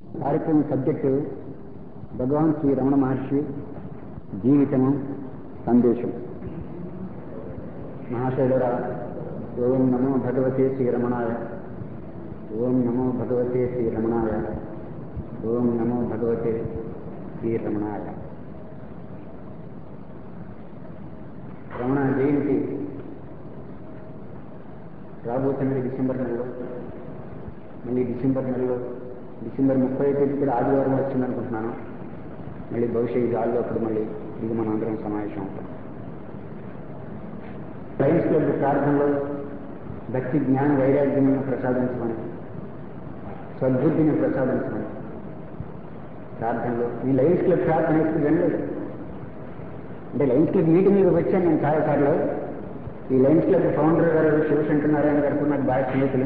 కార్యక్రమం సబ్జెక్టు భగవాన్ శ్రీ రమణ మహర్షి జీవితము సందేశం మహాశైలరా ఓం నమో భగవతే శ్రీ రమణాయ ఓం నమో భగవతే శ్రీ రమణాయ ఓం నమో భగవతే శ్రీ రమణాయ రమణ జయంతి రాబోతున్నది డిసెంబర్ నెలలో మళ్ళీ డిసెంబర్ నెలలో డిసెంబర్ ముప్పై తేదీ కూడా ఆదివారం వచ్చిందనుకుంటున్నాను మళ్ళీ భవిష్యత్ ఈ గాల్లో అప్పుడు మళ్ళీ ఇది మన అందరం సమావేశం అవుతాం లయన్స్ క్లబ్ ప్రార్థనలో భక్తి జ్ఞాన వైరాగ్యములను ప్రసాదించమని సద్బుద్ధిని ప్రసాదించమని ప్రార్థనలో ఈ లయన్స్ క్లబ్ ప్రార్థన ఎప్పుడు వినలేదు అంటే లయన్స్ క్లబ్ మీటింగ్కి వచ్చాను నేను చాలాసార్లు ఈ లయన్స్ క్లబ్ ఫౌండర్ గారు శివశంకర్ నారాయణ గారు నాకు బాగా స్నేహితులు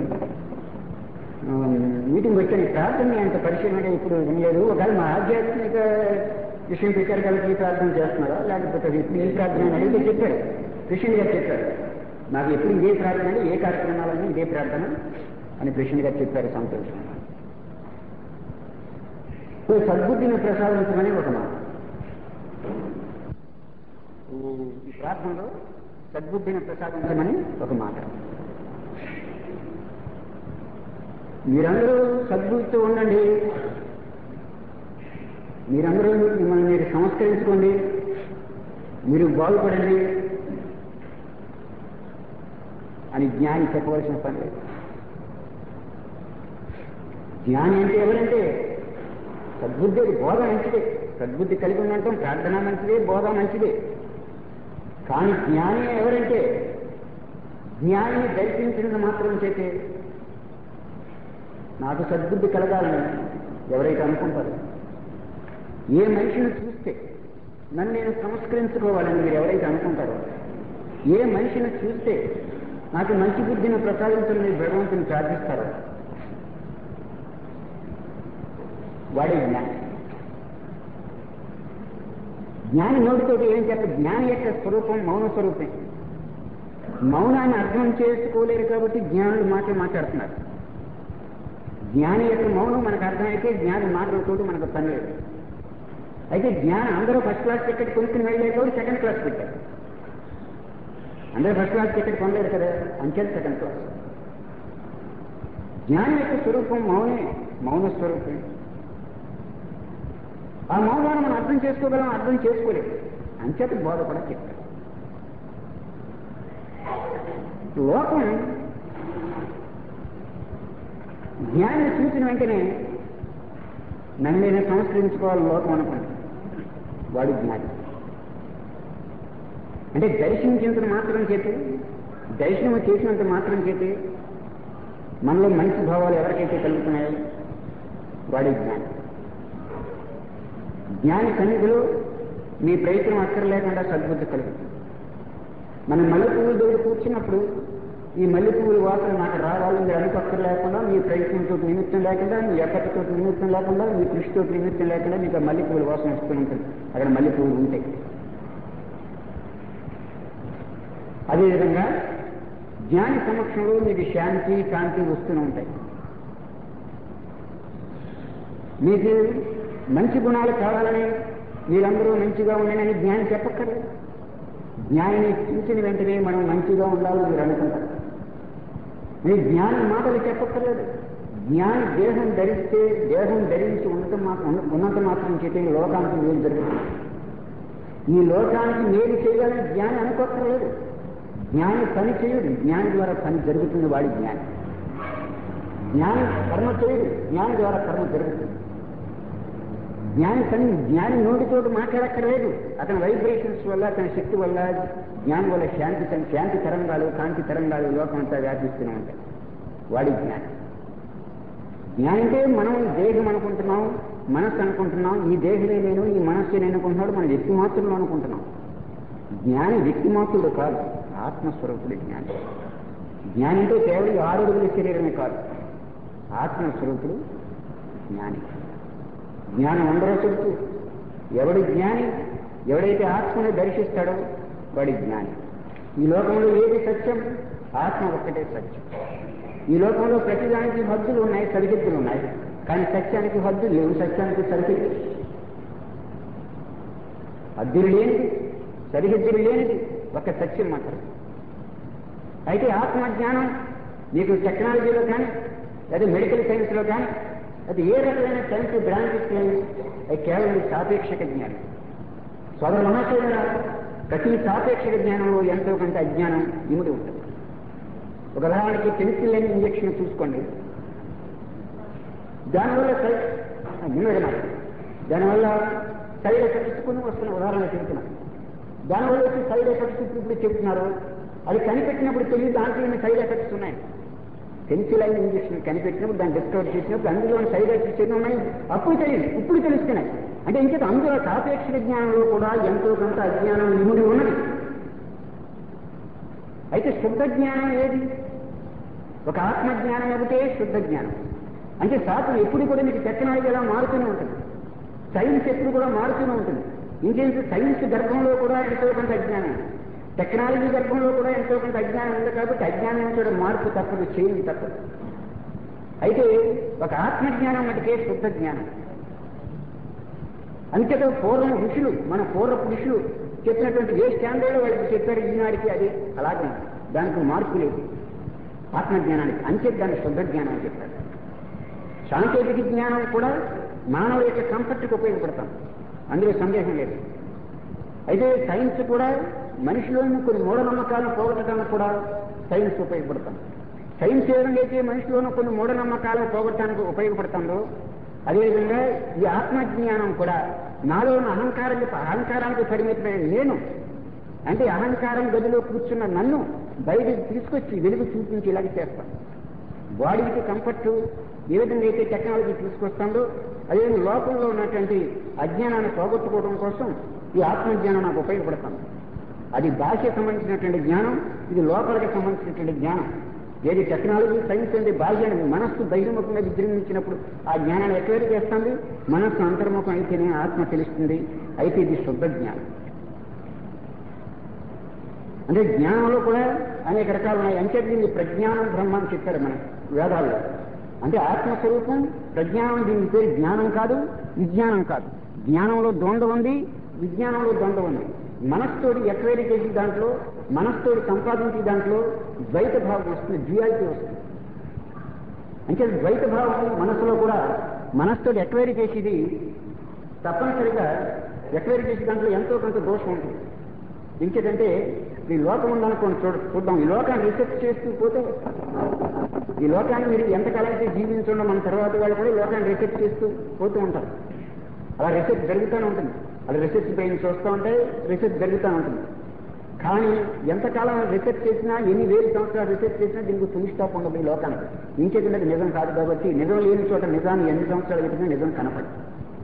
మీటింగ్ వచ్చాను ప్రార్థన అంత పరిచయం అంటే ఇప్పుడు వినలేదు ఒకవేళ మా ఆధ్యాత్మిక విషయం పెట్టారు కాబట్టి ఈ ప్రార్థన చేస్తున్నారా లేకపోతే ఇప్పుడు ఈ ప్రార్థన అని అడిగితే చెప్పారు కృష్ణుని గారు చెప్పారు నాకు ఎప్పుడు ఇదే ప్రార్థన అంటే ఏ కార్యక్రమాలన్నీ ఇదే ప్రార్థన అని కృష్ణుని గారు చెప్పారు సంతోషం సో సద్బుద్ధిని ప్రసాదించమని ఒక మాట ఈ ప్రార్థనలో సద్బుద్ధిని ప్రసాదించమని ఒక మాట మీరందరూ సద్బుద్ధితో ఉండండి మీరందరూ మిమ్మల్ని మీరు సంస్కరించుకోండి మీరు బాగుపడండి అని జ్ఞాని చెప్పవలసిన పని లేదు జ్ఞాని అంటే ఎవరంటే సద్బుద్ధి అది బోధ మంచిదే సద్బుద్ధి కలిగి ఉందంటాం ప్రార్థన మంచిదే బోధ మంచిదే కానీ జ్ఞాని ఎవరంటే జ్ఞానిని దర్శించినంత మాత్రం చేతే నాకు సద్బుద్ధి కలగాలని ఎవరైతే అనుకుంటారో ఏ మనిషిని చూస్తే నన్ను నేను సంస్కరించుకోవాలని మీరు ఎవరైతే అనుకుంటారో ఏ మనిషిని చూస్తే నాకు మంచి బుద్ధిని ప్రసాదించాలని భగవంతుని ప్రార్థిస్తారో వాడే జ్ఞాని జ్ఞాని నోటితోటి ఏం చెప్ప జ్ఞాని యొక్క స్వరూపం మౌన స్వరూపం మౌనాన్ని అర్థం చేసుకోలేరు కాబట్టి జ్ఞానులు మాటే మాట్లాడుతున్నారు జ్ఞాని యొక్క మౌనం మనకు అర్థమైతే జ్ఞాని మాటలతోటి మనకు పని లేదు అయితే జ్ఞానం అందరూ ఫస్ట్ క్లాస్ టికెట్ కొనుక్కుని వెళ్ళలేదు కాబట్టి సెకండ్ క్లాస్ పెట్టారు అందరూ ఫస్ట్ క్లాస్ టికెట్ కొనలేరు కదా అంచెల్ సెకండ్ క్లాస్ జ్ఞాని యొక్క స్వరూపం మౌనే మౌన స్వరూపం ఆ మౌనాన్ని మనం అర్థం చేసుకోగలం అర్థం చేసుకోలేము అంచేత బోధ కూడా చెప్పారు లోకం జ్ఞాన్ని చూసిన వెంటనే నన్ను నేను సంస్కరించుకోవాలి లోకం అనుకుంటాను వాడు జ్ఞాని అంటే దర్శించినంత మాత్రం చేతి దర్శనం చేసినంత మాత్రం చేతి మనలో మంచి భావాలు ఎవరికైతే కలుగుతున్నాయో వాడి జ్ఞాని జ్ఞాని సన్నిధిలో మీ ప్రయత్నం అక్కర్లేకుండా సద్బుద్ధి కలుగుతుంది మనం మల్లె పువ్వుల దగ్గర కూర్చున్నప్పుడు ఈ మల్లె పువ్వుల వాసన నాకు రావాలని మీరు అనుకోక్కర్ లేకుండా మీ ప్రయత్నంతో నిమిత్తం లేకుండా మీ ఎఫర్ట్తో నిమిత్తం లేకుండా మీ కృషితో నిమిత్తం లేకుండా మీకు ఆ మల్లె పువ్వుల వాసన వస్తూ ఉంటుంది అక్కడ మల్లె పువ్వులు ఉంటాయి అదేవిధంగా జ్ఞాని సమక్షంలో మీకు శాంతి కాంతి వస్తూనే ఉంటాయి మీకు మంచి గుణాలు కావాలని మీరందరూ మంచిగా ఉండనని జ్ఞాని చెప్పక్కర్లేదు జ్ఞానిని చూసిన వెంటనే మనం మంచిగా ఉండాలని మీరు అనుకుంటారు మీ జ్ఞాని మాటలు చెప్పక్కర్లేదు జ్ఞాని దేహం ధరిస్తే దేహం ధరించి ఉన్నత మాత్రం ఉన్నంత మాత్రం చేతే లోకానికి మేలు జరుగుతుంది ఈ లోకానికి మేలు చేయాలని జ్ఞాని అనుకోక్కర్లేదు జ్ఞాని పని చేయడు జ్ఞాని ద్వారా పని జరుగుతుంది వాడి జ్ఞాని జ్ఞాని కర్మ చేయడు జ్ఞాని ద్వారా కర్మ జరుగుతుంది జ్ఞాని పని జ్ఞాని నోటితోటి మాట్లాడక్కర్లేదు అతని వైబ్రేషన్స్ వల్ల అతని శక్తి వల్ల జ్ఞానం వల్ల శాంతి శాంతి తరంగాలు కాంతి తరంగాలు లోకం అంతా వ్యాపిస్తూనే ఉంటాయి వాడి జ్ఞాని జ్ఞాని అంటే మనం దేహం అనుకుంటున్నాం మనస్సు అనుకుంటున్నాం ఈ దేహమే నేను ఈ మనస్సు నేను అనుకుంటున్నాడు మన వ్యక్తి మాత్రంలో అనుకుంటున్నాం జ్ఞాని వ్యక్తి మాత్రుడు కాదు ఆత్మస్వరూపుడు జ్ఞాని జ్ఞాని అంటే కేవలం ఆరు అడుగుల శరీరమే కాదు ఆత్మస్వరూపుడు జ్ఞాని జ్ఞానం అందరూ చెబుతూ ఎవడి జ్ఞాని ఎవడైతే ఆత్మని దర్శిస్తాడో వాడి జ్ఞాని ఈ లోకంలో ఏది సత్యం ఆత్మ ఒక్కటే సత్యం ఈ లోకంలో ప్రతిదానికి హద్దులు ఉన్నాయి సరిహద్దులు ఉన్నాయి కానీ సత్యానికి హద్దులు లేవు సత్యానికి సరిహద్దు హద్దులు లేనిది సరిహద్దులు లేనిది ఒక సత్యం మాత్రం అయితే ఆత్మజ్ఞానం మీకు టెక్నాలజీలో కానీ లేదా మెడికల్ సైన్స్లో కానీ అది ఏ రకమైన సైన్స్ బ్రాంచెస్ కానీ అది కేవలం సాపేక్షక జ్ఞానం సోదర మహాశయుల ప్రతి సాపేక్షక జ్ఞానంలో ఎంతో కొంత అజ్ఞానం ఇముడి ఉంటుంది ఒక ఉదాహరణకి పెన్సిల్ ఇంజక్షన్ చూసుకోండి దానివల్ల సై మాట దానివల్ల సైడ్ ఎఫెక్ట్స్ కొన్ని వస్తున్న ఉదాహరణ చెబుతున్నాను దానివల్ల వచ్చి సైడ్ ఎఫెక్ట్స్ ఇప్పుడు చెబుతున్నారు అది కనిపెట్టినప్పుడు తెలియదు దాంట్లో సైడ్ ఎఫెక్ట్స్ ఉన్నాయి పెన్సిలైన్ ఇంజక్షన్ కనిపెట్టినప్పుడు దాన్ని డిస్కవర్ చేసినప్పుడు అందులో సైడ్ ఎఫెక్ట్స్ ఎన్ని ఉన్నాయి అప్పుడు తెలియదు ఇప్పుడు తెలుస్తున్నాయి అంటే ఇంకేత అందులో సాపేక్ష జ్ఞానంలో కూడా ఎంతో కొంత అజ్ఞానం ఇముడి ఉన్నది అయితే శుద్ధ జ్ఞానం ఏది ఒక ఆత్మజ్ఞానం ఒకటే శుద్ధ జ్ఞానం అంటే శాస్త్రం ఎప్పుడు కూడా మీకు టెక్నాలజీ ఎలా మారుతూనే ఉంటుంది సైన్స్ ఎప్పుడు కూడా మారుతూనే ఉంటుంది ఇంకేంటి సైన్స్ గర్భంలో కూడా ఎంతో కొంత అజ్ఞానం టెక్నాలజీ గర్భంలో కూడా ఎంతో కొంత అజ్ఞానం ఉంది కాబట్టి అజ్ఞానం కూడా మార్పు తప్పదు చేయండి తప్పదు అయితే ఒక ఆత్మజ్ఞానం మటుకే శుద్ధ జ్ఞానం అంతేతో పూర్వం ఋషులు మన పూర్వపు ఋషులు చెప్పినటువంటి ఏ స్టాండర్డ్ వాళ్ళకి చెప్పారు ఈనాడికి అది అలాగే ఉంది. దానికి మార్పు లేదు ఆత్మజ్ఞానానికి అంతే దాన్ని శుద్ధ జ్ఞానం అని చెప్పారు సాంకేతిక జ్ఞానం కూడా మానవుల యొక్క కంఫర్ట్కి ఉపయోగపడతాం అందులో సందేహం లేదు అయితే సైన్స్ కూడా మనిషిలోని కొన్ని మూఢనమ్మకాలను పోగొట్టడానికి కూడా సైన్స్ ఉపయోగపడతాం సైన్స్ ఏ విధంగా అయితే మనిషిలోని కొన్ని మూఢనమ్మకాలను పోగొట్టడానికి ఉపయోగపడుతుందో అదేవిధంగా ఈ ఆత్మజ్ఞానం కూడా నాలో ఉన్న అహంకారానికి అహంకారానికి పరిమితమైన నేను అంటే అహంకారం గదిలో కూర్చున్న నన్ను బయటకు తీసుకొచ్చి వెలుగు చూపించి ఇలాగ చేస్తాను బాడీకి కంఫర్ట్ ఏ విధంగా అయితే టెక్నాలజీ తీసుకొస్తుందో అదేవిధంగా లోకంలో ఉన్నటువంటి అజ్ఞానాన్ని పోగొట్టుకోవడం కోసం ఈ ఆత్మజ్ఞానం నాకు ఉపయోగపడుతుంది అది భాషకు సంబంధించినటువంటి జ్ఞానం ఇది లోపలికి సంబంధించినటువంటి జ్ఞానం ఏది టెక్నాలజీ సైన్స్ అంటే బాహ్యాన్ని మనస్సు బహిర్ముఖంగా విజృంభించినప్పుడు ఆ జ్ఞానాన్ని ఎక్వైరీ చేస్తుంది మనస్సు అంతర్ముఖం అయితేనే ఆత్మ తెలుస్తుంది అయితే ఇది శుద్ధ జ్ఞానం అంటే జ్ఞానంలో కూడా అనేక రకాలు ఉన్నాయి అంటే దీన్ని ప్రజ్ఞానం బ్రహ్మ అని చెప్పారు మన వేదాల్లో అంటే ఆత్మస్వరూపం ప్రజ్ఞానం దీని పేరు జ్ఞానం కాదు విజ్ఞానం కాదు జ్ఞానంలో దొండ ఉంది విజ్ఞానంలో దొండ ఉంది మనస్తోటి ఎక్వైరీ చేసి దాంట్లో మనస్తోటి సంపాదించే దాంట్లో ద్వైత భావం వస్తుంది డ్యూయాలిటీ వస్తుంది అంటే ద్వైత భావం మనసులో కూడా మనస్తోటి ఎక్వైరీ చేసేది తప్పనిసరిగా ఎక్వైరీ చేసే దాంట్లో ఎంతో కొంత దోషం ఉంటుంది ఇంకేదంటే ఈ లోకం ఉందనుకోండి చూడ చూద్దాం ఈ లోకాన్ని రీసెర్చ్ చేస్తూ పోతే ఈ లోకాన్ని మీరు ఎంతకాలం అయితే జీవించండి మన తర్వాత వాళ్ళు కూడా ఈ లోకాన్ని రీసెర్చ్ చేస్తూ పోతూ ఉంటారు అలా రీసెర్చ్ జరుగుతూనే ఉంటుంది అలా రీసెర్చ్ బ్రెయిన్స్ వస్తూ ఉంటే రీసెర్చ్ జరుగుతూ ఉంటుంది కానీ ఎంతకాలం రీసెర్చ్ చేసినా ఎన్ని వేలు సంవత్సరాలు రీసెర్చ్ చేసినా దీనికి ఫుల్ స్టాప్ ఉండదు ఈ లోకానికి ఇంకేది నిజం కాదు కాబట్టి నిజం లేని చోట నిజాన్ని ఎన్ని సంవత్సరాలు వెతికినా నిజం కనపడదు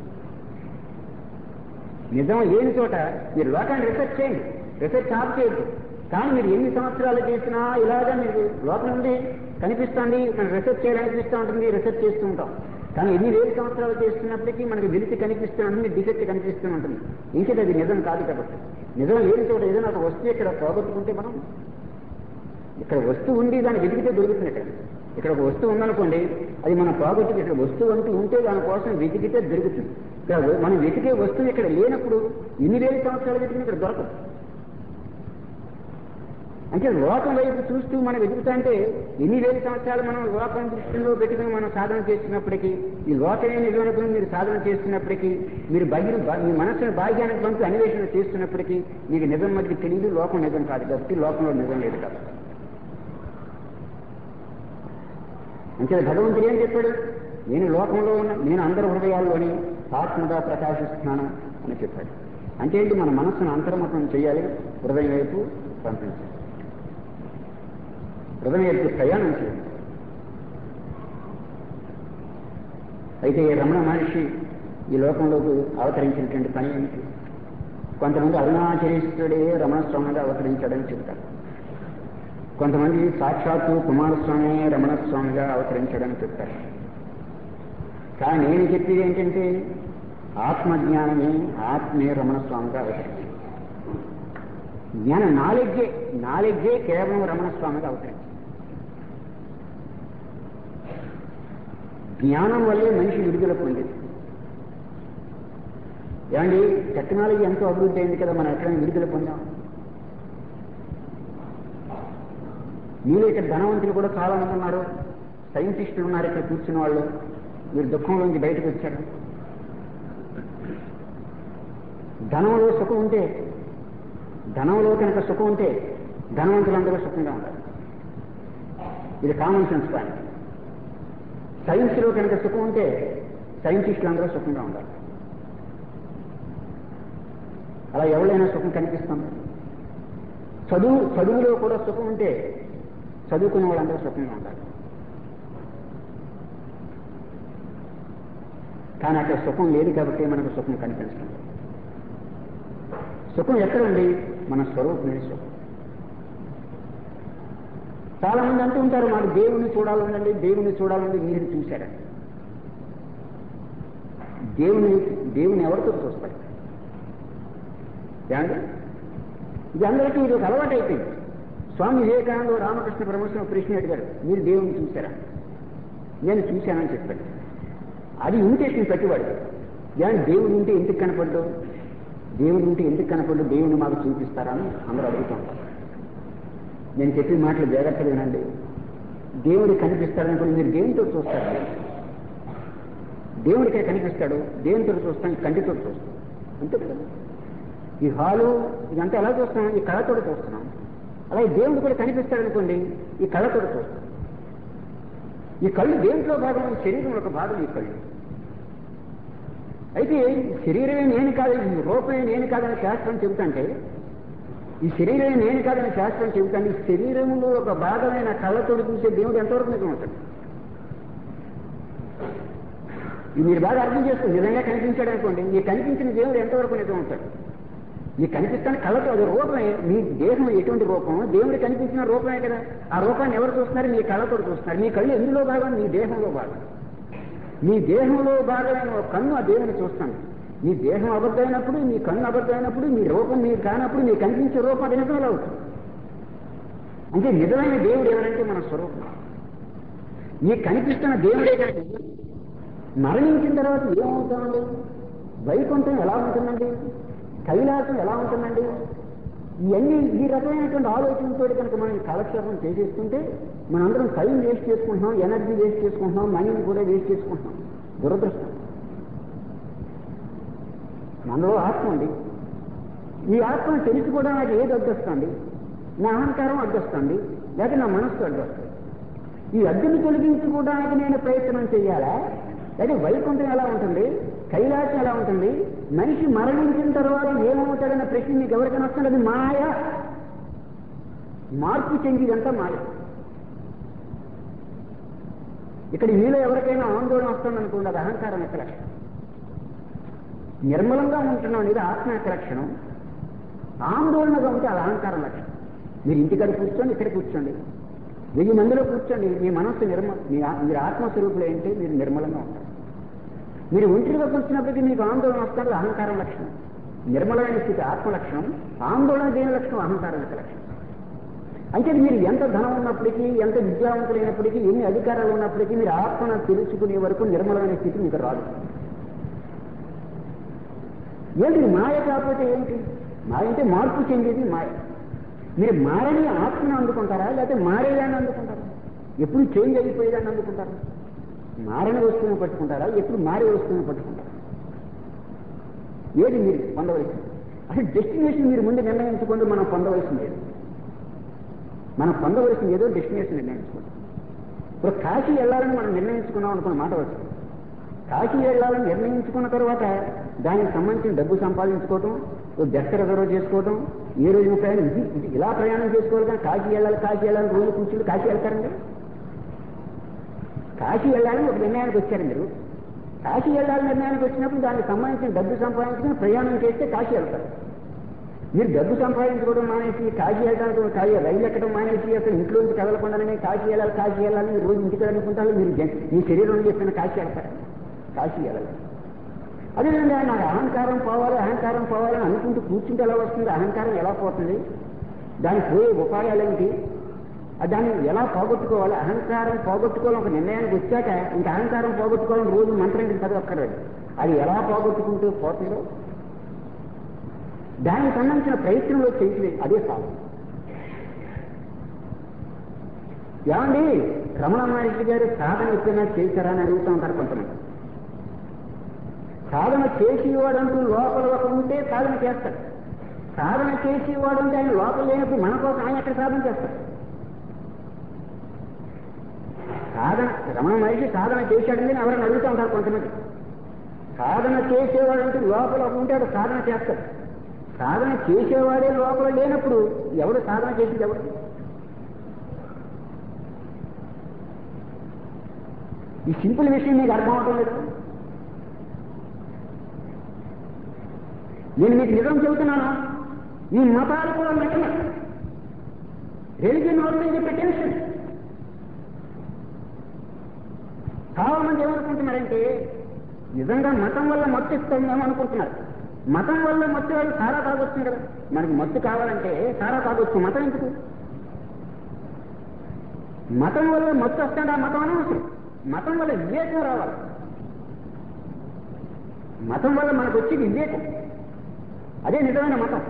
నిజం లేని చోట మీరు లోకాన్ని రీసెర్చ్ చేయండి రీసెర్చ్ ఆఫ్ చేయొద్దు కానీ మీరు ఎన్ని సంవత్సరాలు చేసినా ఇలాగా మీకు లోపల నుండి కనిపిస్తుంది మనం రీసెర్చ్ చేయాలనిపిస్తూ ఉంటుంది రీసెర్చ్ చేస్తూ ఉంటాం కానీ ఎన్ని వేల సంవత్సరాలు చేస్తున్నప్పటికీ మనకి వెలితి కనిపిస్తూ ఉంటుంది డిఫెక్ట్ కనిపిస్తూ ఉంటుంది ఇంకేది అది నిజం కాదు కాబట్టి నిజం లేని చోట ఏదైనా ఒక వస్తువు ఇక్కడ పోగొట్టుకుంటే మనం ఇక్కడ వస్తువు ఉండి దాన్ని వెతికితే దొరుకుతుంది ఇక్కడ ఇక్కడ ఒక వస్తువు ఉందనుకోండి అది మనం పోగొట్టుకు ఇక్కడ వస్తువు అంటూ ఉంటే దానికోసం వెతికితే దొరుకుతుంది ఇక్కడ మనం వెతికే వస్తువు ఇక్కడ లేనప్పుడు ఎన్ని వేల సంవత్సరాలు వెతికినా ఇక్కడ దొరకదు అంటే లోకం వైపు చూస్తూ మనం వెతుకుతుంటే ఎన్ని వేల సంవత్సరాలు మనం లోకం దృష్టిలో పెట్టుకుని మనం సాధన చేస్తున్నప్పటికీ ఈ లోకమే నిజమనుకుని మీరు సాధన చేస్తున్నప్పటికీ మీరు బహిర్ మీ మనస్సును భాగ్యానికి పంపి అన్వేషణ చేస్తున్నప్పటికీ మీకు నిజం మధ్య తెలియదు లోకం నిజం కాదు కాబట్టి లోకంలో నిజం లేదు కాబట్టి అంటే భగవంతుడు ఏం చెప్పాడు నేను లోకంలో ఉన్న నేను అందరి హృదయాల్లోని ఆత్మగా ప్రకాశిస్తున్నాను అని చెప్పాడు అంటే ఏంటి మన మనస్సును అంతర్ముఖం చేయాలి హృదయం వైపు పంపించాలి హృదయం వైపు ప్రయాణం చేయాలి అయితే ఈ రమణ మహర్షి ఈ లోకంలోకి అవతరించినటువంటి పని ఏమిటి కొంతమంది అరుణాచలేశ్వరుడే రమణ స్వామిగా అవతరించాడని చెప్తారు కొంతమంది సాక్షాత్తు కుమారస్వామి రమణస్వామిగా అవతరించాడని చెప్తారు కానీ నేను చెప్పేది ఏంటంటే ఆత్మజ్ఞానమే ఆత్మే రమణస్వామిగా అవతరించాడు జ్ఞాన నాలెడ్జే నాలెడ్జే కేవలం రమణస్వామిగా అవతరించింది జ్ఞానం వల్లే మనిషి విడుదల పొందింది ఏమండి టెక్నాలజీ ఎంతో అభివృద్ధి అయింది కదా మనం ఎక్కడైనా విడుదల పొందాం మీలో ఇక్కడ ధనవంతులు కూడా చాలా మంది ఉన్నారు సైంటిస్టులు ఉన్నారు ఇక్కడ కూర్చున్న వాళ్ళు మీరు దుఃఖంలోంచి బయటకు వచ్చారు ధనంలో సుఖం ఉంటే ధనంలో కనుక సుఖం ఉంటే ధనవంతులందరూ సుఖంగా ఉంటారు ఇది కామన్ సెన్స్ పాయింట్ సైన్స్లో కనుక సుఖం ఉంటే సైంటిస్టులు అందరూ సుఖంగా ఉంటారు అలా ఎవరైనా సుఖం కనిపిస్తుంది చదువు చదువులో కూడా సుఖం ఉంటే చదువుకున్న వాళ్ళందరూ సుఖంగా ఉంటారు కానీ అక్కడ సుఖం లేదు కాబట్టి మనకు సుఖం కనిపించడం సుఖం ఎక్కడండి మన స్వరూపమే సుఖం చాలా మంది అంటూ ఉంటారు మాకు దేవుణ్ణి చూడాలండి దేవుణ్ణి చూడాలండి మీరు చూశారా దేవుని దేవుని ఎవరితో చూస్తారు ఏమండి ఇది అందరికీ ఇది ఒక అలవాటు అయిపోయింది స్వామి వివేకానంద రామకృష్ణ పరమేశ్వరం కృష్ణ అడిగారు మీరు దేవుని చూశారా నేను చూశానని చెప్పాడు అది ఇమిటేషన్ పెట్టేవాడు ఏమంటే దేవుడు ఉంటే ఎందుకు కనపడ్డు దేవుడు ఉంటే ఎందుకు కనపడ్డు దేవుని మాకు చూపిస్తారా అని అందరూ అడుగుతూ ఉంటారు నేను చెప్పిన మాటలు జాగ్రత్తగా వినండి దేవుడు కనిపిస్తాడనుకుని మీరు దేనితో చూస్తారు దేవుడికే కనిపిస్తాడు దేనితో చూస్తాం కంటితో చూస్తాం అంతే కదా ఈ హాలు ఇదంతా ఎలా చూస్తున్నాం ఈ కళతో చూస్తున్నాం అలాగే దేవుడు కూడా కనిపిస్తాడు అనుకోండి ఈ కళతో చూస్తాం ఈ కళ్ళు దేంట్లో భాగం ఈ శరీరంలో ఒక భాగం ఈ కళ్ళు అయితే శరీరమే నేను కాదు ఈ రూపమే నేను కాదని శాస్త్రం చెబుతాంటే ఈ శరీరమే నేను కాదని శాస్త్రం చెబుతాను ఈ శరీరంలో ఒక భాగమైన కళ్ళతోటి చూసే దేవుడు ఎంతవరకు నిజం అవుతాడు ఇది మీరు బాగా అర్థం చేసుకోండి నిజంగా కనిపించాడు అనుకోండి ఈ కనిపించిన దేవుడు ఎంతవరకు నిజం అవుతాడు ఈ కనిపిస్తాను కళ్ళతో అది రూపమే మీ దేహం ఎటువంటి రూపం దేవుడు కనిపించిన రూపమే కదా ఆ రూపాన్ని ఎవరు చూస్తున్నారు మీ కళ్ళతో చూస్తున్నారు మీ కళ్ళు ఎందులో భాగం మీ దేహంలో భాగం మీ దేహంలో భాగమైన ఒక కన్ను ఆ దేవుని చూస్తాను మీ దేహం అబద్ధమైనప్పుడు మీ కన్ను అబద్ధమైనప్పుడు మీ రూపం మీరు కానప్పుడు మీకు కనిపించే రూపం అది నిజంలో అవుతుంది అంటే నిజమైన దేవుడు ఎవరంటే మన స్వరూపం మీకు కనిపిస్తున్న దేవుడే కాదు మరణించిన తర్వాత ఏమవుతామండి వైకుంఠం ఎలా ఉంటుందండి కైలాసం ఎలా ఉంటుందండి ఇవన్నీ ఈ రకమైనటువంటి ఆలోచనతో కనుక మనం కాలక్షేపం చేసేస్తుంటే మనందరం టైం వేస్ట్ చేసుకుంటున్నాం ఎనర్జీ వేస్ట్ చేసుకుంటున్నాం మనీని కూడా వేస్ట్ చేసుకుంటున్నాం దురదృష్టం మనలో ఆత్మ ఉంది ఈ ఆత్మను తెలుసుకోవడానికి ఏది అడ్డొస్తుంది నా అహంకారం అడ్డొస్తుంది లేక నా మనస్సు అడ్డొస్తుంది ఈ అడ్డుని తొలగించుకోవడానికి నేను ప్రయత్నం చేయాలా అయితే వైకుంఠం ఎలా ఉంటుంది కైలాసం ఎలా ఉంటుంది మనిషి మరణించిన తర్వాత ఏమవుతాడన్న ప్రశ్న మీకు ఎవరికైనా వస్తుంది అది మాయ మార్పు చెందిదంతా మాయ ఇక్కడ మీలో ఎవరికైనా ఆందోళన వస్తుందనుకోండి అది అహంకారం యొక్క లక్షణం నిర్మలంగా ఉంటున్నాం అనేది ఆత్మ యొక్క లక్షణం ఆందోళనగా ఉంటే అది అహంకారం లక్షణం మీరు ఇంటికాడ కూర్చోండి ఇక్కడ కూర్చోండి వెయ్యి మందిలో కూర్చోండి మీ మనస్సు నిర్మ మీ ఆ- మీరు ఆత్మస్వరూపులు ఏంటి మీరు నిర్మలంగా ఉంటారు మీరు ఒంటరిగా కూర్చున్నప్పటికీ మీకు ఆందోళన వస్తారు అహంకారం లక్షణం నిర్మలమైన స్థితి ఆత్మ లక్షణం ఆందోళన దేని లక్షణం అహంకారం యొక్క లక్షణం అంటే మీరు ఎంత ధనం ఉన్నప్పటికీ ఎంత విద్యావంతులైనప్పటికీ ఎన్ని అధికారాలు ఉన్నప్పటికీ మీరు ఆత్మను తెలుసుకునే వరకు నిర్మలమైన స్థితి మీకు రాదు ఏంటి మాయ కాకపోతే ఏంటి మాయ అంటే మార్పు చెందేది మాయ మీరు మారని ఆత్మను అందుకుంటారా లేకపోతే మారేదాన్ని అందుకుంటారా ఎప్పుడు చేంజ్ అయిపోయేదాన్ని అందుకుంటారా మారని వస్తువుని పట్టుకుంటారా ఎప్పుడు మారే వస్తువుని పట్టుకుంటారా ఏది మీరు పొందవలసింది అసలు డెస్టినేషన్ మీరు ముందు నిర్ణయించుకోండి మనం పొందవలసింది ఏది మనం పొందవలసింది ఏదో డెస్టినేషన్ నిర్ణయించుకోండి ఇప్పుడు కాశీ వెళ్ళాలని మనం నిర్ణయించుకున్నాం అనుకున్న మాట వచ్చింది కాశీ వెళ్ళాలని నిర్ణయించుకున్న తర్వాత దానికి సంబంధించిన డబ్బు సంపాదించుకోవటం ఓ జట్ట రిజర్వ్ చేసుకోవటం ఏ రోజు ప్రయాణం ఇది ఇది ఇలా ప్రయాణం చేసుకోవాలి కానీ కాశీ వెళ్ళాలి కాశీ వెళ్ళాలి రోజు కూర్చుని కాశీ వెళ్తారండి కాశీ వెళ్ళాలని ఒక నిర్ణయానికి వచ్చారు మీరు కాశీ వెళ్ళాలని నిర్ణయానికి వచ్చినప్పుడు దానికి సంబంధించిన డబ్బు సంపాదించుకుని ప్రయాణం చేస్తే కాశీ వెళ్తారు మీరు డబ్బు సంపాదించుకోవడం మానేసి కాశీ వెళ్ళడానికి కాశీ రైలు ఎక్కడం మానేసి అసలు ఇంట్లో నుంచి కదలకుండానే కాశీ వెళ్ళాలి కాశీ వెళ్ళాలని మీరు రోజు ఇంటికి అనుకుంటారు మీరు జన్- మీ శరీరం చెప్పిన కాశీ వెళ్తారు కాశీ వెళ్ళాలి అదేవిధంగా నాకు అహంకారం పోవాలి అహంకారం పోవాలని అనుకుంటూ కూర్చుంటే ఎలా వస్తుంది అహంకారం ఎలా పోతుంది దానికి పోయే ఉపాయాలు ఏమిటి అది దాన్ని ఎలా పోగొట్టుకోవాలి అహంకారం పోగొట్టుకోవాలి ఒక నిర్ణయానికి వచ్చాక ఇంకా అహంకారం పోగొట్టుకోవాలని రోజు మంత్రం చదవక్కర్లేదు అది ఎలా పోగొట్టుకుంటూ పోతుందో దానికి సంబంధించిన ప్రయత్నంలో చేయట్లేదు అదే సాధన ఏమండి రమణ మహర్షి గారు సాధన ఎప్పుడైనా చేశారా అని అడుగుతూ ఉంటారు కొంతమంది సాధన చేసేవాడంటూ లోపల ఒక ఉంటే సాధన చేస్తాడు సాధన చేసేవాడు అంటే ఆయన లోపల లేనప్పుడు మన కోసం ఆయన ఎక్కడ సాధన చేస్తాడు సాధన రమణ మహర్షి సాధన చేశాడని ఎవరైనా అడుగుతూ ఉంటారు కొంతమంది సాధన చేసేవాడంటూ లోపల ఒక ఉంటే అది సాధన చేస్తాడు సాధన చేసేవాడే లోపల లేనప్పుడు ఎవడు సాధన చేసేది ఎవడు ఈ సింపుల్ విషయం మీకు అర్థం అవటం లేదు నేను మీకు నిజం చెబుతున్నాను ఈ మతాలు కూడా నటన రిలీజియన్ అవుతుందని చెప్పే టెన్షన్ చాలా మంది ఏమనుకుంటున్నారంటే నిజంగా మతం వల్ల మత్తు ఇస్తుందేమో అనుకుంటున్నారు మతం వల్ల మత్తు వాళ్ళు సారా తాగొస్తుంది కదా మనకు మత్తు కావాలంటే సారా తాగొచ్చు మతం ఎందుకు మతం వల్ల మత్తు వస్తాడు ఆ మతం అనవసరం మతం వల్ల వివేకం రావాలి మతం వల్ల మనకు వచ్చేది వివేకం అదే నిజమైన మతం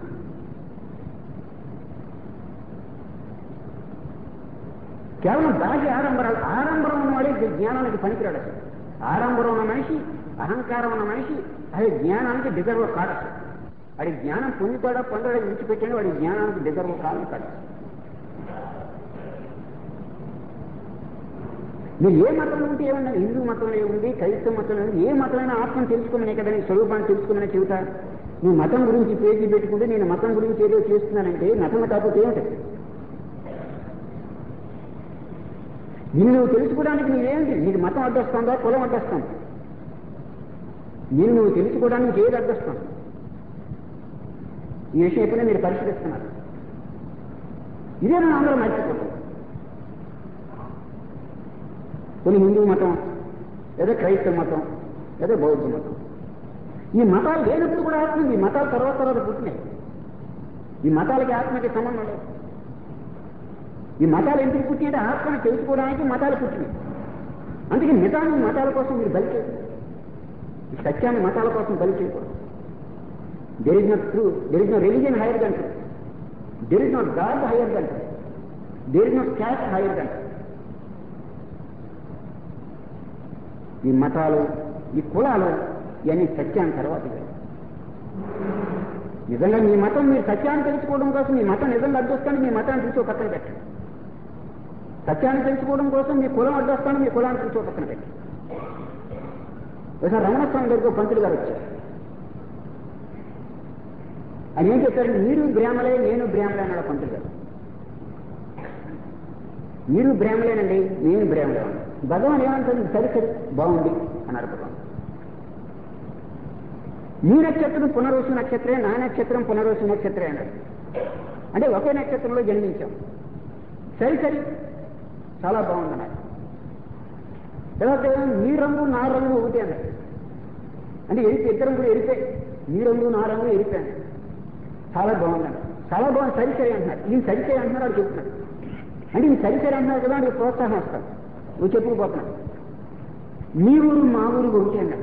కేవలం బాహ్య ఆడంబరాలు ఆడంబరం ఉన్నవాడే జ్ఞానానికి పనికిరాడు అసలు ఆడంబరం ఉన్న మనిషి అహంకారం ఉన్న మనిషి అదే జ్ఞానానికి డిజర్వ్ కాడు అసలు వాడి జ్ఞానం పొందుతాడా పొందడా విడిచిపెట్టాడు వాడి జ్ఞానానికి డిజర్వ్ కాదు కాదు మీరు ఏ మతంలో ఉంటే ఏమన్నా హిందూ మతంలో ఉంది క్రైస్తవ మతంలో ఉంది ఏ మతమైనా ఆత్మను తెలుసుకోమనే కదా నీ స్వరూపాన్ని తెలుసుకోమని చెబుతా నువ్వు మతం గురించి పేజీ పెట్టుకుంటే నేను మతం గురించి ఏదో చేస్తున్నానంటే నటన కాకపోతే ఏమిటి నిన్ను నువ్వు తెలుసుకోవడానికి నీవేంటి నీకు మతం అడ్డొస్తుందా కులం అడ్డొస్తుంది నిన్ను నువ్వు తెలుసుకోవడానికి ఏది అడ్డొస్తుంది ఈ విషయం ఎప్పుడైనా మీరు పరిశీలిస్తున్నారు ఇదే మనం అందరం మర్చిపోతాం కొన్ని హిందూ మతం లేదా క్రైస్తవ మతం లేదా బౌద్ధ మతం ఈ మతాలు లేనప్పుడు కూడా ఆత్మ ఉంది. ఈ మతాలు తర్వాత తర్వాత పుట్టినాయి ఈ మతాలకి ఆత్మకి సంబంధం లేదు ఈ మతాలు ఎందుకు పుట్టినాయి ఆత్మను తెలుసుకోవడానికి మతాలు పుట్టినాయి అందుకే మితాన్ని మతాల కోసం మీరు బలి చేయకూడదు ఈ సత్యాన్ని మతాల కోసం బలి చేయకూడదు there is not true there is no religion higher than there is not God higher than there is not caste higher than ఈ మతాలు ఈ కులాలు ఇవన్నీ సత్యాన్ని తర్వాత ఇవి. నిజంగా మీ మతం మీరు సత్యాన్ని తెలుసుకోవడం కోసం మీ మతం నిజంగా అడ్డొస్తాను మీ మతాన్ని తీసుకో పక్కన పెట్టండి సత్యాన్ని తెలుసుకోవడం కోసం మీ కులం అడ్డొస్తాను మీ కులాన్ని తీసుకో పక్కన పెట్టండి ఒకసారి రమణస్వామి దగ్గర పంతులు గారు వచ్చారు ఆయన ఏం చెప్పారంటే మీరు బ్రాహ్మలే నేను బ్రాహ్మలే అన్నాడు పంతులు గారు మీరు బ్రాహ్మలేనండి నేను బ్రాహ్మలే అన్నాడు భగవాన్ ఏమంటుంది సరి సరి బాగుంది అన్నారు భగవాన్ మీ నక్షత్రం పునరోసు నక్షత్రే నా నక్షత్రం పునరోసు నక్షత్రే అన్నాడు అంటే ఒకే నక్షత్రంలో జన్మించాం సరి సరి చాలా బాగుందన్నారు తర్వాత మీ రంగు నా రంగు ఒకటి అన్నాడు అంటే ఎరిపి ఇద్దరం కూడా ఎరిపే మీ రంగు నా రంగు ఎరిపాను చాలా బాగుందండి చాలా బాగుంది సరి సరి అంటున్నారు ఈయన సరి సరి అంటున్నారు వాడు చెప్తున్నాడు అంటే ఈ సరి సరి అంటున్నారు కదా నీకు ప్రోత్సాహం వస్తాను నువ్వు చెప్పుకుపోతున్నావు మీ ఊరు మా ఊరు ఒకటి అన్నాడు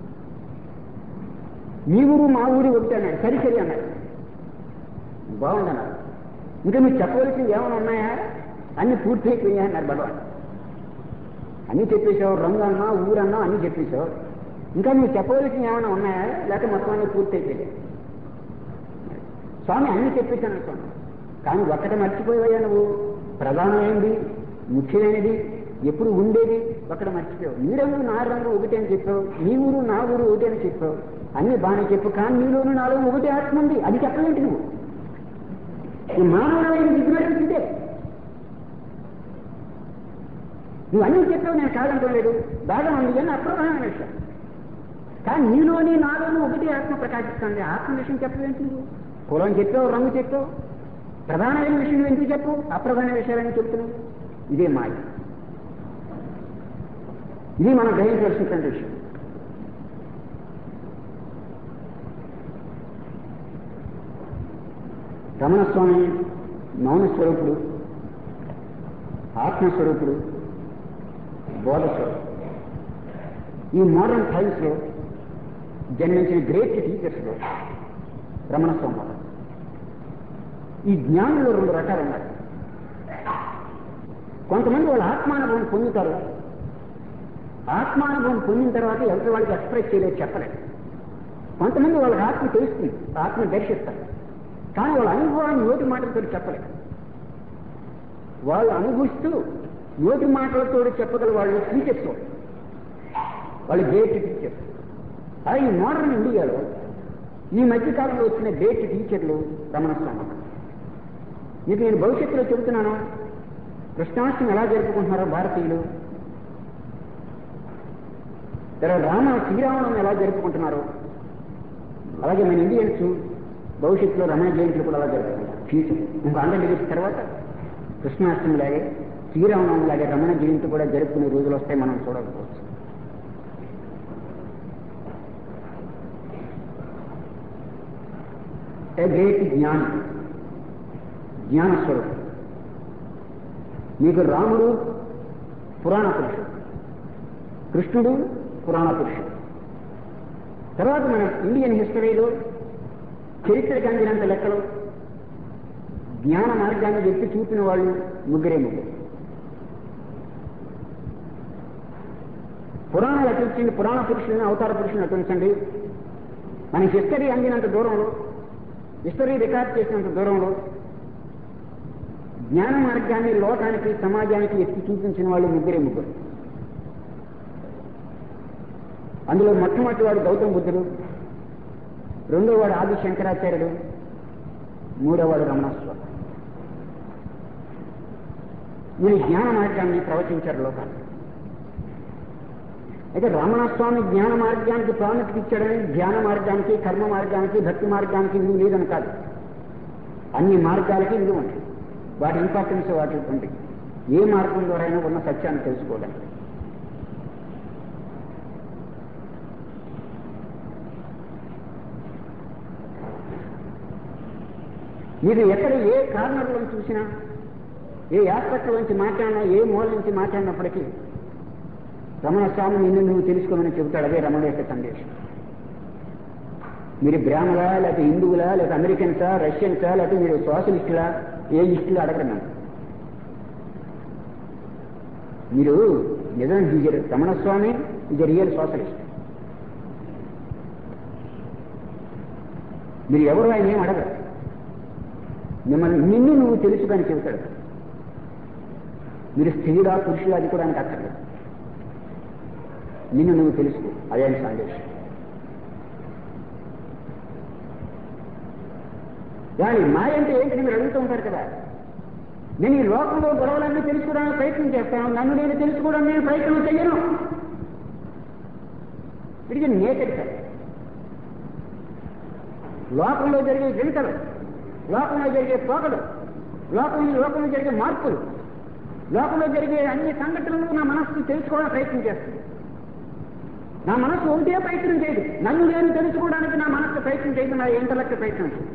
మీ ఊరు మా ఊరు ఒకటి అన్నాడు సరి సరి అన్నాడు బాగుందన్నారు ఇంకా మీరు చెప్పవలసింది ఏమైనా ఉన్నాయా అన్ని పూర్తి అయిపోయాయి అన్నారు భగవాన్ అన్ని చెప్పేశావు రంగు అన్నా ఊరన్నా అన్ని చెప్పేశావు ఇంకా నువ్వు చెప్పవలసింది ఏమైనా ఉన్నాయా లేకపోతే మొత్తం అన్ని పూర్తి అయిపోయాయి స్వామి అన్ని చెప్పేశాను స్వామి కానీ ఒక్కటి మర్చిపోయావా నువ్వు ప్రధానమైనది ముఖ్యమైనది ఎప్పుడు ఉండేది ఒక్కడ మర్చిపోయావు నీ రంగు నా రంగు ఒకటి అని చెప్పావు నీ ఊరు నా ఊరు ఒకటి అని చెప్పావు అన్ని బాగానే చెప్పు కానీ నీలోను నాలో ఒకటి ఆత్మ ఉంది అది చెప్పలేంటి నువ్వు ఈ మానవుడమైన ఇగ్నరెన్స్ ఇదే నువ్వు అన్నీ చెప్పావు నేను కాదంటం లేదు బాగా ఉంది కానీ అప్రధానమైన విషయం కానీ నీలోని నాలోని ఒకటి ఆత్మ ప్రకాశిస్తుంది ఆత్మ విషయం చెప్పవేంటి నువ్వు కులం చెప్పావు రంగు చెప్పావు ప్రధానమైన విషయం ఎందుకు చెప్పు అప్రధాన విషయాలని చెప్తున్నావు ఇదే మాయ ఇది మనం గ్రహించవలసినటువంటి విషయం రమణస్వామి మౌన స్వరూపుడు ఆత్మస్వరూపుడు బోధస్వరూపుడు ఈ మోడర్న్ టైమ్స్లో జన్మించిన గ్రేట్ టీచర్స్లో రమణ స్వామి ఒకరు. ఈ జ్ఞానంలో రెండు రకాలు ఉన్నాయి కొంతమంది వాళ్ళ ఆత్మానుభవం పొందుతారు ఆత్మానుభవం పొందిన తర్వాత ఎవరి వాళ్ళకి ఎక్స్ప్రెస్ చేయలేదు చెప్పలేదు కొంతమంది వాళ్ళకి ఆత్మ తెలుస్తుంది ఆత్మ దర్శిస్తారు కానీ వాళ్ళ అనుభవాన్ని నోటి మాటలతో చెప్పలేదు వాళ్ళు అనుభవిస్తూ నోటి మాటలతో చెప్పగల వాళ్ళు టీచర్స్ వాళ్ళు. వాళ్ళు గ్రేట్ టీచర్స్ అలాగే ఈ మోడర్న్ ఇండియాలో ఈ మధ్యకాలంలో వచ్చిన గ్రేట్ టీచర్లు రమణస్వామి మీకు నేను భవిష్యత్తులో చెబుతున్నాను కృష్ణాష్టమి ఎలా జరుపుకుంటున్నారో భారతీయులు తర్వాత రామ శ్రీరామనవమి ఎలా జరుపుకుంటున్నారో అలాగే మన ఇండియన్స్ భవిష్యత్తులో రమణ జయంతులు కూడా అలా జరుపుకుంటారు ఫ్యూచర్ ఇంకో హండ్రెడ్ ఇయర్స్ తర్వాత కృష్ణాష్టమి లాగే శ్రీరామనవమి లాగే రమణ జయంతి కూడా జరుపుకునే రోజులు వస్తాయి మనం చూడకపోవచ్చు ఏ గ్రేట్ జ్ఞాని జ్ఞానస్వరూపం మీకు రాముడు పురాణ పురుషుడు కృష్ణుడు పురాణ పురుషుడు తర్వాత మన ఇండియన్ హిస్టరీలో చరిత్రకు అందినంత లెక్కలో జ్ఞాన మార్గాన్ని ఎత్తి చూపిన వాళ్ళు ముగ్గురే ముగ్గురు పురాణాలు అటుంచండి పురాణ పురుషులను అవతార పురుషులను అటుంచండి మన హిస్టరీ అందినంత దూరంలో హిస్టరీ రికార్డ్ చేసినంత దూరంలో జ్ఞాన మార్గాన్ని లోకానికి సమాజానికి ఎత్తి చూపించిన వాళ్ళు ముగ్గురే ముగ్గురు అందులో మొట్టమొదటి వాడు గౌతమ బుద్ధుడు రెండో వాడు ఆది శంకరాచార్యుడు మూడో వాడు రమణస్వామి వీళ్ళు జ్ఞాన మార్గాన్ని ప్రవచించారు లోకానికి అయితే రమణస్వామి జ్ఞాన మార్గానికి ప్రాముఖ్యత ఇచ్చాడని ధ్యాన మార్గానికి కర్మ మార్గానికి భక్తి మార్గానికి విలువ లేదని కాదు అన్ని మార్గాలకి విలువ ఉంది వాటి ఇంపార్టెన్స్ వాటి ఉంది ఏ మార్గం ద్వారా అయినా ఉన్న సత్యాన్ని తెలుసుకోవడానికి మీరు ఎక్కడ ఏ కార్నర్లో చూసినా ఏ ఆస్పెక్ట్ నుంచి మాట్లాడినా ఏ మూల నుంచి మాట్లాడినప్పటికీ రమణ స్వామి నిన్ను నువ్వు తెలుసుకోమని చెబుతాడు అదే రమణ యొక్క సందేశం మీరు బ్రాహ్మలా లేకపోతే హిందువులా లేకపోతే అమెరికన్సా రష్యన్సా లేకపోతే మీరు సోషలిస్టులా ఏ ఇస్టులా అడగరు నన్ను మీరు నిజం ఈజ్ రమణ స్వామి ఇది రియల్ సోషలిస్ట్ మీరు ఎవరు ఆయన ఏం అడగరు మిమ్మల్ని నిన్ను నువ్వు తెలుసుకొని చెబుతాడు మీరు స్త్రీడా పురుషుడా అది కూడా ఆయనకు అక్కర్లేదు నిన్ను నువ్వు తెలుసుకో అదే ఆయన సందేశం కానీ మాయ అంటే ఏంటి మీరు అడుగుతూ ఉంటారు కదా నేను ఈ లోకంలో గొడవలన్నీ తెలుసుకోవడానికి ప్రయత్నం చేస్తాను నన్ను నేను తెలుసుకోవడానికి నేను ప్రయత్నం చెయ్యను ఇది నేచర్ సార్ లోకంలో జరిగే గణితలు లోకంలో జరిగే పోకలు లోకంలో లోకంలో జరిగే మార్పులు లోకంలో జరిగే అన్ని సంఘటనలు నా మనస్సు తెలుసుకోవడానికి ప్రయత్నం చేస్తుంది నా మనస్సు ఒకటే ప్రయత్నం చేయదు నన్ను నేను తెలుసుకోవడానికి నా మనస్సు ప్రయత్నం చేయదు నా ఇంటలెక్ట్ ప్రయత్నం చేయదు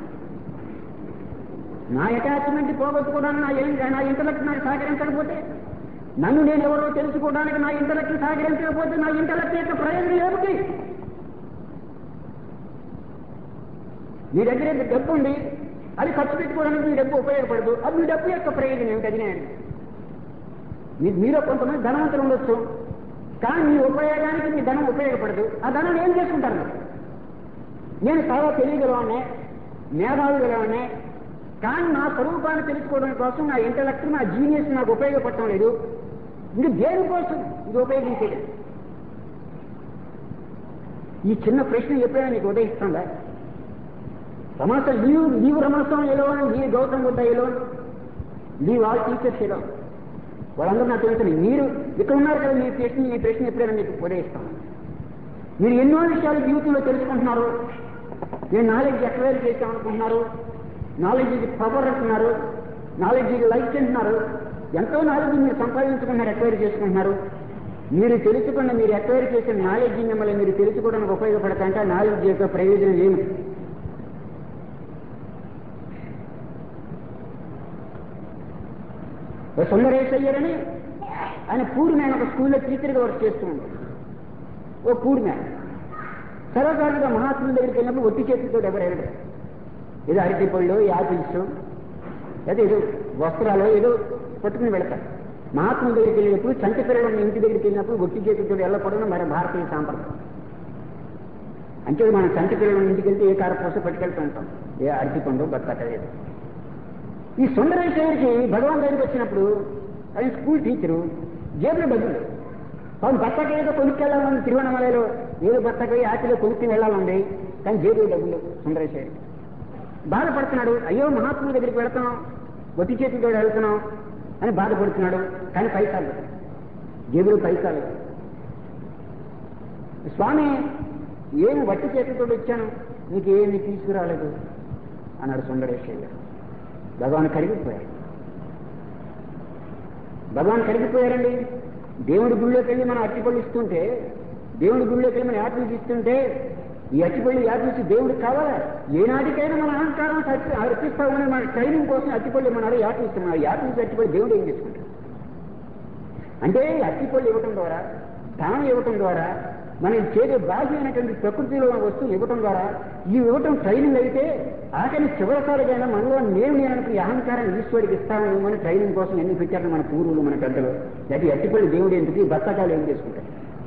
నా అటాచ్మెంట్ పోగొట్టుకోవడానికి నా ఏం నా ఇంటలెక్ట్ నాకు సహకరించకపోతే నన్ను నేను ఎవరో తెలుసుకోవడానికి నా ఇంటలెక్ట్ సహకరించకపోతే నా ఇంటలెక్ట్ యొక్క ప్రయోజనం ఏమిటి మీ దగ్గర ఇంత డబ్బు ఉంది అది ఖర్చు పెట్టుకోవడానికి మీ డబ్బు ఉపయోగపడదు అది మీ డబ్బు యొక్క ప్రయోజనం ఏమిటి అది నేను మీ మీలో కొంతమంది ధనవంతులు ఉండొచ్చు కానీ మీ ఉపయోగానికి మీ ధనం ఉపయోగపడదు ఆ ధనం ఏం చేసుకుంటారు మీరు? నేను చాలా తెలియగలవాడినే మేధావి గలవాడినే కానీ నా స్వరూపాన్ని తెలుసుకోవడం కోసం నా ఇంటలెక్ట్ నా జీనియస్ నాకు ఉపయోగపడటం లేదు ఇది దేనికోసం ఇది ఉపయోగించేది ఈ చిన్న ప్రశ్న ఎప్పుడైనా నీకు ఉదయిస్తుందా రమణ లీవ్ లీవ్ రమణస్వామి ఎలా లీవ్ గౌతమ్ బుద్ధ ఎలా లీవ్ ఆల్ టీచర్స్ ఎలా వాళ్ళందరూ నాకు తెలుసు మీరు ఇక్కడ ఉన్నారు కదా మీ ప్రశ్న ఈ ప్రశ్న ఎప్పుడైనా మీకు ఉదయిస్తాం మీరు ఎన్నో విషయాలు జీవితంలో తెలుసుకుంటున్నారు మీరు నాలెడ్జ్ ఎక్వైర్ చేసాం అనుకుంటున్నారు నాలెడ్జ్ ఇది పవర్ అంటున్నారు నాలెడ్జ్ ఇది లైఫ్ అంటున్నారు ఎంతో నాలెడ్జ్ మీరు సంపాదించుకున్నారు ఎక్వైర్ చేసుకుంటున్నారు మీరు తెలుసుకున్న మీరు ఎక్వైర్ చేసిన నాలెడ్జ్ మిమ్మల్ని మీరు తెలుసుకోవడానికి ఉపయోగపడతాంటే ఆ నాలెడ్జ్ యొక్క ప్రయోజనం ఏమిటి ఓ సుందరేశయ్యరని ఆయన పూరి మ్యాన్ ఒక స్కూల్లో టీచర్గా వర్క్ చేస్తూ ఉంటాడు ఓ పూరి మ్యాన్ సర్వసాధారణంగా మహాత్ముల దగ్గరికి వెళ్ళినప్పుడు ఒట్టి చేతితో ఎవరు వెళ్ళరు ఏదో అరటి పళ్ళు యాపిల్స్ లేదా ఏదో వస్త్రాలు ఏదో పట్టుకుని వెళతారు మహాత్ముల దగ్గరికి వెళ్ళినప్పుడు చంటి పిల్లలు ఇంటి దగ్గరికి వెళ్ళినప్పుడు ఒట్టి చేతితో వెళ్ళకూడదు మన భారతీయ సాంప్రదాయం అంటే మనం చంటి పిల్లల ఇంటికి వెళ్తే ఏ కారపూస పట్టుకెళ్తూ ఉంటాం ఏ అరటి పండు బత్తాకాయ ఏదో. ఈ సుందరేశ్వరికి భగవాన్ దగ్గరికి వచ్చినప్పుడు ఆయన స్కూల్ టీచరు జేబులో డబ్బులు అవును బత్తకాయ ఏదో కొనుక్కెళ్ళాలని తిరువణమలలో ఏదో బత్తకాయ ఆటిలో కొనుక్కి వెళ్ళాలండి కానీ జేబులో డబ్బులు సుందరేశ్వరి బాధపడుతున్నాడు అయ్యో మహాత్ముల దగ్గరికి వెళుతున్నాం ఒట్టి చేతితో వెళ్తున్నాం అని బాధపడుతున్నాడు కానీ పైసాలు జేబులో పైసాలు స్వామి ఏమి వట్టి చేతితో వచ్చాను నీకు ఏమి తీసుకురాలేదు అన్నాడు సుందరేశ్వరి భగవాన్ కరిగిపోయారు భగవాన్ కరిగిపోయారండి దేవుడి గుళ్ళోకి వెళ్ళి మనం అట్టిపళ్ళు ఇస్తుంటే దేవుడి గుళ్ళోకి వెళ్ళి మనం యాపిల్స్ ఇస్తుంటే ఈ అట్టిపళ్ళు యాపిల్స్ దేవుడికి కావాలా ఏనాటికైనా మన అహంకారం అర్పి- అర్పిస్తామని మన ట్రైనింగ్ కోసం అట్టిపళ్ళు మన యాపిల్ ఇస్తున్నాం యాపిల్స్ అట్టిపళ్ళు దేవుడు ఏం చేసుకుంటాడు అంటే ఈ అట్టిపళ్ళు ఇవ్వటం ద్వారా ధనం ఇవ్వటం ద్వారా మనం చేసే బాహ్యమైనటువంటి ప్రకృతిలో ఉన్న వస్తువులు ఇవ్వటం ద్వారా ఈ ఇవ్వటం ట్రైనింగ్ అయితే ఆఖరి చివరిసారిగా మనలో నేను నేను ఈ అహంకారం ఈశ్వరుడికి ఇస్తామేమో అని ట్రైనింగ్ కోసం ఎన్ని పెట్టారు మన పూర్వులు మన పెద్దలు అయితే అట్టిపల్లి దేవుడు ఎందుకు ఈ బత్తకాలు ఏం చేసుకుంటారు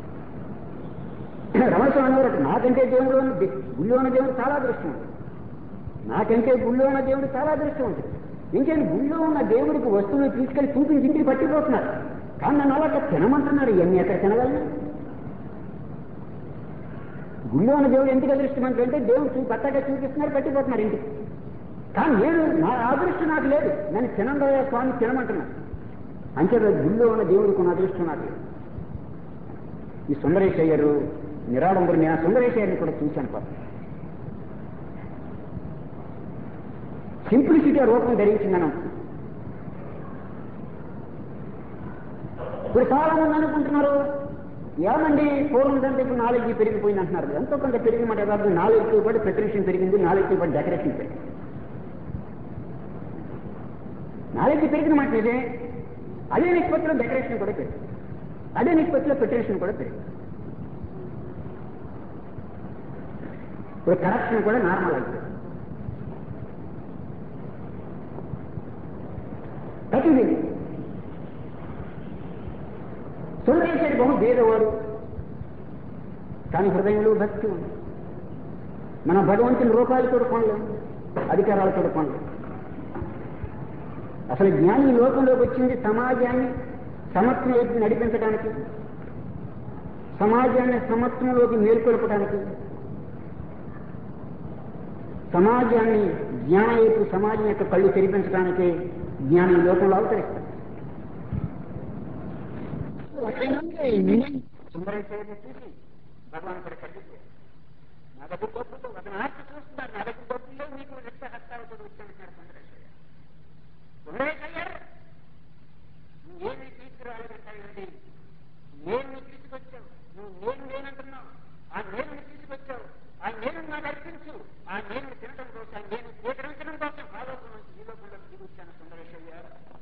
రమణస్వామి గారు నాకంటే దేవుడు ఉన్న దే- గుళ్ళో ఉన్న దేవుడు చాలా అదృష్టం ఉంది నాకంటే గుళ్ళో ఉన్న దేవుడు చాలా అదృష్టం ఉంటుంది ఇంకేంటి గుళ్ళో ఉన్న దేవుడికి వస్తువులు తీసుకెళ్లి చూపించి ఇంటికి పట్టిపోతున్నారు కానీ నన్ను అలా తినమంటున్నారు ఇవన్నీ ఎక్కడ తినగలను గుళ్ళో ఉన్న దేవుడు ఎందుకు అదృష్టమంతుడు అంటే దేవుడు చూ పట్టగా చూపిస్తున్నారు పట్టిపోతున్నారు ఇంటికి కానీ నేను నా అదృష్టం నాకు లేదు నన్ను తినందయ్య స్వామి తినమంటున్నాను అంతే గుళ్ళో ఉన్న దేవుడికి ఉన్న అదృష్టం నాకు లేదు ఈ సుందరేశయ్యరు నిరాడంబరు నేను ఆ సుందరేశయ్యని కూడా చూశాను పాప సింప్లిసిటీ ఆ రూపం ధరించిందనం ఇప్పుడు చాలా మంది అనుకుంటున్నారు ఏమండి పూర్వం కంటే ఇప్పుడు నాలెడ్జ్ పెరిగిపోయింది అంటున్నారు ఎంతో కొంత పెరిగిన మాట యథార్థం నాలెడ్జ్తో పాటు ప్రిపరేషన్ పెరిగింది నాలెడ్జ్తో పాటు డెకరేషన్ పెరిగింది నాలెడ్జ్ పెరిగిన మాట నిజే అదే నిష్పత్తిలో డెకరేషన్ కూడా పెరిగింది అదే నిష్పత్తిలో ప్రిపరేషన్ కూడా పెరిగింది ఇప్పుడు కరప్షన్ కూడా నార్మల్ అయిపోయింది ప్రతిదీ సుందరేశ్వరి బహు భేదవాడు కానీ హృదయంలో భక్తి ఉంది మన భగవంతుని రూపాలతో కొనలేం అధికారాలతో కొనలేం అసలు జ్ఞాని ఈ లోకంలోకి వచ్చింది సమాజాన్ని సమత్వం వైపు నడిపించడానికి సమాజాన్ని సమత్వంలోకి మేల్కొల్పడానికి సమాజాన్ని జ్ఞాన వైపు సమాజం యొక్క కళ్ళు తెరిపించడానికి జ్ఞాని ఈ లోకంలో అవతరిస్తాడు సుందరేశ్వరిని చూసి భగవాన్ కూడా కనిపించారు నా దగ్గర డబ్బులు అతను ఆస్తి చూస్తున్నారు నా దగ్గర డబ్బుల్లో మీకు రెక్క హస్తాలతో వచ్చానంటున్నారు సుందరేశ్వరి సుందరేశ్వర నువ్వేమి తీసుకురాలేదంటావేంటి నేను నువ్వు తీసుకొచ్చావు నువ్వు నేను నేనంటున్నావు ఆ నేను తీసుకొచ్చావు ఆ నేను నాకు అర్పించు ఆ నేను తినడం కోసం ఆ నేను స్వీకరించడం కోసం ఆ లోకం నుంచి ఈ లోకంలో దిగొచ్చాను సుందరేశ్వర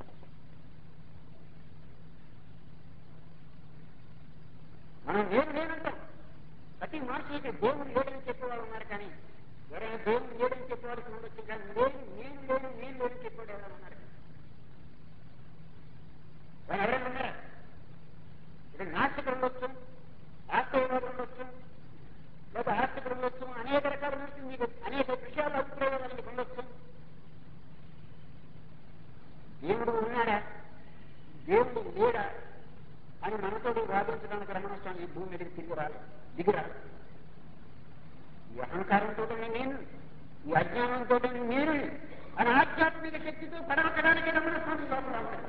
మనం నేను నేనంటాం ప్రతి మనిషికి దేవుడు లేడని చెప్పేవాళ్ళు ఉన్నారు కానీ ఎవరైనా దేవుడు లేడని చెప్పేవాడికి ఉండొచ్చు కానీ నేను నేను లేను నేను లేని చెప్పేవాడు ఎవరైనా ఉన్నారు వాళ్ళు ఎవరైనా ఉన్నారా ఇక్కడ నాస్తికులు ఉండొచ్చు ఆస్తివాదులు ఉండొచ్చు లేదా ఆస్తికులు ఉండొచ్చు అనేక రకాల నుంచి మీకు అనేక విషయాలు అభిప్రాయాలు మీకు ఉండొచ్చు దేవుడు ఉన్నాడా దేవుడు లేడా అని మనతో వాదించడానికి రమణస్వామి ఈ భూమి మీదకి తిరిగి రాలి దిగిరా ఈ అహంకారంతో నేను ఈ అజ్ఞానంతో నేను అని ఆధ్యాత్మిక శక్తితో పడవకడానికి రమణస్వామి లోపల రావాలి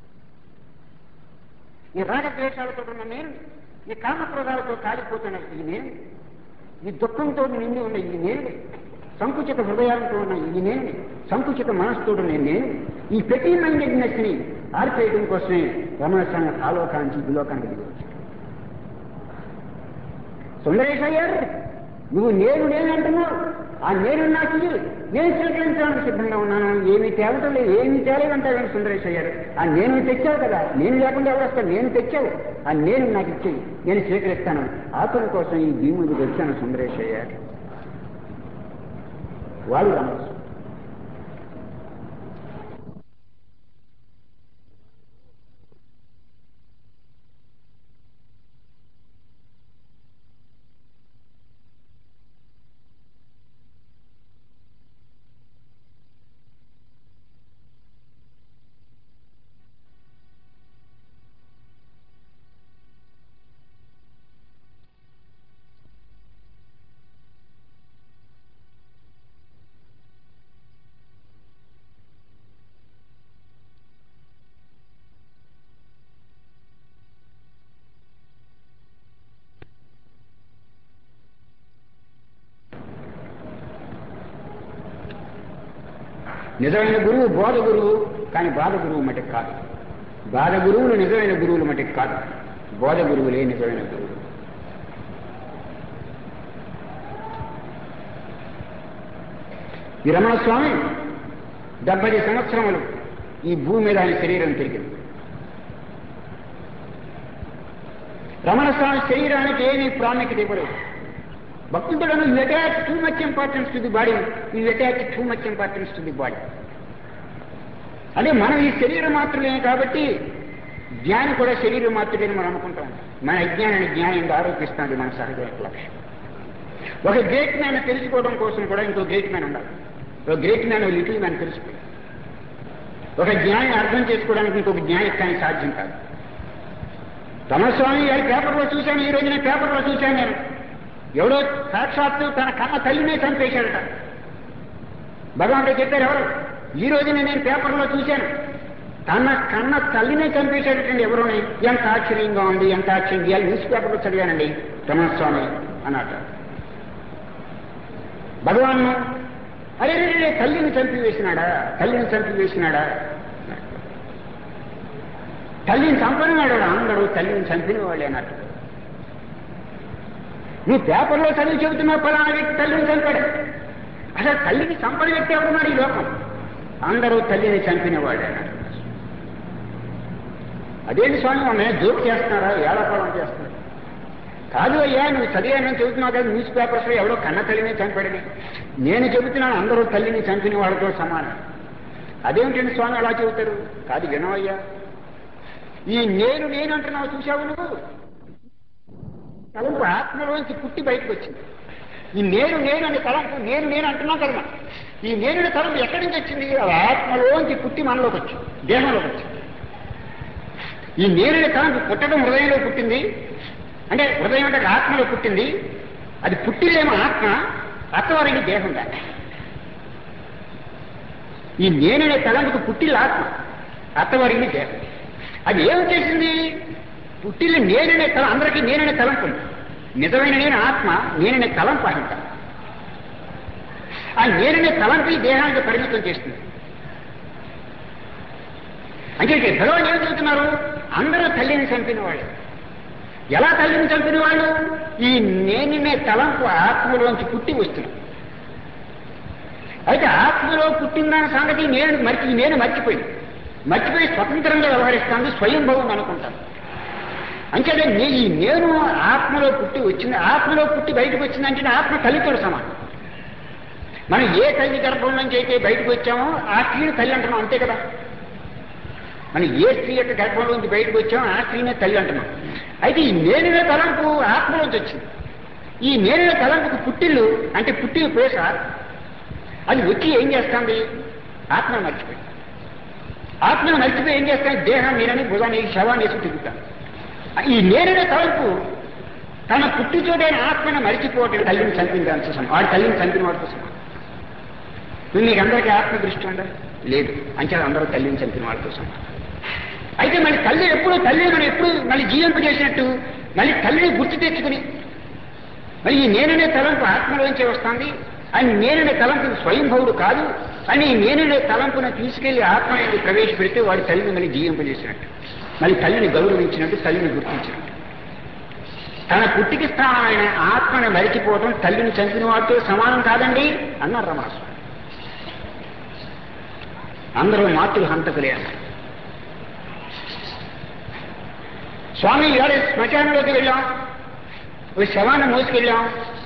ఈ రాగద్వేషాలతో ఉన్న నేను ఈ కామక్రోధాలతో కాలిపోతున్న ఈ నేను ఈ దుఃఖంతో నిండి ఉన్న ఈ నేను సంకుచిత హృదయాలతో ఉన్న ఈ నేను సంకుచిత మనసుతో ఉన్న ఈ నేను ఈ పెట్టి మైండెడ్నెస్ ని ఆర్పేయడం కోసమే రమణస్వామి ఆలోకానికి విలోకానికి దిగవచ్చు సుందరేష్ అయ్యారు నువ్వు నేను నేను అంటున్నావు ఆ నేను నాకు ఇయ్యి. నేను స్వీకరించడానికి సిద్ధంగా ఉన్నాను ఏమి తేవటం లేదు ఏమి తేలేదంటావేమి సుందరేష్ అయ్యారు ఆ నేను తెచ్చావు కదా నేను లేకుండా ఎవరు వస్తాను నేను తెచ్చావు ఆ నేను నాకు ఇచ్చేయి నేను స్వీకరిస్తాను ఆత్మ కోసం ఈ భీముడికి వచ్చాను సుందరేష్ అయ్యారు వాళ్ళు రమేష్ నిజమైన గురువు బోధ గురువు కానీ బాధ గురువు మటుకు కాదు బాధ గురువులు నిజమైన గురువులు మటుకు కాదు బోధ గురువులే నిజమైన గురువులు ఈ రమణస్వామి డెబ్బై సంవత్సరములు ఈ భూమి మీద ఆయన శరీరం తిరిగింది రమణస్వామి శరీరానికి ఏమీ ప్రాముఖ్యత ఇవ్వలేదు భక్తులను you attach too much importance to the body you attach too much importance to the body అదే మనం ఈ శరీరం మాత్రమే కాబట్టి జ్ఞాని కూడా శరీరం మాత్రమే మనం అనుకుంటాం మన అజ్ఞానాన్ని జ్ఞానంగా ఆరోపిస్తుంది మన సహజ లక్ష్యం ఒక గ్రేట్ మ్యాన్ తెలుసుకోవడం కోసం కూడా ఇంకో గ్రేట్ మ్యాన్ ఉండాలి ఒక గ్రేట్ మ్యాన్ లిటిల్ మ్యాన్ తెలుసుకోవాలి ఒక జ్ఞాని అర్థం చేసుకోవడానికి ఇంకొక జ్ఞానికి కానీ సాధ్యం కాదు తమస్వామి గారి పేపర్లో చూశాను ఈ రోజు నేను పేపర్లో చూశాను నేను ఎవడో సాక్షాత్తు తన కన్న తల్లినే చంపేశాడట భగవంతుడు చెప్పారు ఎవరు ఈ రోజున నేను పేపర్లో చూశాను తన కన్న తల్లినే చంపేశాడటండి ఎవరోని ఎంత ఆశ్చర్యంగా ఉంది ఎంత ఆశ్చర్యం ఇవాళ న్యూస్ పేపర్లో చదివానండి రమణస్వామి అన్నట భగవాన్ అరే రే, రే, తల్లిని చంపివేసినాడా తల్లిని చంపివేసినాడా తల్లిని చంపనివాడు అందరూ తల్లిని చంపిన వాళ్ళే అన్నట్టు నీ పేపర్లో చదివి చెబుతున్నా పలానా వ్యక్తి తల్లిని చంపాడు అసలు తల్లిని చంపని వ్యక్తి ఎవరున్నాడు ఈ లోకం అందరూ తల్లిని చంపినవాడే అన్నాడు అదేంటి స్వామి ఆమె జోక్ చేస్తున్నారా ఏడపాలం చేస్తున్నారు కాదు అయ్యా నువ్వు చదివానని చెబుతున్నావు కదా న్యూస్ పేపర్స్ లో ఎవడో కన్న తల్లిని చంపాడని నేను చెబుతున్నాను అందరూ తల్లిని చంపిన వాళ్ళతో సమానం అదేమిటండి స్వామి అలా చెబుతారు కాదు వినవయ్యా ఈ నేను నేను అంటున్నావు చూశావు నువ్వు తలంపు ఆత్మలోంచి పుట్టి బయటకు వచ్చింది ఈ నేను నేను అనే తలంపు నేను నేను అంటున్నాం కదా మనం. ఈ నేను అనే తలంపు ఎక్కడి నుంచి వచ్చింది అది ఆత్మలోంచి పుట్టి మనలోకి వచ్చింది దేహంలోకి వచ్చింది ఈ నేను అనే తలంపు పుట్టడం హృదయంలో పుట్టింది అంటే హృదయం అంటే ఆత్మలో పుట్టింది అది పుట్టిలేమో ఆత్మ అత్తవారికి దేహం దాన్ని ఈ నేననే తలంపుకు పుట్టిల్ ఆత్మ అత్తవారిని దేహం అది ఏం చేసింది పుట్టిల్లి నేననే తల అందరికీ నేననే తలంపు ఉంది. నిజమైన నేను ఆత్మ నేననే తలంపు అహింత ఆ నేననే తలంపు ఈ దేహానికి పరిమితం చేస్తుంది అంటే ఇక్కడ భగవాన్ ఏం చెబుతున్నారు అందరూ తల్లిని చంపిన వాళ్ళు ఎలా తల్లిని చంపిన వాళ్ళు ఈ నేననే తలంపు ఆత్మలోంచి పుట్టి వస్తుంది అయితే ఆత్మలో పుట్టిందన్న సంగతి నేను మర్చి నేను మర్చిపోయింది మర్చిపోయి స్వతంత్రంగా వ్యవహరిస్తాను స్వయంభవం అనుకుంటాను అంచేతే నే ఈ నేను ఆత్మలో పుట్టి వచ్చింది ఆత్మలో పుట్టి బయటకు వచ్చిందంటే ఆత్మ తల్లితో సమానం మనం ఏ తల్లి గర్భం నుంచి అయితే బయటకు వచ్చామో ఆ స్త్రీని తల్లి అంటున్నాం అంతే కదా మనం ఏ స్త్రీ యొక్క గర్భంలో నుంచి బయటకు వచ్చామో ఆ స్త్రీనే తల్లి అంటున్నాం అయితే ఈ నేనునే తలంపు ఆత్మలోంచి వచ్చింది ఈ నేనునే తలంపుకు పుట్టిల్లు అంటే పుట్టిన ప్లేస్ ఆత్మ అది వచ్చి ఏం చేస్తుంది ఆత్మను మర్చిపోయి ఆత్మను మర్చిపోయి ఏం చేస్తాను దేహం నేనని భుజాన్ని శవాన్ని వేసి తిరుగుతాను ఈ నేననే తలంపు తన పుట్టి చోటైన ఆత్మను మరిచిపోవటం తల్లిని చంపిన దానితో సమానం వాడు తల్లిని చంపిన వాడితో సమానం నువ్వు నీకు అందరికీ ఆత్మ దృష్టి ఉందా లేదు అంచే అందరూ తల్లిని చంపిన వాళ్ళతో సమానం అయితే మళ్ళీ తల్లి ఎప్పుడు తల్లి మనం ఎప్పుడు మళ్ళీ జీవింపజేసినట్టు మళ్ళీ తల్లిని గుర్తు తెచ్చుకుని మరి ఈ నేననే తలంపు ఆత్మలోంచే వస్తుంది అని నేననే తలంపు స్వయంభవుడు కాదు అని ఈ నేననే తలంపును తీసుకెళ్లి ఆత్మ అనేది ప్రవేశపెడితే వాడి తల్లిని మళ్ళీ జీవింపజేసినట్టు మళ్ళీ తల్లిని గౌరవించినట్టు తల్లిని గుర్తించినట్టు తన పుట్టికి స్థానమైన ఆత్మని మరిచిపోవడం తల్లిని చంపిన వాటితో సమానం కాదండి అన్నారు రమణస్వామి అందరూ మాతృ హంతకులే అన్నారు స్వామి ఇవాళ శ్మశానంలోకి వెళ్ళాం ఒక శవాన్ని మోసుకెళ్ళాం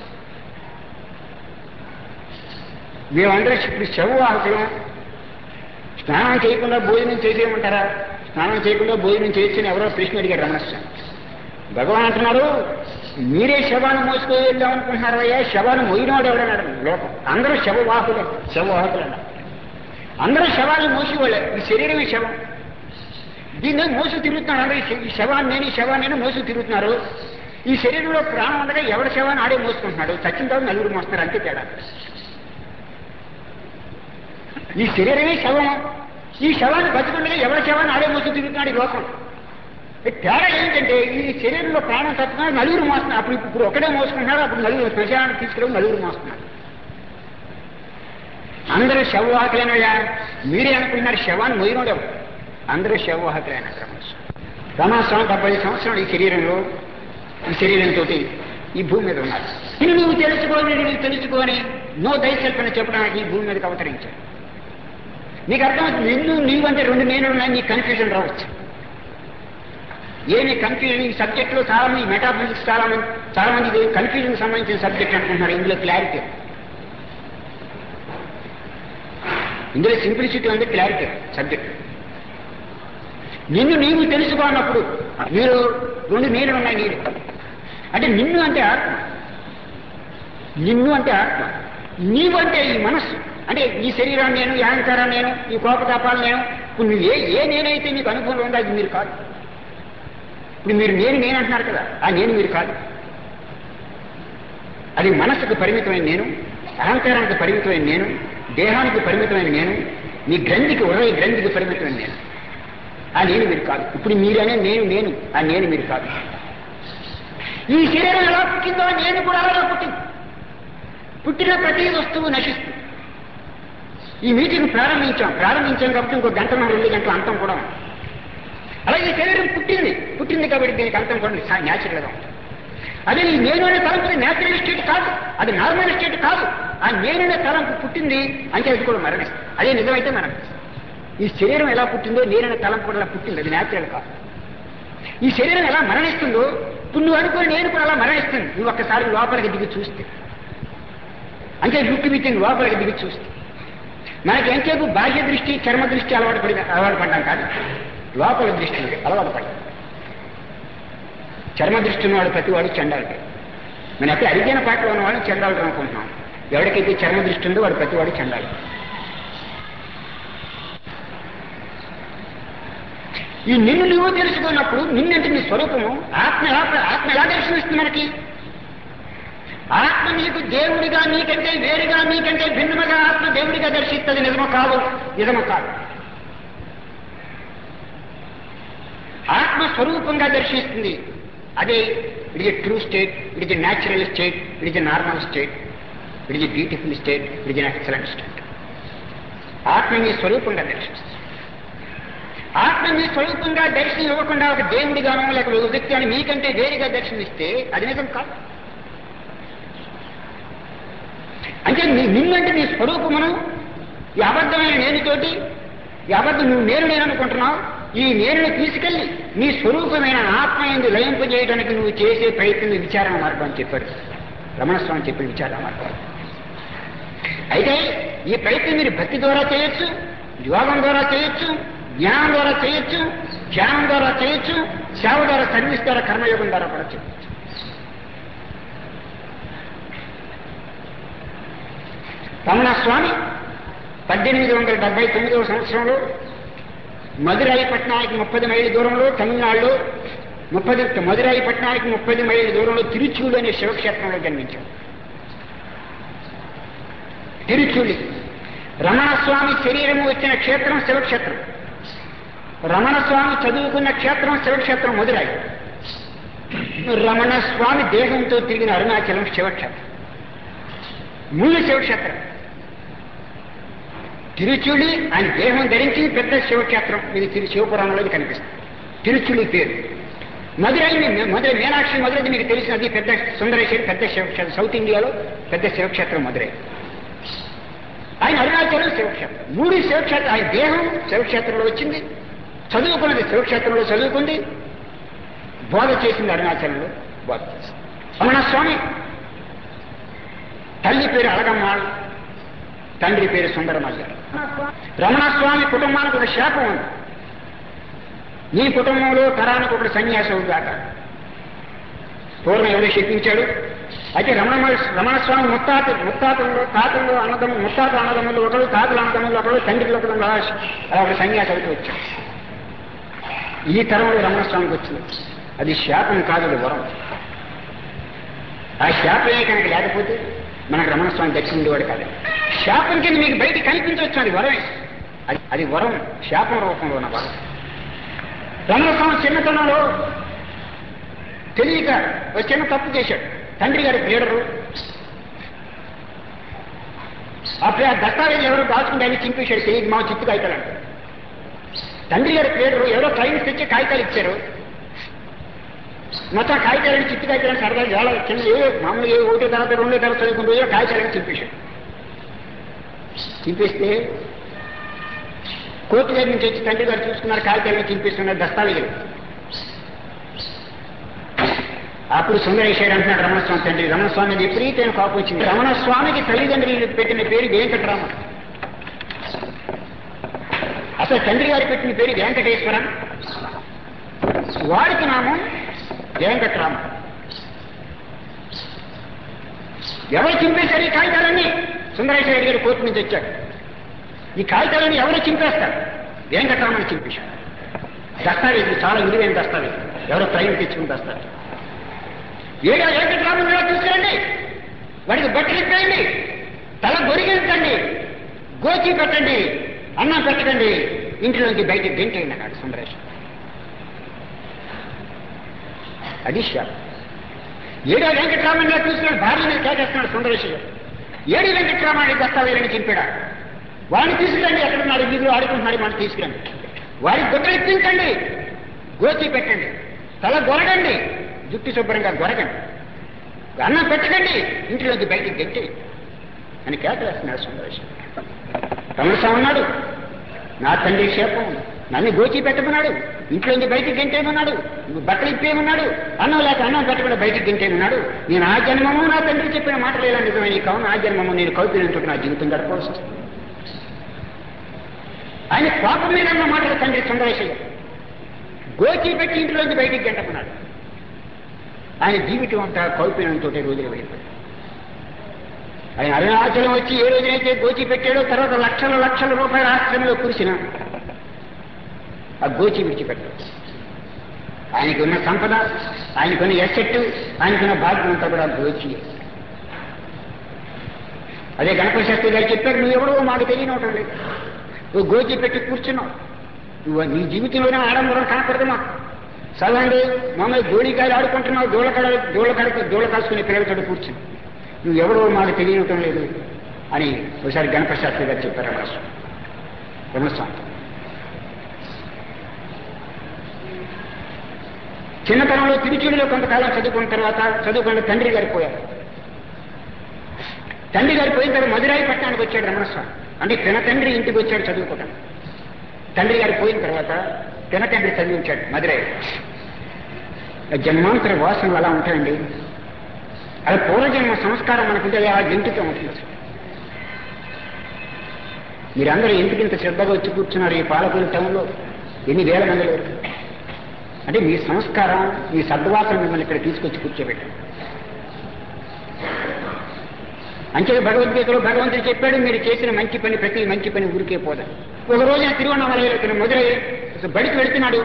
మేమందరం ఇప్పుడు శవవాహకులం స్నానం చేయకుండా భోజనం చేసేయమంటారా స్నానం చేయకుండా భోజనం చేయొచ్చని ఎవరో ప్రశ్న అడిగారు రమణస్వామి భగవాన్ అంటున్నారు మీరే శవాన్ని మోసుకొని వెళ్దాం అనుకుంటున్నారు అయ్యా శవాన్ని మోయినవాడు ఎవడన్నాడు లోకం అందరూ శవవాహకులే శవవాహకులు అన్నారు అందరూ శవాన్ని మోసేవాళ్ళే ఈ శరీరమే శవం దీన్ని మోసు తిరుగుతున్నారు అందరూ ఈ శ- ఈ శవాన్ని నేను ఈ శవాన్ని నేను మోసు తిరుగుతున్నారు ఈ శరీరంలో ప్రాణం ఉండగా ఎవరి శవాన్ని ఆడే మోసుకుంటున్నాడు చచ్చిన తర్వాత నలుగురు మోస్తున్నారు అంతే తేడా ఈ శరీరమే శవం ఈ శవాన్ని బతుకుండగా ఎవరి శవాన్ని ఆడే మోసు తిరుగుతున్నాడు ఈ లోకం ఈ తేడా ఏంటంటే ఈ శరీరంలో ప్రాణం తప్పుతున్నారు నలుగురు మోస్తున్నారు అప్పుడు ఇప్పుడు ఒకటే మోసుకుంటున్నారు అప్పుడు నలుగురు శ్మశానానికి తీసుకెళ్ళి నలుగురు మోస్తున్నారు అందరూ శవవాహకులైనయా మీరే అనుకుంటున్నారు శవాన్ని మొయ్యడం అందరూ శవవాహకులైన రమాస్వామి డెబ్బై సంవత్సరాలు ఈ శరీరంలో ఈ శరీరంతో ఈ భూమి మీద ఉన్నారు ఇది నువ్వు తెలుసుకోని నువ్వు తెలుసుకొని నో దయచేల్ప అని చెప్పడానికి ఈ భూమి మీదకి అవతరించాడు నీకు అర్థమవుతుంది నిన్ను నీవు అంటే రెండు నేను ఉన్నాయి నీకు కన్ఫ్యూజన్ రావచ్చు ఏమి కన్ఫ్యూజన్ ఈ సబ్జెక్ట్లో చాలా మంది మెటాఫిజిక్స్ చాలా మంది చాలా మంది ఇది కన్ఫ్యూజన్ సంబంధించిన సబ్జెక్ట్ అనుకుంటున్నారు ఇందులో క్లారిటీ ఇందులో సింప్లిసిటీ ఉంది క్లారిటీ సబ్జెక్ట్ నిన్ను నీవు తెలుసుకోనప్పుడు మీరు రెండు నీళ్ళు ఉన్నాయి నీళ్ళు అంటే నిన్ను అంటే ఆత్మ నిన్ను అంటే ఆత్మ నీవు అంటే ఈ మనస్సు అంటే ఈ శరీరాన్ని నేను ఈ అహంకారాన్ని నేను ఈ కోపతాపాలు నేను ఇప్పుడు నువ్వు ఏ ఏ నేనైతే నీకు అనుభవం ఉందో అది మీరు కాదు ఇప్పుడు మీరు నేను నేను అంటున్నారు కదా ఆ నేను మీరు కాదు అది మనస్సుకు పరిమితమైన నేను అహంకారానికి పరిమితమైన నేను దేహానికి పరిమితమైన నేను నీ గ్రంథికి ఉదయ గ్రంథికి పరిమితమైన నేను ఆ నేను మీరు కాదు ఇప్పుడు మీరనే నేను నేను ఆ నేను మీరు కాదు ఈ శరీరం ఎలా పుట్టిందో ఆ నేను కూడా అలాగే పుట్టింది పుట్టిన ప్రతి వస్తువు నశిస్తుంది ఈ మీటింగ్ ప్రారంభించాం ప్రారంభించాం కాబట్టి ఇంకో గంట రెండు గంటల అంతం కూడా ఉంది. అలాగే ఈ శరీరం పుట్టింది పుట్టింది కాబట్టి దీనికి అంతం కూడా న్యాచురల్గా ఉంటుంది అదే ఈ నేను అనే తలంపు న్యాచురల్ స్టేట్ కాదు అది నార్మల్ స్టేట్ కాదు ఆ నేననే తలంపు పుట్టింది అంటే అది కూడా మరణిస్తుంది అదే నిజమైతే మరణిస్తుంది ఈ శరీరం ఎలా పుట్టిందో నేననే తలంపు కూడా అలా పుట్టింది అది న్యాచురల్ కాదు ఈ శరీరం ఎలా మరణిస్తుందో ఇప్పుడు నువ్వు అనుకుని నేను కూడా అలా మరణిస్తుంది నువ్వు ఒక్కసారి లోపలికి దిగి చూస్తే అంటే లుక్ విత్తింగ్ లోపలికి దిగి చూస్తే మనకి ఎంతసేపు బాహ్య దృష్టి చర్మ దృష్టి అలవాటు పడి అలవాటు పడ్డాం కాదు లోపల దృష్టి ఉంది, అలవాటు పడ్డాం చర్మ దృష్టి ఉన్నవాడు ప్రతి వాడు చెండాలి మనం ఎక్కడ అరిగిన పాటలో ఉన్నవాడు చెండాలి అనుకుంటున్నాం ఎవరికైతే చర్మ దృష్టి ఉందో వాడు ప్రతి వాడు చెండాలి ఈ నిన్ను నువ్వు తెలుసుకున్నప్పుడు నిన్నంటే నీ స్వరూపము ఆత్మ ఎలా ఆత్మ ఎలా దర్శనమిస్తుంది మనకి ఆత్మ నీకు దేవుడిగా నీకంటే వేరుగా నీకంటే భిన్నముగా ఆత్మ దేవుడిగా దర్శిస్తుంది నిజము కాదు నిజము కాదు ఆత్మ స్వరూపంగా దర్శిస్తుంది అదే it is true state it is natural state it is normal state it is beautiful state it is excellent state ఆత్మ నీ స్వరూపంగా దర్శిస్తుంది ఆత్మ నీ స్వరూపంగా దర్శనం ఇవ్వకుండా ఒక దేవుడిగానో లేక ఒక వ్యక్తి అని మీకంటే వేరుగా దర్శనమిస్తే అది నిజం కాదు అంటే నీ నిన్నంటే నీ స్వరూపమును ఈ అబద్ధమైన నేనుతోటి ఈ అబద్ధం నువ్వు నేను నేను అనుకుంటున్నావు ఈ నేనుని తీసుకెళ్లి నీ స్వరూపమైన ఆత్మ ఎందు లయింపజేయడానికి నువ్వు చేసే ప్రయత్నం విచారణ మార్గం అని చెప్పారు రమణస్వామి చెప్పిన విచారణ మార్గం అయితే ఈ ప్రయత్నం మీరు భక్తి ద్వారా చేయొచ్చు యోగం ద్వారా చేయొచ్చు జ్ఞానం ద్వారా చేయొచ్చు ధ్యానం ద్వారా చేయొచ్చు సేవ ద్వారా సర్వీస్ ద్వారా కర్మయోగం ద్వారా కూడా చేయొచ్చు రమణ స్వామి పద్దెనిమిది వందల డెబ్బై తొమ్మిదవ సంవత్సరంలో మదురై పట్టణానికి ముప్పది మైళ్ళ దూరంలో తమిళనాడులో ముప్పది మదురై పట్టణానికి ముప్పది మైళ్ళ దూరంలో తిరుచూలు అనే శివక్షేత్రంలో జన్మించాడు తిరుచులి రమణస్వామి శరీరము వచ్చిన క్షేత్రం శివక్షేత్రం రమణస్వామి చదువుకున్న క్షేత్రం శివక్షేత్రం మదురై రమణస్వామి దేహంతో తిరిగిన అరుణాచలం శివక్షేత్రం మూడు శివక్షేత్రం తిరుచులి ఆయన దేహం ధరించి పెద్ద శివక్షేత్రం ఇది తిరు శివపురాణంలో కనిపిస్తుంది తిరుచులి పేరు మధురైని మధురై మీనాక్షి మధురైది మీకు తెలిసినది పెద్ద సుందరేశ్వరి పెద్ద శివక్షేత్రం సౌత్ ఇండియాలో పెద్ద శివక్షేత్రం మధురై ఆయన అరుణాచలం శివక్షేత్రం మూడు శివక్షేత్రం ఆయన దేహం శివక్షేత్రంలో వచ్చింది చదువుకున్నది శివక్షేత్రంలో చదువుకుంది బోధ చేసింది అరుణాచలంలో బోధ చేసింది రమణ స్వామి తల్లి పేరు అలగమ్మాళ్ తండ్రి పేరు సుందరమల్లి రమణస్వామి కుటుంబానికి ఒక శాపం ఉంది నీ కుటుంబంలో తరానికి ఒకటి సన్యాసం దాకా పూర్వం ఎవరు శిక్షించాడు అయితే రమణ రమణస్వామి ముత్తాత ముత్తాతల్లో తాతల్లో అన్నదమ్ము ముత్తాత అన్నదమ్ములు ఒకరు తాతల అన్నదమ్ములు ఒకరు తండ్రిలో ఒకరు అలా అలా ఒక సన్యాసం అయితే వచ్చాడు ఈ తరంలో రమణస్వామికి వచ్చింది అది శాపం కాదు అది వరం ఆ శాపమే కనుక లేకపోతే మనకు రమణస్వామి దక్షిణ ఉండేవాడు కాదు శాపం కింద మీకు బయట కనిపించవచ్చు అది వరమే అది అది వరం శాపం రూపంలో ఉన్న వరం రమణస్వామి చిన్నతనంలో తెలియక ఒక చిన్న తప్పు చేశాడు తండ్రి గారి ప్లేడరు అప్పుడు ఆ దస్తావేజ్ ఎవరు దాచుకుంటే ఆయన చింపేశాడు తెలియక మా చిత్తు కాగితాలు అంటారు తండ్రి గారి ప్లేడరు ఎవరో ట్రైన్స్ తెచ్చి కాగితాలు ఇచ్చారు మొత్తం కాగితాలని చిత్తు కాగితాలని సరదాగా చాలా చిన్న ఏ మామూలు ఏ ఒకటో తరగతి రెండో తరగతి చదువుకుంటూ రోజు కాగితాలని చింపేశాడు చింపేస్తే కోర్టు దగ్గర నుంచి వచ్చి తండ్రి గారు చూసుకున్నారు కాగితాలని చింపేస్తున్నారు దస్తావేజులు అప్పుడు సుందరేశ్వరి అంటున్నాడు రమణస్వామి తండ్రి రమణస్వామి మీద విపరీతమైన కోపం వచ్చింది రమణస్వామికి తల్లిదండ్రులు పెట్టిన పేరు వెంకటరామ అసలు తండ్రి గారు పెట్టిన పేరు వెంకటేశ్వరం వాడికి నామం వెంకట్రామ ఎవరు చింపేశారు ఈ కాగితాలన్నీ సుందరేశ్వర గారి కోర్టు నుంచి వచ్చాడు ఈ కాగితాలన్నీ ఎవరు చింపేస్తారు వెంకట్రామని చింపేశాడు దస్తావేజులు చాలా విలువైన దస్తావేజులు ఎవరో ట్రైన్ తెచ్చుకుని దస్తావేజు ఏడో వెంకట్రామన్ గారు తీసుకురండి వాడికి బట్టలు ఇప్పేయండి తల గొరిగించండి గోచి పెట్టండి అన్నం పెట్టకండి ఇంటిలోంచి బయటికి గెంటేయండి అన్నాడు సుందరేశ్వర అది శాపం ఏడో వెంకటరామన్ గారు తీసుకున్నాడు భార్య మీద కేకేస్తున్నాడు సుందరేశ్వర ఏడు వెంకటరామాన్ని దస్తావేలని చింపాడా వాడిని తీసుకురండి ఎక్కడున్నాడు వీళ్ళు ఆడుకుంటున్నాడు మనం తీసుకురండి వాడికి గుట్టలు ఇప్పించండి గోచి పెట్టండి తల గొరగండి జుట్టు శుభ్రంగా గొరగండి అన్నం పెట్టకండి ఇంటిలోకి బయటికి గట్టి అని కేకలేస్తున్నాడు సుందరేశ్వర రమణస్వామి ఉన్నాడు నా తండ్రి శాపం నన్ను గోచి పెట్టమన్నాడు ఇంట్లోంచి బయటికి గంటేమన్నాడు బట్టలు ఇప్పేయమన్నాడు అన్నం లేక అన్నం పెట్టకుండా బయటికి గంటేమన్నాడు నేను ఆ జన్మము నా తండ్రి చెప్పిన మాటలు ఇలా నిజమే కావున ఆ జన్మము నేను కౌపినంతో నా జీవితం గడపవలసి వస్తుంది ఆయన కోపం మీద అన్న మాటలు తండ్రి సుందరేశయ్య గోచి పెట్టి ఇంట్లోంచి బయటికి గంటమన్నాడు ఆయన జీవితం అంతా కౌపినంతో రోజులు వెళ్ళిపోయాడు ఆయన అరుణాచలం వచ్చి ఏ రోజునైతే గోచి పెట్టాడో తర్వాత లక్షల లక్షల రూపాయల ఆశ్రమంలో కురిసిన ఆ గోచి విడిచిపెట్టాడు ఆయనకున్న సంపద ఆయనకున్న ఎసెట్ ఆయనకున్న భాగ్యం అంతా కూడా గోచి అదే గణపతి శాస్త్రి గారు చెప్పారు నువ్వెవడో మాకు తెలియనవటం లేదు నువ్వు గోచి పెట్టి కూర్చున్నావు నువ్వు నీ జీవితంలోనే ఆడంబరం కనపడదు మాకు చదవండి మామూలు గోళికాయలు ఆడుకుంటున్నావు దూళకాడ దూళకాడ దూళ కాసుకునే పిల్లలతో కూర్చుని నువ్వు ఎవడో మాకు తెలియటం లేదు అని ఒకసారి గణపతి శాస్త్రి గారు చెప్పారు రమణస్వామి రమణస్వామి చిన్నతనంలో తిరుచుడిలో కొంతకాలం చదువుకున్న తర్వాత చదువుకున్న తండ్రి గారు పోయారు తండ్రి గారు పోయిన తర్వాత మధురాయి పట్టణానికి వచ్చాడు రమణస్వామి అంటే పిన తండ్రి ఇంటికి వచ్చాడు చదువుకోవటం తండ్రి గారు పోయిన తర్వాత పిన తండ్రి చదివించాడు మధురై జన్మాంతర వాసనలు అలా ఉంటాయండి అది పూర్వజన్మ సంస్కారం మనకుంటే ఆ ఇంటికి ఉంటుంది మీరందరూ ఎందుకు ఇంత శ్రద్ధగా వచ్చి కూర్చున్నారు ఈ పాలకుల టౌన్లో ఎన్ని వేల మంది లేరు అంటే మీ సంస్కారం మీ సద్వాసన మిమ్మల్ని ఇక్కడ తీసుకొచ్చి కూర్చోబెట్టారు అంతే భగవద్గీతలో భగవంతుడు చెప్పాడు మీరు చేసిన మంచి పని ప్రతి మంచి పని ఊరికే పోదా ఒక రోజున తిరువண்ணామలైలో మధురై బడికి వెళుతున్నాడు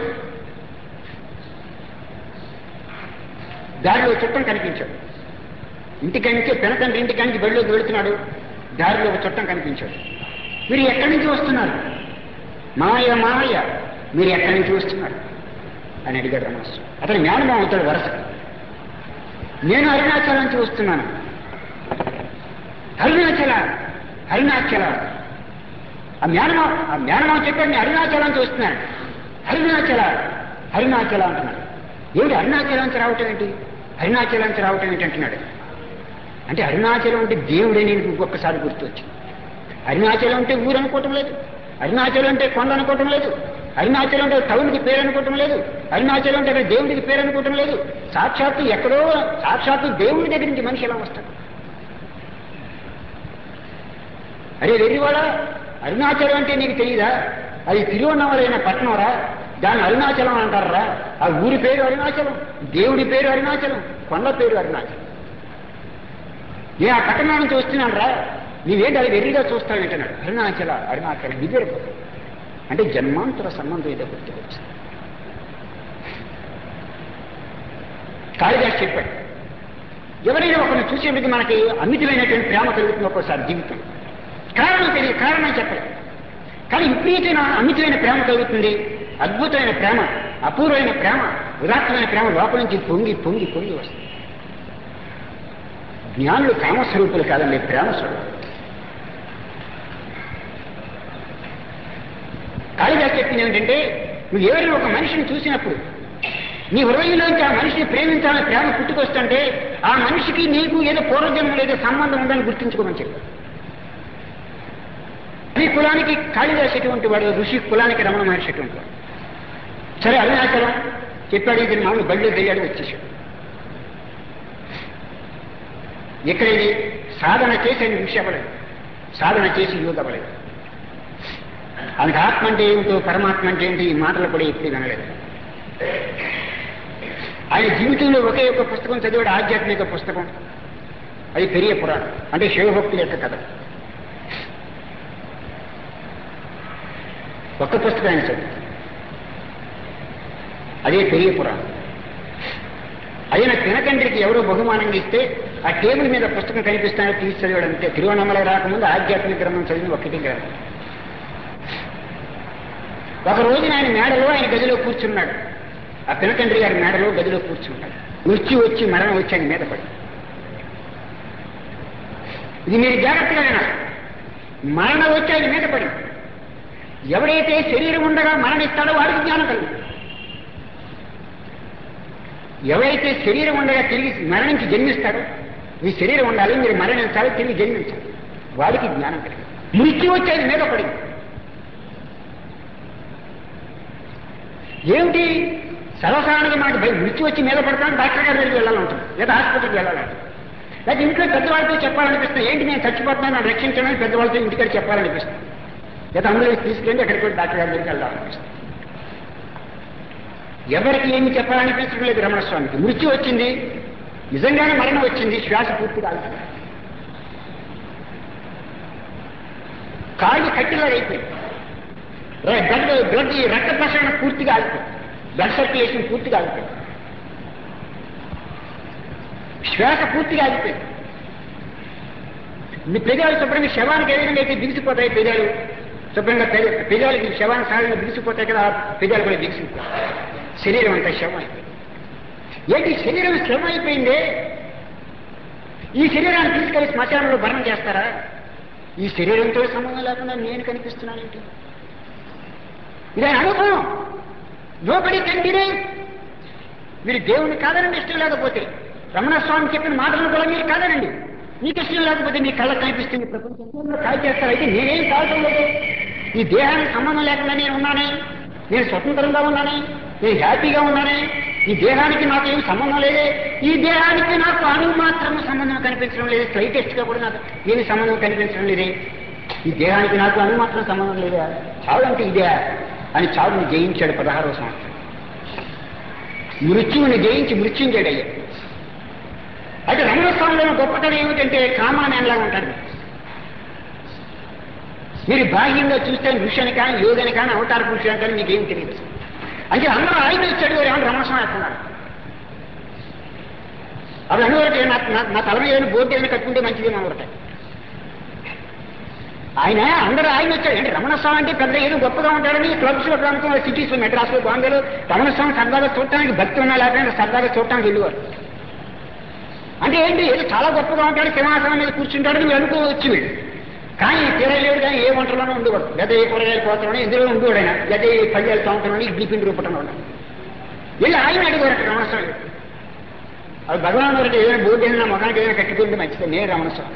దారిలో చుట్టం కనిపించాడు ఇంటికాడి నుంచి పెనతండ్రి ఇంటికాడి నుంచి బడిలోకి వెళుతున్నాడు దారిలో ఒక చుట్టం కనిపించాడు మీరు ఎక్కడి నుంచి వస్తున్నారు మామయ్య మామయ్య మీరు ఎక్కడి నుంచి వస్తున్నారు అని అడిగాడు రమణస్వామి అతను జ్ఞానమా అవుతాడు వరస నేను అరుణాచలం నుంచి వస్తున్నాను అరుణాచల అరుణాచల ఆ జ్ఞానమా ఆ జ్ఞానమా చెప్పాడు నేను అరుణాచలం నుంచి వస్తున్నాను అరుణాచల అరుణాచల అంటున్నాడు ఏమిటి అరుణాచలం నుంచి రావటం ఏంటి అరుణాచలం నుంచి రావటం ఏంటి అంటున్నాడు అంటే అరుణాచలం అంటే దేవుడే నేను ఇంకొకసారి గుర్తొచ్చింది అరుణాచలం అంటే ఊరు అనుకోవటం లేదు అరుణాచలం అంటే కొండ అనుకోవటం లేదు అరుణాచలం అంటే టౌన్కి పేరు అనుకోవటం లేదు అరుణాచలం అంటే అక్కడ దేవుడికి పేరు అనుకోవటం లేదు సాక్షాత్తు ఎక్కడో సాక్షాత్తు దేవుడి దగ్గర నుంచి మనిషి ఎలా వస్తాడు అరే వెర్రివాడ అరుణాచలం అంటే నీకు తెలియదా అది తిరువన్నమలైన పట్టణంరా దాన్ని అరుణాచలం అంటారా ఆ ఊరి పేరు అరుణాచలం దేవుడి పేరు అరుణాచలం కొండ పేరు అరుణాచలం నేను ఆ పట్టణం నుంచి వస్తున్నాను రా నీవేంటి అది వెర్రిగా చూస్తావు ఏంటన్నాడు అరుణాచల అరుణాచలం నివేరు అంటే జన్మాంతర సంబంధం ఏదో గుర్తుకొచ్చింది కాళిదాస్ చెప్పాడు ఎవరైనా ఒకరిని చూసేందుకు మనకి అమితమైనటువంటి ప్రేమ కలుగుతుంది ఒక్కోసారి జీవితం కారణం తెలియదు కారణం చెప్పలేదు కానీ విపరీతమైన అమితమైన ప్రేమ కలుగుతుంది అద్భుతమైన ప్రేమ అపూర్వమైన ప్రేమ ఉదాత్తమైన ప్రేమ లోపల నుంచి పొంగి పొంగి పొంగి వస్తుంది జ్ఞానులు కామస్వరూపులు కాదండి ప్రేమ స్వరూపులు కాళిదాస్ చెప్పింది ఏమిటంటే నువ్వు ఎవరైనా ఒక మనిషిని చూసినప్పుడు నీ హృదయంలోంచి ఆ మనిషిని ప్రేమించాలని ప్రేమ పుట్టుకొస్తుంటే ఆ మనిషికి నీకు ఏదో పూర్వజన్మ ఏదో సంబంధం ఉందని గుర్తించుకోమని చెప్పారు ఈ కులానికి కాళిదాస్ ఎటువంటి వాడు ఋషి కులానికి రమణ మహర్షి ఎటువంటి వాడు సరే అరుణాచలం చెప్పాడు ఇది మామూలు బడిలో వెళ్ళాడు వచ్చేసాడు ఇక్కడ ఇది సాధన చేసి ఆయన ఋషి అవ్వలేదు సాధన చేసి యోగ అవ్వలేదు ఆయనకు ఆత్మ అంటే ఏమిటో పరమాత్మ అంటే ఏంటి ఈ మాటలు కూడా ఎప్పుడు వినలేదు ఆయన జీవితంలో ఒకే ఒక పుస్తకం చదివాడు ఆధ్యాత్మిక పుస్తకం అది పెరియ పురాణం అంటే శివభక్తుల యొక్క కథ ఒక్క పుస్తకం ఆయన చదివి అదే పెరియ పురాణం అయిన తినకండ్రికి ఎవరో బహుమానంగా ఇస్తే ఆ టేబుల్ మీద పుస్తకం కనిపిస్తానో తీసి చదివాడు అంతే తిరువన్నమలై రాకముందు ఆధ్యాత్మిక గ్రంథం చదివిన ఒకటి గ్రంథం ఒక రోజు ఆయన మేడలో ఆయన గదిలో కూర్చున్నాడు ఆ పినతండ్రి గారి మేడలో గదిలో కూర్చున్నాడు మృత్యు వచ్చి మరణం వచ్చి ఆయన మీద పడి ఇది మీరు జాగ్రత్తగా వినాలి మరణం వచ్చి ఆయన మీద పడి ఎవడైతే శరీరం ఉండగా మరణిస్తాడో వాడికి జ్ఞానం కలుగుతుంది ఎవరైతే శరీరం ఉండగా తిరిగి మరణించి జన్మిస్తాడో మీ శరీరం ఉండాలి మీరు మరణించాలి తిరిగి జన్మించాలి వాడికి జ్ఞానం కలిగింది మృత్యు వచ్చి ఆయన మీద పడింది ఏమిటి సర్వసాధారణంగా మనకి భయం మృత్యు వచ్చి మీద పడతాను డాక్టర్ గారి దగ్గరికి వెళ్ళాలంటుంది లేదా హాస్పిటల్కి వెళ్ళాలంటుంది లేదా ఇంట్లో పెద్దవాళ్ళతో చెప్పాలనిపిస్తుంది ఏంటి నేను చచ్చిపోతున్నాను నన్ను రక్షించడానికి పెద్దవాళ్ళతో ఇంటికి చెప్పాలనిపిస్తుంది లేదా అంబులెన్స్ తీసుకెళ్ళి ఎక్కడికి వెళ్ళి డాక్టర్ గారి దగ్గరికి వెళ్ళాలనిపిస్తుంది ఎవరికి ఏమి చెప్పాలనిపించడం లేదు రమణస్వామికి మృత్యు వచ్చింది నిజంగానే మరణం వచ్చింది శ్వాస పూర్తిగా ఆగిపోయింది కాళ్ళు కట్టిలాగా అయిపోయింది బ్లడ్ బ్లడ్ ఈ రక్త ప్రసరణ పూర్తిగా ఆగిపోయింది బ్లడ్ సర్క్యులేషన్ పూర్తిగా ఆగిపోయింది శ్వాస పూర్తిగా ఆగిపోయింది మీ పెదాలు శుభ్రంగా శవానికి ఏ విధంగా అయితే బిగిసిపోతాయి పెదాలు శుభ్రంగా పెద- పెదాలకి శవానికి సహజంగా బిగిసిపోతాయి కదా ఆ పెదాలు కూడా బిగిసిపోతాయి శరీరం అంతా శవం అయిపోయింది ఏంటి శరీరం శ్రమ అయిపోయిందే ఈ శరీరాన్ని తీసుకెళ్లి శ్మశానంలో భరణం చేస్తారా ఈ శరీరంతో సంబంధం లేకుండా నేను కనిపిస్తున్నానేంటి ఇదే అనుభవం నోబడి కంటినే మీరు దేవుని కాదనండి ఇష్టం లేకపోతే రమణ స్వామి చెప్పిన మాటలను కూడా మీరు కాదనండి మీకు ఇష్టం లేకపోతే మీ కళ్ళకు కనిపిస్తుంది ప్రపంచంలో కాల్ చేస్తారు అయితే నేనేం కావటం లేదు ఈ దేహానికి సంబంధం లేకుండా నేను ఉన్నానే నేను స్వతంత్రంగా ఉన్నానే నేను హ్యాపీగా ఉన్నానే ఈ దేహానికి నాకు ఏం సంబంధం లేదే ఈ దేహానికి నాకు అణు మాత్రం సంబంధం కనిపించడం లేదు స్లైటెస్ట్ గా కూడా నాకు ఏమి సంబంధం కనిపించడం లేదే ఈ దేహానికి నాకు అణు మాత్రం సంబంధం లేదా చావు అంటే ఇదే అని చావుని జయించాడు పదహారవ సంవత్సరం మృత్యువుని జయించి మృత్యుంజడయ్యా అయితే రమణ స్వామిలో గొప్పతనం ఏమిటంటే కామానేలా ఉంటాడు మీరు బాహ్యంగా చూస్తే ఋషని కానీ యోగని కానీ అవతార పురుషుని కానీ మీకు ఏం తెలియదు అంటే అందరూ ఆయన వచ్చాడు ఏమన్నా రమణ స్వామి అనుకున్నారు అవి అనువరకే నా నా- నా తల మీద బోర్డు ఏమైనా కట్టుకుంటే మంచిది మనవరట ఆయన అందరూ ఆయన వచ్చాడు అంటే రమణ స్వామి అంటే పెద్ద ఏదో గొప్పగా ఉంటాడని క్లబ్స్ లో ప్రాంతంలో సిటీస్ మెడ్రాస్ లో బాంబేలో రమణ స్వామి సరదాగా చూడటానికి భక్తి ఉన్నా లేకపోయినా సరదాగా చూడటానికి వెళ్ళేవారు అంటే ఏంటి ఏదో చాలా గొప్పగా ఉంటాడు సింహాసనం మీద కూర్చుంటాడని మీరు అనుకోవచ్చు వీళ్ళు కానీ తీరలేడు కానీ ఏ వంటలోనూ ఉండేవాడు లేదా ఏ కూరగాయల కోతలోనో ఎందులో ఉండేవాడు ఆయన లేదా ఏ పల్లెల తోటలోనో ఇడ్లీ పిండి రూపటంలో వెళ్ళి ఆయన అడిగారు రమణస్వామి అది భగవాన్ గారికి ఏదైనా బోర్డు ఏదైనా మొఖానికి ఏదైనా కట్టుకుంటే మంచిది నేను రమణస్వామి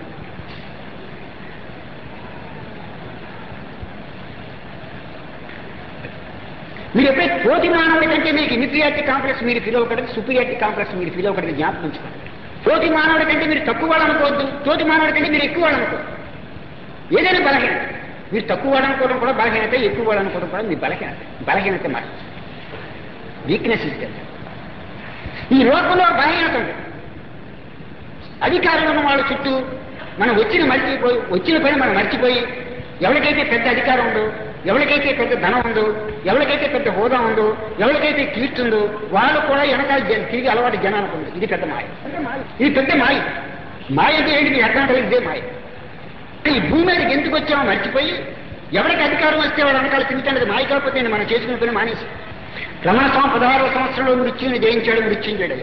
మీరు ఎప్పుడైతే తోటి మానవుడి కంటే మీకు ఇన్ఫీరియారిటీ కాంప్లెక్స్ మీరు ఫీల్ అవ్వకూడదు సుపీరియారిటీ కాంప్లెక్స్ మీరు ఫీల్ అవ్వకూడదు జ్ఞాపకం ఉంచుకోండి తోటి మానవుడి కంటే మీరు తక్కువ వాళ్ళు అనుకోవద్దు తోటి మానవుడి కంటే మీరు ఎక్కువ వాళ్ళు అనుకోవద్దు ఏదైనా బలహీనత మీరు తక్కువ వాడు అనుకోవడం కూడా బలహీనత ఎక్కువ వాడు అనుకోవడం కూడా మీ బలహీనత బలహీనత మాట వీక్నెస్ ఇస్తే ఈ లోకంలో బలహీనత ఉంది అధికారంలో ఉన్న వాళ్ళ చుట్టూ మనం వచ్చిన మర్చిపోయి వచ్చిన పని మనం మర్చిపోయి ఎవరికైతే పెద్ద అధికారం ఉందో ఎవరికైతే పెద్ద ధనం ఉందో ఎవరికైతే పెద్ద హోదా ఉందో ఎవరికైతే కీర్తి ఉందో వాళ్ళు కూడా వెనకాల జన- తిరిగి అలవాటు జనానికి ఉంది ఇది పెద్ద మాయ ఇది పెద్ద మాయ మాయ అంటే ఏంటి మీ అర్థం కలిగి ఇదే మాయ ఈ భూమి మీదకి ఎందుకు వచ్చామో మర్చిపోయి ఎవరికి అధికారం వస్తే వాడు వెనకాల తిరుగుతాడు మాయ కాకపోతే నేను మనం చేసుకునే పని మానేసి రమణ స్వామి పదహారవ సంవత్సరంలో మృత్యుని జయించాడు మృత్యుంజయుడు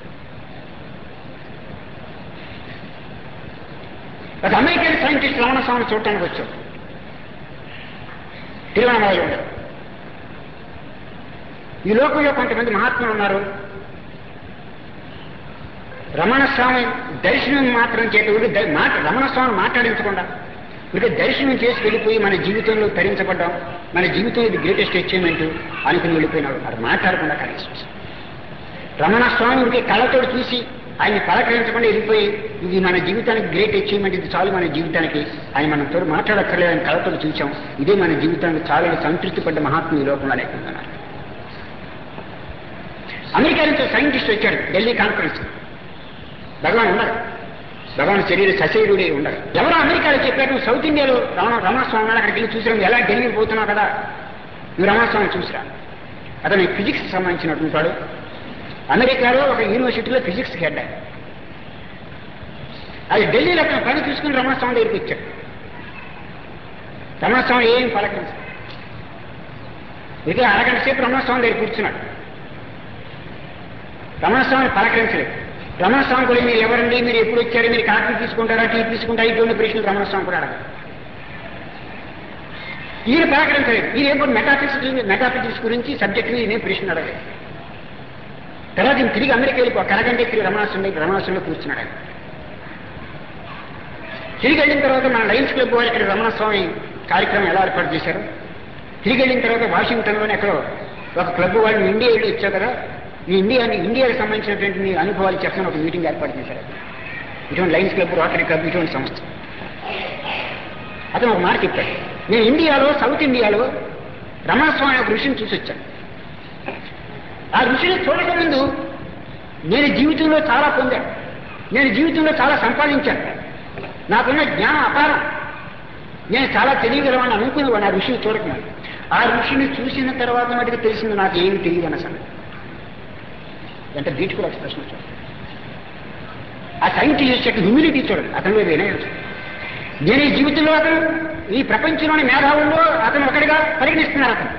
ఒక అమెరికన్ సైంటిస్ట్ రమణ స్వామిని చూడటానికి వచ్చాడు తిరువణమలలో ఉండదు ఈ లోకంలో కొంతమంది మహాత్ములు ఉన్నారు రమణ స్వామి దర్శనం మాత్రం చేత ఊరికి ద- మాట రమణ స్వామి మాట్లాడించకుండా ఇక దర్శనం చేసి వెళ్ళిపోయి మన జీవితంలో తరించబడ్డాం మన జీవితంలో ఇది గ్రేటెస్ట్ అచీవ్మెంట్ అనుకుని వెళ్ళిపోయినాడు మరి మాట్లాడకుండా కనీసం రమణ స్వామి ఇంకే కళ్ళతోటి చూసి ఆయన్ని పలకరించకుండా వెళ్ళిపోయి ఇది మన జీవితానికి గ్రేట్ అచీవ్మెంట్ ఇది చాలు మన జీవితానికి ఆయన మనం తోడు మాట్లాడక్కర్లేదు ఆయన కళ్ళతోటి చూసాం ఇదే మన జీవితానికి చాలా సంతృప్తి పడ్డ మహాత్ములు ఈ లోకంలో లేకున్నారు అమెరికా నుంచి సైంటిస్ట్ వచ్చాడు ఢిల్లీ కాన్ఫరెన్స్ భగవాన్ ఉండరు భగవాన్ శరీర సశరీరుడే ఉండరు ఎవరో అమెరికాలో చెప్పారు నువ్వు సౌత్ ఇండియాలో రమణ రమణస్వామి ఉన్నాడు అక్కడికి వెళ్ళి చూసిరా నువ్వు ఎలా ఢిల్లీకి పోతున్నావు కదా నువ్వు రమణస్వామి చూసిరా అతను ఫిజిక్స్ సంబంధించినటువంటి వాడు అమెరికాలో ఒక యూనివర్సిటీలో ఫిజిక్స్ హెడ్ ఆయన. అది ఢిల్లీలో అతను పని చూసుకుని రమణస్వామి దగ్గరికి వచ్చాడు రమణస్వామి ఏం పలకరించాడు ఇక అరగంట సేపు రమణస్వామి దగ్గర కూర్చున్నాడు రమణస్వామిని పలకరించలేదు రమణస్వామి కూడా మీరు ఎవరండి మీరు ఎప్పుడు వచ్చారు మీరు కాఫీ తీసుకుంటారా టీ తీసుకుంటారా ఇటువంటి ప్రశ్నలు రమణస్వామి కూడా అడగదు ఈయన పలకరించలేదు ఈయన ఏం మెటాఫిజిక్స్ మెటాఫిజిక్స్ గురించి సబ్జెక్ట్ ఈయన ప్రశ్న అడగలేదు తర్వాత ఈయన తిరిగి అమెరికా వెళ్ళిపో కరగంటే తిరిగి రమణాశ్రమం రమణాశ్రమంలో కూర్చున్నాడు ఆయన తిరిగి వెళ్ళిన తర్వాత మన లయన్స్ క్లబ్ వారు ఇక్కడ రమణస్వామి కార్యక్రమం ఎలా ఏర్పాటు చేశారు తిరిగి వెళ్ళిన తర్వాత వాషింగ్టన్లోనే ఎక్కడో ఒక క్లబ్ వాళ్ళు ఇండియా వెళ్ళి వచ్చావు కదా ఈ ఇండియాని ఇండియాకి సంబంధించినటువంటి మీ అనుభవాలు చెప్పని ఒక మీటింగ్ ఏర్పాటు చేశారు ఇటువంటి లయన్స్ క్లబ్ రోటరీ క్లబ్ ఇటువంటి సంస్థ అతను ఒక మాట చెప్పాడు నేను ఇండియాలో సౌత్ ఇండియాలో రమణస్వామి ఒక ఋషిని చూసి వచ్చాను ఆ ఋషిని చూడకముందు నేను జీవితంలో చాలా పొందాను నేను జీవితంలో చాలా సంపాదించాను నాకున్న జ్ఞానం అపారం నేను చాలా తెలియగలవాడిని అనుకునేవాడిని ఆ ఋషిని చూడకముందు ఆ ఋషిని చూసిన తర్వాత మటుకు తెలిసింది నాకు ఏమి తెలియదు అన్న సంగతి ఎంత బ్యూటిఫుల్ ఎక్స్ప్రెషన్ చూడండి ఆ సైంటిస్ట్ యొక్క హ్యూమిలిటీ చూడండి అతనిలో వినయం చూడండి. నేను ఈ జీవితంలో అతను ఈ ప్రపంచంలోని మేధావుల్లో అతను ఒకటిగా పరిగణిస్తున్నారు అతను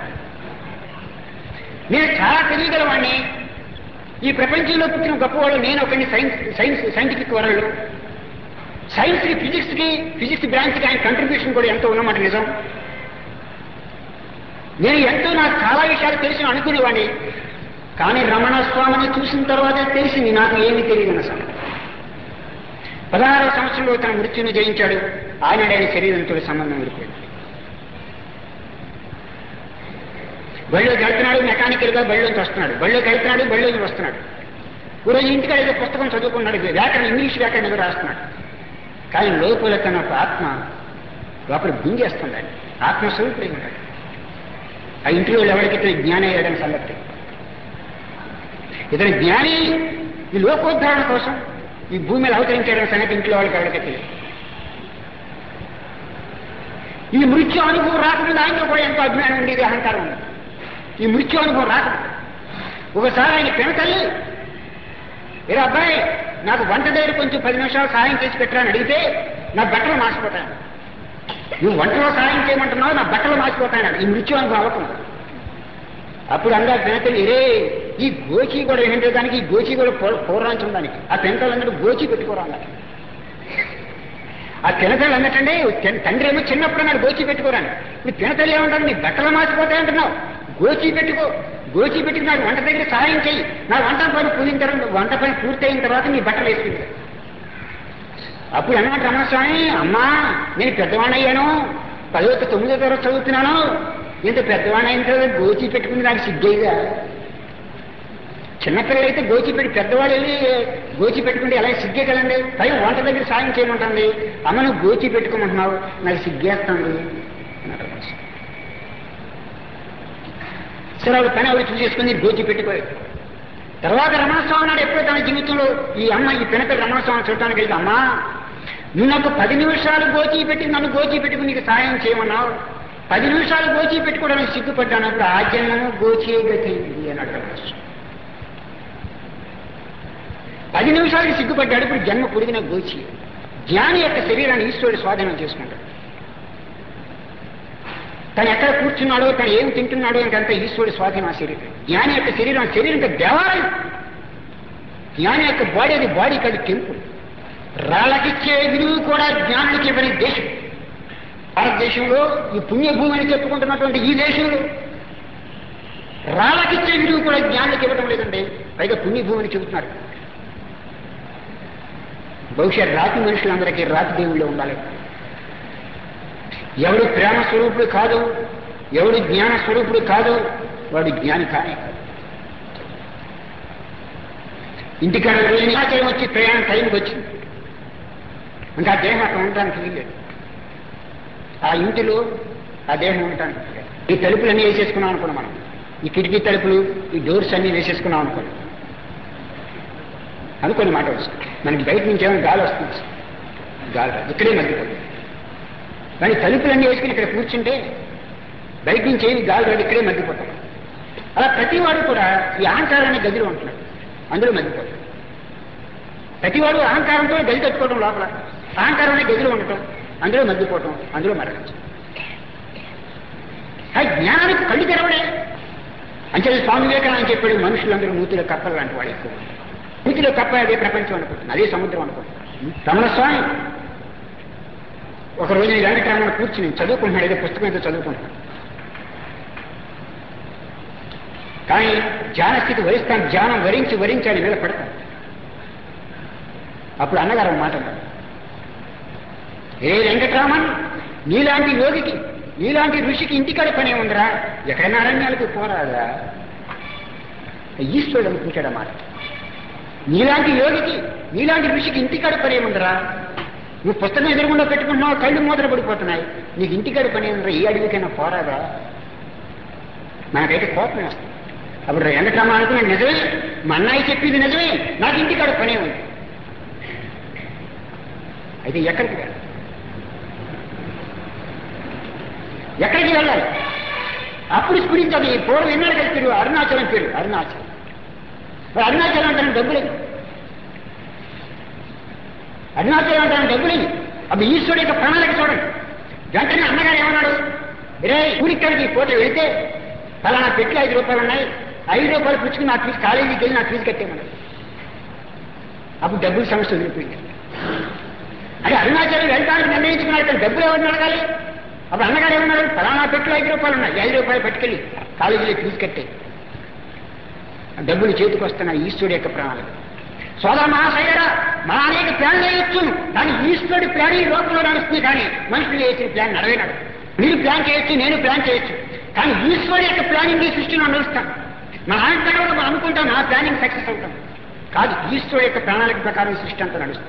నేను చాలా తెలియగలవాడిని ఈ ప్రపంచంలో పుట్టిన గొప్పవాడు నేను ఒకరిని సైన్స్ సైన్స్ సైంటిఫిక్ వరల్డ్ సైన్స్కి ఫిజిక్స్కి ఫిజిక్స్ బ్రాంచ్కి ఆయన కంట్రిబ్యూషన్ కూడా ఎంతో ఉన్నమాట నిజం నేను ఎంతో నాకు చాలా విషయాలు తెలిసి అనుకునేవాడిని కానీ రమణ స్వామిని చూసిన తర్వాత తెలిసింది నాకు ఏమీ తెలియదు అన్న సంగతి పదహారవ సంవత్సరంలో తన మృత్యుని జయించాడు ఆయన ఆయన శరీరంతో సంబంధం విడిపోయింది బళ్ళోకి వెళ్తున్నాడు మెకానికల్ గా బళ్ళోకి వస్తున్నాడు బళ్ళోకి వెళ్తున్నాడు బళ్ళోకి వస్తున్నాడు ఈరోజు ఇంటికాడ ఏదో పుస్తకం చదువుకున్నాడు వ్యాకరణ ఇంగ్లీష్ వ్యాకరణ ఏదో రాస్తున్నాడు కానీ లోపల తన ఒక ఆత్మ లోపల గుంజేస్తుంది ఆయన ఆత్మస్వరూపుడై ఉన్నాడు ఆ ఇంట్లో ఎవరికి ఇతను జ్ఞానం అయ్యాడని సంగతి ఇతని జ్ఞాని ఈ లోకోద్ధారణ కోసం ఈ భూమిలో అవతరించాడని సంగతి ఇంట్లో వాళ్ళకి ఎవరికి తెలియదు ఈ మృత్యు అనుభవం రాకముందు ఆయనలో కూడా ఎంతో అభిమానం ఉండేది అహంకారం ఉంది ఈ మృత్యు అనుభవం రాకముందు ఒకసారి ఆయన పెనతల్లి ఏ అబ్బాయి నాకు వంట దగ్గర కొంచెం పది నిమిషాలు సహాయం చేసి పెట్టరా అని అడిగితే నా బట్టలు మార్చిపోతాను నువ్వు వంటలో సహాయం చేయమంటున్నావు నా బట్టలు మార్చిపోతాను ఈ మృత్యు అనుభవం అవ్వకుండా అప్పుడు అందా పెనతల్లి రే ఈ గోచి కూడా ఏంటో దానికి ఈ గోచి కూడా పూర్వాంచం దానికి ఆ పెంటలందరూ గోచి పెట్టుకోరా అన్నట్టు ఆ పినతల్లి అన్నట్టండి తెన్- తండ్రి ఏమో చిన్నప్పుడు అన్నాడు గోచి పెట్టుకోరాని ఇప్పుడు పినతల్లి ఏమంటాడు నీ బట్టలు మార్చిపోతాయి అంటున్నావు గోచి పెట్టుకో గోచి పెట్టి నాకు వంట దగ్గర సహాయం చేయి నా వంట పని పూజిన తర్వాత వంట పని పూర్తయిన తర్వాత నీ బట్టలు వేసుకుంటా అప్పుడు అన్నమాట రమణస్వామి అమ్మా నేను పెద్దవాణయ్యాను పదో తొమ్మిదో తరగతి చదువుతున్నాను ఇంత పెద్దవాణి అయిన తర్వాత గోచి పెట్టుకుని నాకు సిగ్గేగా చిన్నపిల్లలు అయితే గోచి పెట్టి పెద్దవాళ్ళు వెళ్ళి గోచి పెట్టుకుంటే ఎలా సిగ్గే కదండి పై వంట దగ్గర సాయం చేయమంటుంది అమ్మ నువ్వు గోచి పెట్టుకోమంటున్నావు నాకు సిగ్గేస్తుంది అన్నాడు రమణస్వామి. సరే ఆవిడ పని ఆవిడ చూసేసుకుని గోచి పెట్టిపోయాడు తర్వాత రమణస్వామి నాడు ఎప్పుడో తన జీవితంలో ఈ అమ్మ ఈ పినపల్లి రమణస్వామి చూడటానికి వెళ్తే అమ్మా నువ్వు నాకు పది నిమిషాలు గోచి పెట్టి నన్ను గోచి పెట్టుకుని నీకు సాయం చేయమన్నావు పది నిమిషాలు గోచి పెట్టుకోవడానికి సిగ్గుపడ్డాను అప్పుడు ఆ జన్మము గోచే గతి అన్నాడు రమణస్వామి పది నిమిషాలకి సిగ్గుపడ్డాడు ఇప్పుడు జన్మ పొడిగిన గోచి జ్ఞాని యొక్క శరీరాన్ని ఈశ్వరుడు స్వాధీనం చేసుకుంటాడు తను ఎక్కడ కూర్చున్నాడో తను ఏం తింటున్నాడో ఇంకంతా ఈశ్వరుడు స్వాధీనం ఆ శరీరం జ్ఞాని యొక్క శరీరం శరీరం ఇంకా దేవాలయం జ్ఞాని యొక్క బాడీ అది బాడీ కాదు టెంపుల్ రాళ్ళకిచ్చే విలువ కూడా జ్ఞానుడికి ఇవ్వని దేశం భారతదేశంలో ఈ పుణ్యభూమి అని చెప్పుకుంటున్నటువంటి ఈ దేశంలో రాళ్ళకిచ్చే విలువ కూడా జ్ఞానులకు ఇవ్వడం లేదండి పైగా పుణ్యభూమి అని చెబుతున్నారు బహుశా రాతి మనుషులందరికీ రాతి దేవుళ్ళు ఉండాలి ఎవడు ప్రేమ స్వరూపుడు కాదు ఎవడు జ్ఞాన స్వరూపుడు కాదు వాడు జ్ఞాని కానే కాదు. ఇంటికాడ రోజు ఆచరణ వచ్చి ప్రయాణం టైంకి వచ్చింది ఇంకా ఆ దేహం అక్కడ ఉండడానికి వీల్లేదు ఆ ఇంటిలో ఆ దేహం ఉండటానికి వీల్లేదు. ఈ తలుపులన్నీ వేసేసుకున్నాం అనుకున్నాం మనం ఈ కిటికీ తలుపులు ఈ డోర్స్ అన్ని వేసేసుకున్నాం అనుకోండి అనుకోని మాట వస్తుంది మనకి బయట నుంచి ఏమైనా గాలి వస్తుంది గాలి రాదు. ఇక్కడే మగ్గిపోతుంది కానీ తలుపులన్నీ వేసుకుని ఇక్కడ కూర్చుంటే బయట నుంచి ఏమి గాలి రాదు ఇక్కడే మగ్గిపోతాం అలా ప్రతివాడు కూడా ఈ అహంకారాన్ని గదిలో ఉంటున్నాడు అందులో మగ్గిపోతాడు ప్రతివాడు అహంకారంతో గది కట్టుకోవడం లోపల అహంకారాన్ని గదిలో ఉండటం అందులో మగ్గిపోవటం అందులో మరణించడం ఆ జ్ఞానానికి కళ్ళు తెరవడే అంటే స్వామి వివేకానంద చెప్పాడు మనుషులందరూ మూతిలో కప్పలు లాంటి వాడు ఎక్కువ మూతిలో కప్ప అదే ప్రపంచం అనుకుంటుంది అదే సముద్రం అనుకుంటుంది రమణ స్వామి ఒక రోజు వెంకటరామణ కూర్చుని చదువుకుంటున్నాడు ఏదో పుస్తకం ఏదో చదువుకుంటున్నాడు కానీ ధ్యానస్థితి వరిస్తాను ధ్యానం వరించి వరించాలి మీద పడతాను అప్పుడు అన్నగారు ఒక మాట అన్నారు ఏ వెంకటరామన్ నీలాంటి యోగికి నీలాంటి ఋషికి ఇంటికాడ పనే ఉందిరా ఎక్కడైనా అరణ్యాలకు పోరాదా ఈశ్వరుడు అనుకుంటాడు మాట నీలాంటి యోగికి నీలాంటి ఋషికి ఇంటికాడ పనే ఉందిరా నువ్వు పుస్తకం ఎదురుగుండా పెట్టుకుంటున్నావు కళ్ళు మూతలు పడిపోతున్నాయి నీకు ఇంటికాడ పని ఉందిరా ఏ అడవికైనా పోరాదా మనకైతే కోపం వస్తుంది అప్పుడు వెంకటరామ అనుకున్నాడు నిజమే మా అన్నయ్య చెప్పింది నిజమే నాకు ఇంటికాడ పనే ఉంది అయితే ఎక్కడికి వెళ్ళాలి ఎక్కడికి వెళ్ళాలి అప్పుడు స్ఫురించదు ఈ పూర్వం ఎన్నాడు కలిసి పేరు అరుణాచలం పేరు అరుణాచలం మరి అరుణాచలం అంటే డబ్బులేదు అరుణాచలం అంటే డబ్బులేదు అప్పుడు ఈశ్వరుడు యొక్క ప్రణాళిక చూడండి వెంటనే అన్నగారు ఏమన్నాడు రే ఊరిక్కడికి పోతే వెళితే ఫలానా పెట్టి ఐదు రూపాయలు ఉన్నాయి ఐదు రూపాయలు పుచ్చుకుని నా ఫీజు కాలేజీకి వెళ్ళి నా ఫీజు కట్టేమన్నాడు అప్పుడు డబ్బుల సమస్య వదిలిపోయింది అంటే అరుణాచలం వెళ్ళడానికి నిర్ణయించుకున్నాడు కానీ డబ్బులు ఎవరిని అడగాలి అప్పుడు అన్నగారు ఏమన్నారు ఫలానా పెట్టులో ఐదు రూపాయలు ఉన్నాయి ఈ ఐదు రూపాయలు పట్టుకెళ్ళి కాలేజీలో ఫీజు కట్టే డబ్బులు చేతికి వస్తున్నాయి ఈశ్వరుడు యొక్క ప్రణాళిక సోదర మహాశయరా మన అనేక ప్లాన్ చేయొచ్చు కానీ ఈశ్వరుడి ప్లాన్ ఈ లోకంలో నడుస్తుంది కానీ మనుషులు చేసిన ప్లాన్ నడవే నడవు మీరు ప్లాన్ చేయొచ్చు నేను ప్లాన్ చేయొచ్చు కానీ ఈశ్వరుడు యొక్క ప్లానింగ్ ఈ సృష్టిలో నడుస్తాం మన అహంకారంలో మనం అనుకుంటాం నా ప్లానింగ్ సక్సెస్ అవుతాం కాదు ఈశ్వరుడు యొక్క ప్రణాళిక ప్రకారం ఈ సృష్టి అంతా నడుస్తుంది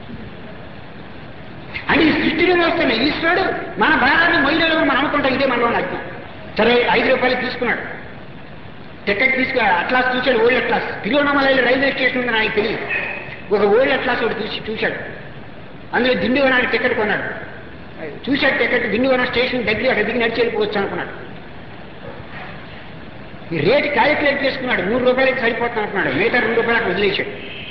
అంటే ఈ సృష్టిలో వస్తున్న ఈశ్వరుడు మన భారాన్ని మొయ్యలో మనం అనుకుంటాం ఇదే మనలో అజ్ఞం సరే ఐదు రూపాయలు తీసుకున్నాడు టికెట్ తీసుకు అట్లాస్ చూశాడు ఓల్డ్ అట్లాస్ తిరువణమలైలో రైల్వే స్టేషన్ ఉంది నాకు తెలియదు ఒక ఓల్డ్ అట్లాస్ ఒకటి చూసి చూశాడు అందులో దిండివనానికి టికెట్ కొన్నాడు చూశాడు టికెట్ దిండివన స్టేషన్ దగ్గర అక్కడ దిగి నడిచి వెళ్ళిపోవచ్చు అనుకున్నాడు ఈ రేట్ క్యాలిక్యులేట్ చేసుకున్నాడు మూడు రూపాయలకి సరిపోతుంది అనుకున్నాడు మిగతా రెండు రూపాయలకు వదిలేశాడు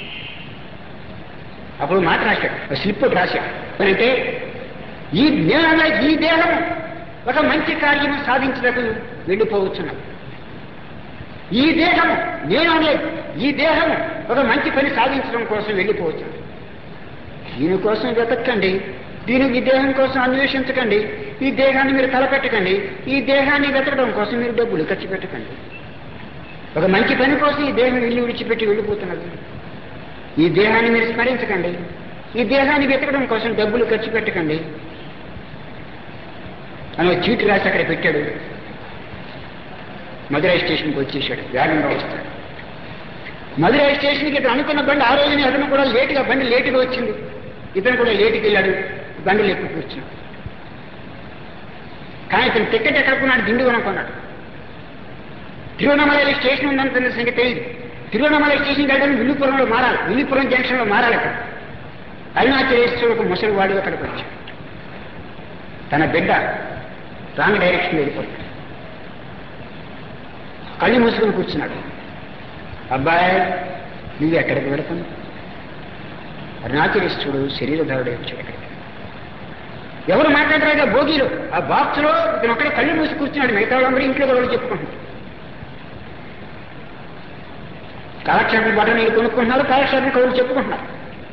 అప్పుడు మాట రాశాడు ఒక స్లిప్ ఒకటి రాశాడు అంటే ఈ నేను ఈ దేహం ఒక మంచి కార్యము సాధించడానికి వెళ్ళిపోవచ్చున్నాడు ఈ దేహం నేను అనలేదు ఈ దేహం ఒక మంచి పని సాధించడం కోసం వెళ్ళిపోవచ్చు దీనికోసం వెతకండి దీని ఈ దేహం కోసం అన్వేషించకండి ఈ దేహాన్ని మీరు తలపెట్టకండి ఈ దేహాన్ని వెతకడం కోసం మీరు డబ్బులు ఖర్చు పెట్టకండి ఒక మంచి పని కోసం ఈ దేహం ఇల్లు విడిచిపెట్టి వెళ్ళిపోతున్నది ఈ దేహాన్ని మీరు స్మరించకండి ఈ దేహాన్ని వెతకడం కోసం డబ్బులు ఖర్చు పెట్టకండి అని ఒక చీటి రాసి అక్కడ పెట్టాడు మదురై స్టేషన్కి వచ్చేసాడు వేగంగా వస్తాడు మదురై స్టేషన్కి ఇతను అనుకున్న బండి ఆ రోజున అతను కూడా లేటుగా బండి లేటుగా వచ్చింది ఇతను కూడా లేటుకి వెళ్ళాడు బండి ఎక్కువ కూర్చున్నాడు కానీ ఇతను టికెట్ ఎక్కడ కొన్నాడు దిండువనం కొన్నాడు తిరువണ്ണామలై స్టేషన్ ఉందనుకున్న సంగతి తెలియదు తిరువണ്ണామలై స్టేషన్ వెళ్ళడం విల్లుపురంలో మారాలి విల్లుపురం జంక్షన్లో మారాలి అక్కడ అరుణాచలేశ్వరుడు ఒక ముసలివాడు అక్కడికి వచ్చాడు తన బిడ్డ రాంగ్ డైరెక్షన్ వెళ్ళిపోతాడు కళ్ళు మూసుకొని కూర్చున్నాడు అబ్బాయి నువ్వు ఎక్కడికి వెళతాను అరుణాచలేశ్వరుడు శరీరధారుడు వచ్చాడు అక్కడికి ఎవరు మాట్లాడరాగా భోగిలో ఆ బాక్స్లో ఇతను ఒక్కడే కళ్ళు మూసి కూర్చున్నాడు మిగతా వాళ్ళందరూ ఇంట్లో గొడవలు చెప్పుకుంటున్నారు కాలక్షేపం బట్ట నీళ్ళు కొనుక్కుంటున్నారు కాలక్షేపం కవులు చెప్పుకుంటున్నారు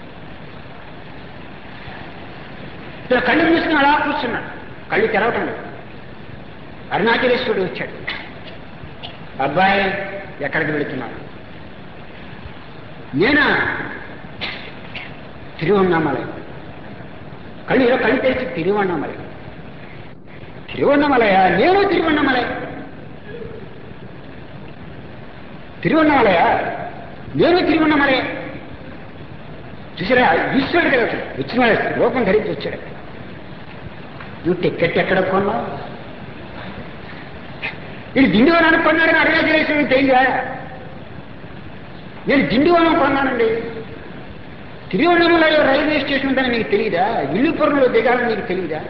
ఇతను కళ్ళు మూసుకుని అలా కూర్చున్నాడు కళ్ళు తెరవటం లేదు అరుణాచలేశ్వరుడు వచ్చాడు అబ్బాయి ఎక్కడికి వెళుతున్నాడు నేనా తిరువన్నామలై కళ్ళు ఇలా కళ్ళు తెరిచి తిరువన్నామలై తిరువన్నమలయ నేను తిరువన్నమలై తిరువన్నమలయ నేను తిరువన్నమలయ చూసారా ఈశ్వరుడు కదా అసలు వచ్చిన వాడు రూపం ధరించి వచ్చాడు నువ్వు టికెట్ ఎక్కడ కొన్నావు ఇది దిండివనం కొన్నాడని అరుణాచలేశ్వరుడు తెలియదా నేను దిండివనం కొన్నానండి తిరువన్నమలలో రైల్వే స్టేషన్ ఉందని మీకు తెలియదా విల్లుపురంలో దిగాలని మీకు తెలియదా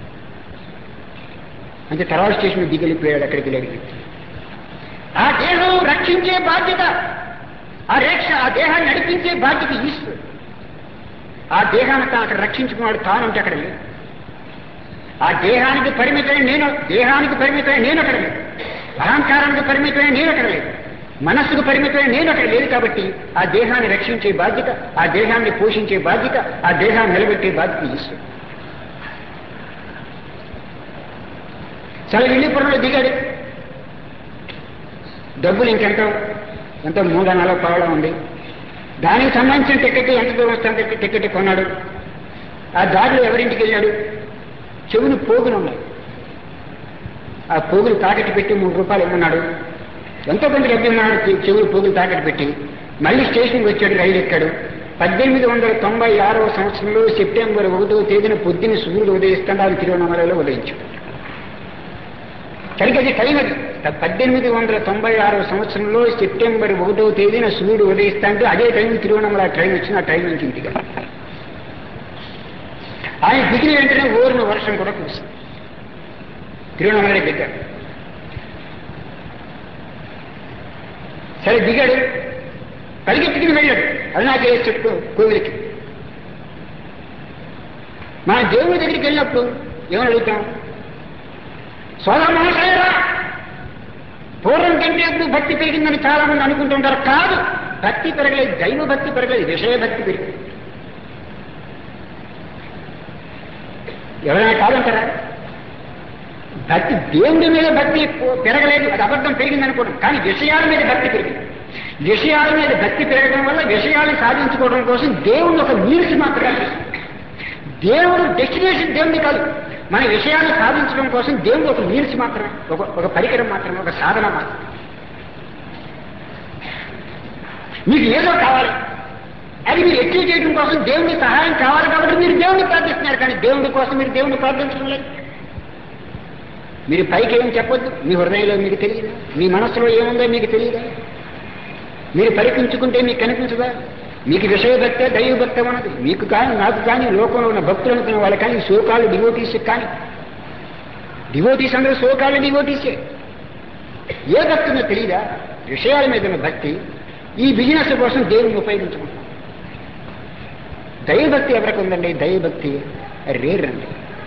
అంటే తర్వాత స్టేషన్ దిగలిపోయాడు అక్కడికి వెళ్ళి ఆ దేహం రక్షించే బాధ్యత ఆ రేక్ష ఆ దేహాన్ని నడిపించే బాధ్యత ఈశ్వరుడు ఆ దేహాన్ని తాను అక్కడ రక్షించుకున్నాడు తానుంటే అక్కడ లేదు ఆ దేహానికి పరిమితమైన నేను దేహానికి పరిమితమైన నేను అక్కడ లేదు అహంకారానికి పరిమితమైన నేను అక్కడ లేదు మనస్సుకు పరిమితమైన నేను అక్కడ లేదు కాబట్టి ఆ దేహాన్ని రక్షించే బాధ్యత ఆ దేహాన్ని పోషించే బాధ్యత ఆ దేహాన్ని నిలబెట్టే బాధ్యత ఈశ్వరుడు చాలా విల్లిపురంలో దిగాడు డబ్బులు ఇంకెంతో ఎంతో మూడు నెలల పావడం ఉంది దానికి సంబంధించిన టికెట్ ఎంత దూరం వస్తుంటే టికెట్ కొన్నాడు ఆ దారిలో ఎవరింటికి వెళ్ళాడు చెవులు పోగులు ఉన్నాయి ఆ పోగులు తాకట్టు పెట్టి మూడు రూపాయలు ఇమ్మన్నాడు ఎంతో కొంత డబ్బు ఇమ్మన్నాడు చె- చెవులు పోగులు తాకట్టు పెట్టి మళ్ళీ స్టేషన్కి వచ్చాడు రైలు ఎక్కాడు పద్దెనిమిది వందల తొంభై ఆరవ సంవత్సరంలో సెప్టెంబర్ ఒకటో తేదీన పొద్దున్న సూర్యుడు ఉదయిస్తాడు ఆయన తిరువண்ணామలలో ఉదయించాడు సరిగ్గా అది టైం అది పద్దెనిమిది వందల తొంభై ఆరవ సంవత్సరంలో సెప్టెంబర్ ఒకటో తేదీన సూర్యుడు ఉదయిస్తా అంటే అదే టైం తిరువణమల ట్రైన్ వచ్చిన ఆ టైం నుంచి ఇంటికి ఆయన దిగిన వెంటనే ఊరిన వర్షం కూడా కురిసింది తిరువణమల దిగాడు సరే దిగాడు పరిగెత్తుకుని వెళ్ళాడు అరుణాచలేశ్వరుడు కోవిలికి మన దేవుడి దగ్గరికి వెళ్ళినప్పుడు ఏమని అడుగుతాం సోదర మహాశయరా పూర్వం కంటే ఇప్పుడు భక్తి పెరిగిందని చాలా మంది అనుకుంటుంటారు కాదు భక్తి పెరగలేదు దైవ భక్తి పెరగలేదు విషయ భక్తి పెరిగింది ఎవరైనా కాదంటారా భక్తి దేవుడి మీద భక్తి పో- పెరగలేదు అది అబద్ధం పెరిగింది అనుకోవడం కానీ విషయాల మీద భక్తి పెరిగింది విషయాల మీద భక్తి పెరగడం వల్ల విషయాలను సాధించుకోవడం కోసం దేవుడిని ఒక మీల్స్ మాత్రమే చేస్తుంది దేవుడు డెస్టినేషన్ దేవుడి కాదు మన విషయాన్ని సాధించడం కోసం దేవుడు ఒక మీల్స్ మాత్రమే ఒక ఒక పరికరం మాత్రమే ఒక సాధన మాత్రమే మీకు ఏదో కావాలి అది మీరు అచీవ్ చేయడం కోసం దేవుడి సహాయం కావాలి కాబట్టి మీరు దేవుడిని ప్రార్థిస్తున్నారు కానీ దేవుడి కోసం మీరు దేవుడిని ప్రార్థించడం లేదు మీరు పైకి ఏం చెప్పొద్దు మీ హృదయంలో మీకు తెలియదు మీ మనస్సులో ఏముందో మీకు తెలియదా మీరు పరికించుకుంటే మీకు కనిపించదా మీకు విషయభక్తే దైవభక్తం అన్నది మీకు కానీ నాకు కానీ లోకంలో ఉన్న భక్తులు అనుకున్న వాళ్ళు కానీ సోకాళ్ళు డివోటీస్ కానీ డివోటీస్ అందరూ సోకాళ్ళు డివోటీసే ఏ భక్తునో తెలియదా విషయాల మీద ఉన్న భక్తి ఈ బిజినెస్ కోసం దేవుని ఉపయోగించుకుంటాం దైవభక్తి ఎవరికి ఉందండి దైవభక్తి రేర్ అండి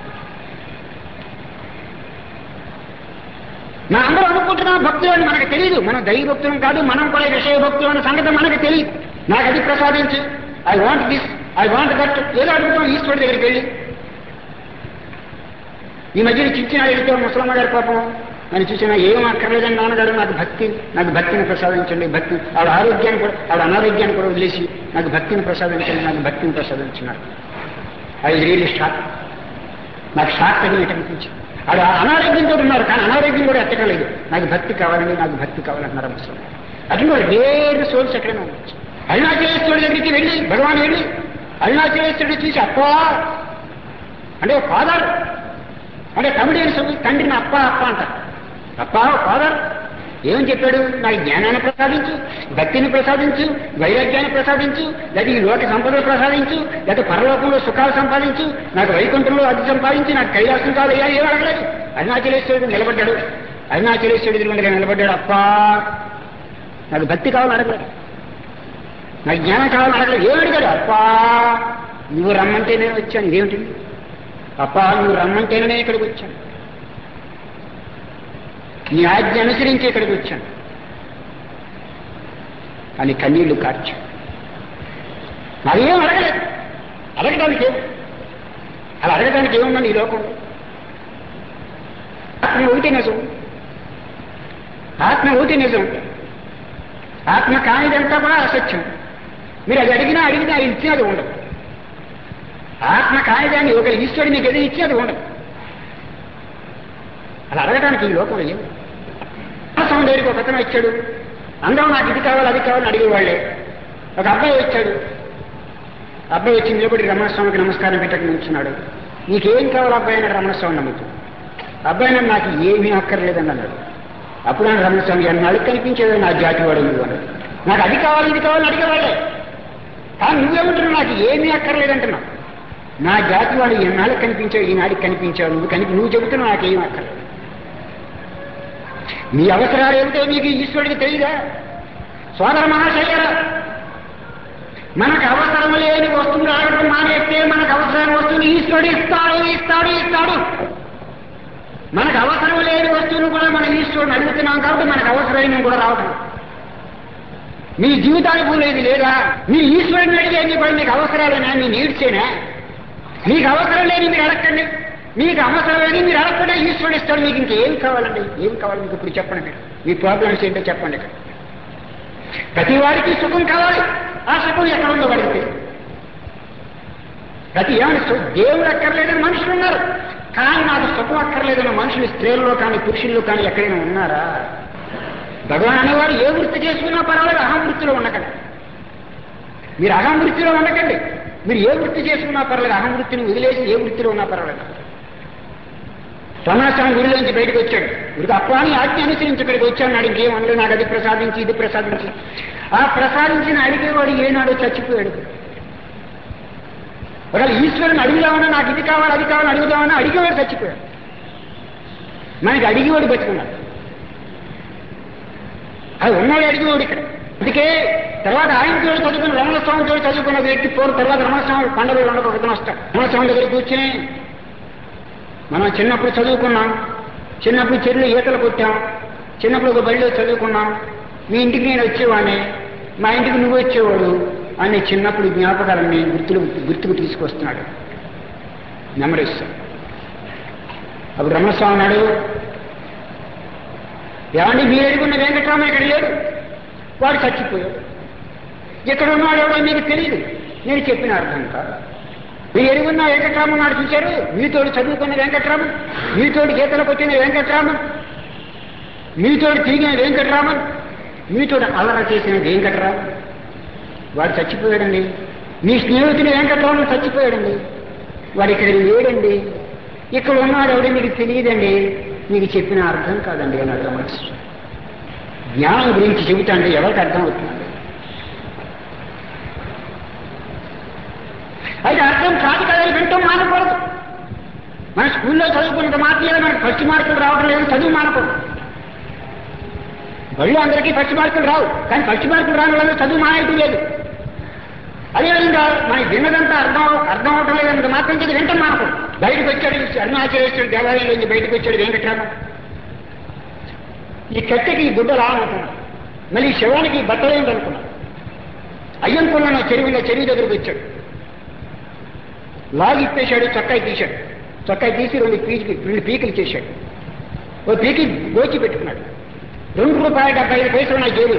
నా అందరూ అనుకుంటున్నా భక్తులు అని మనకు తెలియదు మనం దైవభక్తులం కాదు మనం కూడా విషయ భక్తులు అన్న సంగతి మనకు తెలియదు నాకు అది ప్రసాదించు I want this I want that ఏదో అడుగుతాం ఈశ్వరుడి దగ్గరికి వెళ్ళి ఈ మధ్యన చిచ్చిన అడిగితే ముసలమ్మ గారి పాపం అని చూసినా ఏం అక్కర్లేదని నాన్నగారు నాకు భక్తి నాకు భక్తిని ప్రసాదించండి భక్తి ఆవిడ ఆరోగ్యాన్ని కూడా ఆవిడ అనారోగ్యాన్ని కూడా వదిలేసి నాకు భక్తిని ప్రసాదించండి నాకు భక్తిని ప్రసాదించినాడు అది రియల్లీ షాక్ నాకు షాక్ తగినట్టు అనిపించింది ఆవిడ అనారోగ్యంతో ఉన్నారు కానీ అనారోగ్యం కూడా ఎత్తడం లేదు నాకు భక్తి కావాలండి నాకు భక్తి కావాలంటున్నారు అవసరం అట్లా కూడా వేరు సోల్స్ ఎక్కడైనా ఉండొచ్చు అరుణాచలేశ్వరుడి దగ్గరికి వెళ్ళి భగవాన్ వెళ్ళి అరుణాచలేశ్వరుడు చూసి అప్పా అంటే ఫాదర్ అంటే కమిడియన్స్ తండ్రిని అప్ప అప్ప అంటారు అప్ప ఫాదర్ ఏమని చెప్పాడు నాకు జ్ఞానాన్ని ప్రసాదించు భక్తిని ప్రసాదించు వైరాగ్యాన్ని ప్రసాదించు లేదా ఈ లోక సంపదలు ప్రసాదించు లేదా పరలోకంలో సుఖాలు సంపాదించు నాకు వైకుంఠంలో అది సంపాదించి నాకు కైలాసం కాదయ్యా ఏం అడగలేదు అరుణాచలేశ్వరుడు నిలబడ్డాడు అరుణాచలేశ్వరుడు ఎదురుగుండగా నిలబడ్డాడు అప్పా నాకు భక్తి కావాలని అడగలేదు నాకు జ్ఞానం కావాలని అడగలేదు ఏం అడిగాడు అప్పా నువ్వు రమ్మంటే నేను వచ్చాను ఇదేమిటి అప్పా నువ్వు రమ్మంటేనే నేను ఇక్కడికి వచ్చాను నీ ఆజ్ఞ అనుసరించి ఇక్కడికి వచ్చాను అని కన్నీళ్లు కార్చాడు అదేం అడగలేదు అడగడానికి ఏం అలా అడగడానికి ఏముందండి ఈ లోకంలో ఆత్మ ఒకటి నిజం ఆత్మ ఒకటి నిజం ఆత్మ కానిదంతా కూడా అసత్యం మీరు అది అడిగినా అడిగినా అది ఇచ్చినా అది ఉండదు ఆత్మ కానిదాన్ని ఒక ఈశ్వరుడు మీకు ఎదురు ఇచ్చి అది ఉండదు అలా అడగడానికి ఈ లోకంలో ఏమి స్వామి దగ్గరికి ఒక అతను వచ్చాడు అందరూ నాకు ఇది కావాలి అది కావాలని అడిగేవాళ్ళే ఒక అబ్బాయి వచ్చాడు అబ్బాయి వచ్చి నిలబడి రమణస్వామికి నమస్కారం పెట్టక నిల్చున్నాడు నీకేం కావాలి అబ్బాయి అని రమణస్వామి నమ్ముతూ అబ్బాయి నన్ను నాకు ఏమీ అక్కర్లేదని అన్నాడు అప్పుడు ఆయన రమణస్వామి అన్నాడు కనిపించేది నా జాతి వాడు నువ్వు అన్నాడు నాకు అది కావాలి ఇది కావాలని అడిగేవాళ్ళే కానీ నువ్వేమంటున్నావు నాకు ఏమీ అక్కర్లేదంటున్నావు నా జాతి వాడు ఎన్నాళ్ళకి కనిపించావు ఈనాడికి కనిపించావు నువ్వు కనిపి నువ్వు చెబుతున్నావు నాకేం అక్కర్లేదు నీ అవసరాలు ఏమిటో నీకు ఈశ్వరుడికి తెలియదా సోదర మహాశయ్యరా మనకు అవసరం లేని వస్తువులు అడగడం మానేస్తే మనకు అవసరమైన వస్తువులు ఈశ్వరుడు ఇస్తాడు ఇస్తాడు ఇస్తాడు మనకు అవసరం లేని వస్తువులు కూడా మన ఈశ్వరుని అడుగుతున్నాం కాబట్టి మనకు అవసరమైన కూడా రావడం మీ జీవితానికి లేదు లేదా మీ ఈశ్వరుని అడిగేది కూడా మీకు అవసరాలేనా మీ నీడ్సేనా మీకు అవసరం లేని మీరు అడగండి మీకు అవసరమని మీరు అడగకుండా ఈశ్వరుడు ఇస్తాడు మీకు ఇంకేం కావాలండి ఏం కావాలి మీకు ఇప్పుడు చెప్పండి మీరు మీ ప్రాబ్లమ్స్ ఏంటో చెప్పండి ఇక్కడ ప్రతి వారికి సుఖం కావాలి ఆ సుఖం ఎక్కడ ఉందో వాడికి తెలియదు. ప్రతి ఏమని సు- దేవుడు అక్కర్లేదని మనుషులు ఉన్నారు కానీ నాకు సుఖం అక్కర్లేదని మనుషులు స్త్రీల్లో కానీ పురుషుల్లో కానీ ఎక్కడైనా ఉన్నారా భగవాన్ అనేవారు ఏ వృత్తి చేసుకున్నా పర్వాలేదు అహం వృత్తిలో ఉండకండి మీరు అహం వృత్తిలో ఉండకండి మీరు ఏ వృత్తి చేసుకున్నా పర్వాలేదు అహం వృత్తిని వదిలేసి ఏ వృత్తిలో ఉన్నా పర్వాలేదు రమణస్వామి గుడి నుంచి బయటకు వచ్చాడు గుడికి అప్పాని ఆజ్ఞ అనుసరించి ఇక్కడికి వచ్చాడు నాడు ఇంకేం అనలేదు నాకు అది ప్రసాదించి ఇది ప్రసాదించి ఆ ప్రసాదించిన అడిగేవాడు ఏనాడు చచ్చిపోయాడు ఒకవేళ ఈశ్వరుని అడుగుదామన్నా నాకు ఇది కావాలి అది కావాలి అడుగుదామన్నా అడిగేవాడు చచ్చిపోయాడు మనకి అడిగేవాడు బతుకున్నాడు అది ఉన్నాడు అడిగేవాడు ఇక్కడ అందుకే తర్వాత ఆయన తోడు చదువుకున్న రమణస్వామి తోడు చదువుకున్న వ్యక్తి పోరు తర్వాత రమణస్వామి పండుగ ఉండకూడదు వస్తాడు రమణస్వామి దగ్గర కూర్చుని మనం చిన్నప్పుడు చదువుకున్నాం చిన్నప్పుడు చెరువులు ఈతలు కొట్టాం చిన్నప్పుడు ఒక బడిలో చదువుకున్నాం మీ ఇంటికి నేను వచ్చేవాడిని మా ఇంటికి నువ్వు వచ్చేవాడు అని చిన్నప్పుడు జ్ఞాపకాలన్నీ గుర్తులు గుర్తుకు తీసుకొస్తున్నాడు నెమరిస్తాడు అప్పుడు రమణస్వామి అన్నాడు ఏమండి మీరు ఎడుకున్న వెంకటరామ ఇక్కడ లేడు వాడు చచ్చిపోయాడు ఇక్కడ ఉన్నాడు ఎవడో మీకు తెలియదు నేను చెప్పిన అర్థం కాదు మీరు ఎరుగున్న వెంకట్రామన్ నాడు చూశారు మీతోడు చదువుకున్న వెంకట్రామన్ మీతోడు గీతలకు వచ్చిన వెంకట్రామన్ మీతోడు తిరిగిన వెంకట్రామన్ మీతోడు అల్లర చేసిన వెంకట్రామన్ వాడు చచ్చిపోయాడండి మీ స్నేహితుడు వెంకట్రామన్ చచ్చిపోయాడండి వాడు ఇక్కడ లేడండి ఇక్కడ ఉన్నాడు ఎవడో మీకు తెలియదండి మీకు చెప్పిన అర్థం కాదండి అని అర్థం జ్ఞానం గురించి చెబుతాండి ఎవరికి అర్థం అవుతుందండి అయితే అర్థం కాదు కదా వింటాం మానకూడదు మన స్కూల్లో చదువుకున్నంత మాత్రమే మనకు ఫస్ట్ మార్కులు రావడం లేదు చదువు మానకూడదు బళ్ళు అందరికీ ఫస్ట్ మార్కులు రావు కానీ ఫస్ట్ మార్కులు రాని వల్ల చదువు మానేయటం లేదు అదేవిధంగా మనకి విన్నదంతా అర్థం అర్థం అవటం లేదంత మాత్రం చేసి వింటాం మానకూడదు బయటకు వచ్చాడు అరుణాచలేశ్వరుడు దేవాలయం నుంచి బయటకు వచ్చాడు వెంకటరామ ఈ కట్టెకి ఈ గుడ్డ రానుకున్నాడు మళ్ళీ ఈ శవానికి ఈ బట్టలు ఏంటనుకున్నాడు అయ్యంకున్న చెరువులో చెరువు దగ్గరికి వచ్చాడు లాగి ఇప్పేశాడు చొక్కాయి తీశాడు చొక్కాయి తీసి రెండు పీకి రెండు పీకలు చేశాడు ఓ పీకి గోచి పెట్టుకున్నాడు రెండు రూపాయల డెబ్బై ఐదు పైసలు నా జేబులు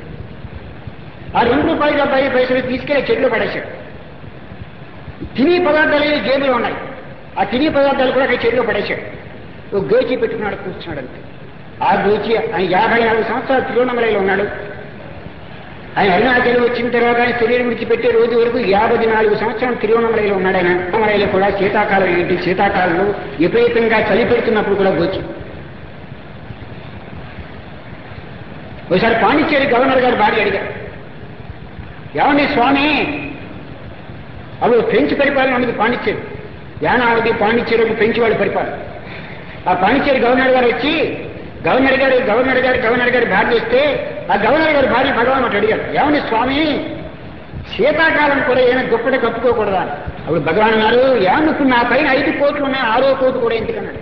ఆ రెండు రూపాయల డెబ్బై ఐదు పైసలు తీసుకెళ్లి చెట్లు పడేశాడు తిని పదార్థాలు ఏవో జేబులో ఉన్నాయి ఆ తిని పదార్థాలు కూడా అక్కడ చెట్లు పడేశాడు ఓ గోచి పెట్టుకున్నాడు కూర్చున్నాడు అంతే ఆ గోచి ఆయన యాభై నాలుగు సంవత్సరాలు తిరువణమలైలో ఉన్నాడు ఆయన అరుణాచలం వచ్చిన తర్వాత ఆయన శరీరం విడిచిపెట్టే రోజు వరకు యాభై నాలుగు సంవత్సరాలు తిరువణమలైలో ఉన్నాడు ఆయన తిరువణమలైలో కూడా శీతాకాలం ఏంటి శీతాకాలంలో విపరీతంగా చలి పెడుతున్నప్పుడు కూడా గోచి ఒకసారి పాండిచ్చేరి గవర్నర్ గారు భార్య అడిగారు ఏమండి స్వామి అప్పుడు ఫ్రెంచ్ పరిపాలన ఉన్నది పాండిచ్చేరి యానావతి పాండిచ్చేరి ఫ్రెంచ్ వాళ్ళు పరిపాలన ఆ పాండిచ్చేరి గవర్నర్ గారు వచ్చి గవర్నర్ గారు గవర్నర్ గారు గవర్నర్ గారు భార్య ఇస్తే ఆ గవర్నర్ గారి భార్య భగవాన్ ఒకటి అడిగారు ఏమండి స్వామి శీతాకాలం కూడా ఏమైనా దుప్పటి కప్పుకోకూడదా అని. అప్పుడు భగవాన్ గారు ఏమనుకు నా పైన ఐదు కోట్లు ఉన్నాయి ఆరో కోట్లు కూడా ఎందుకన్నాడు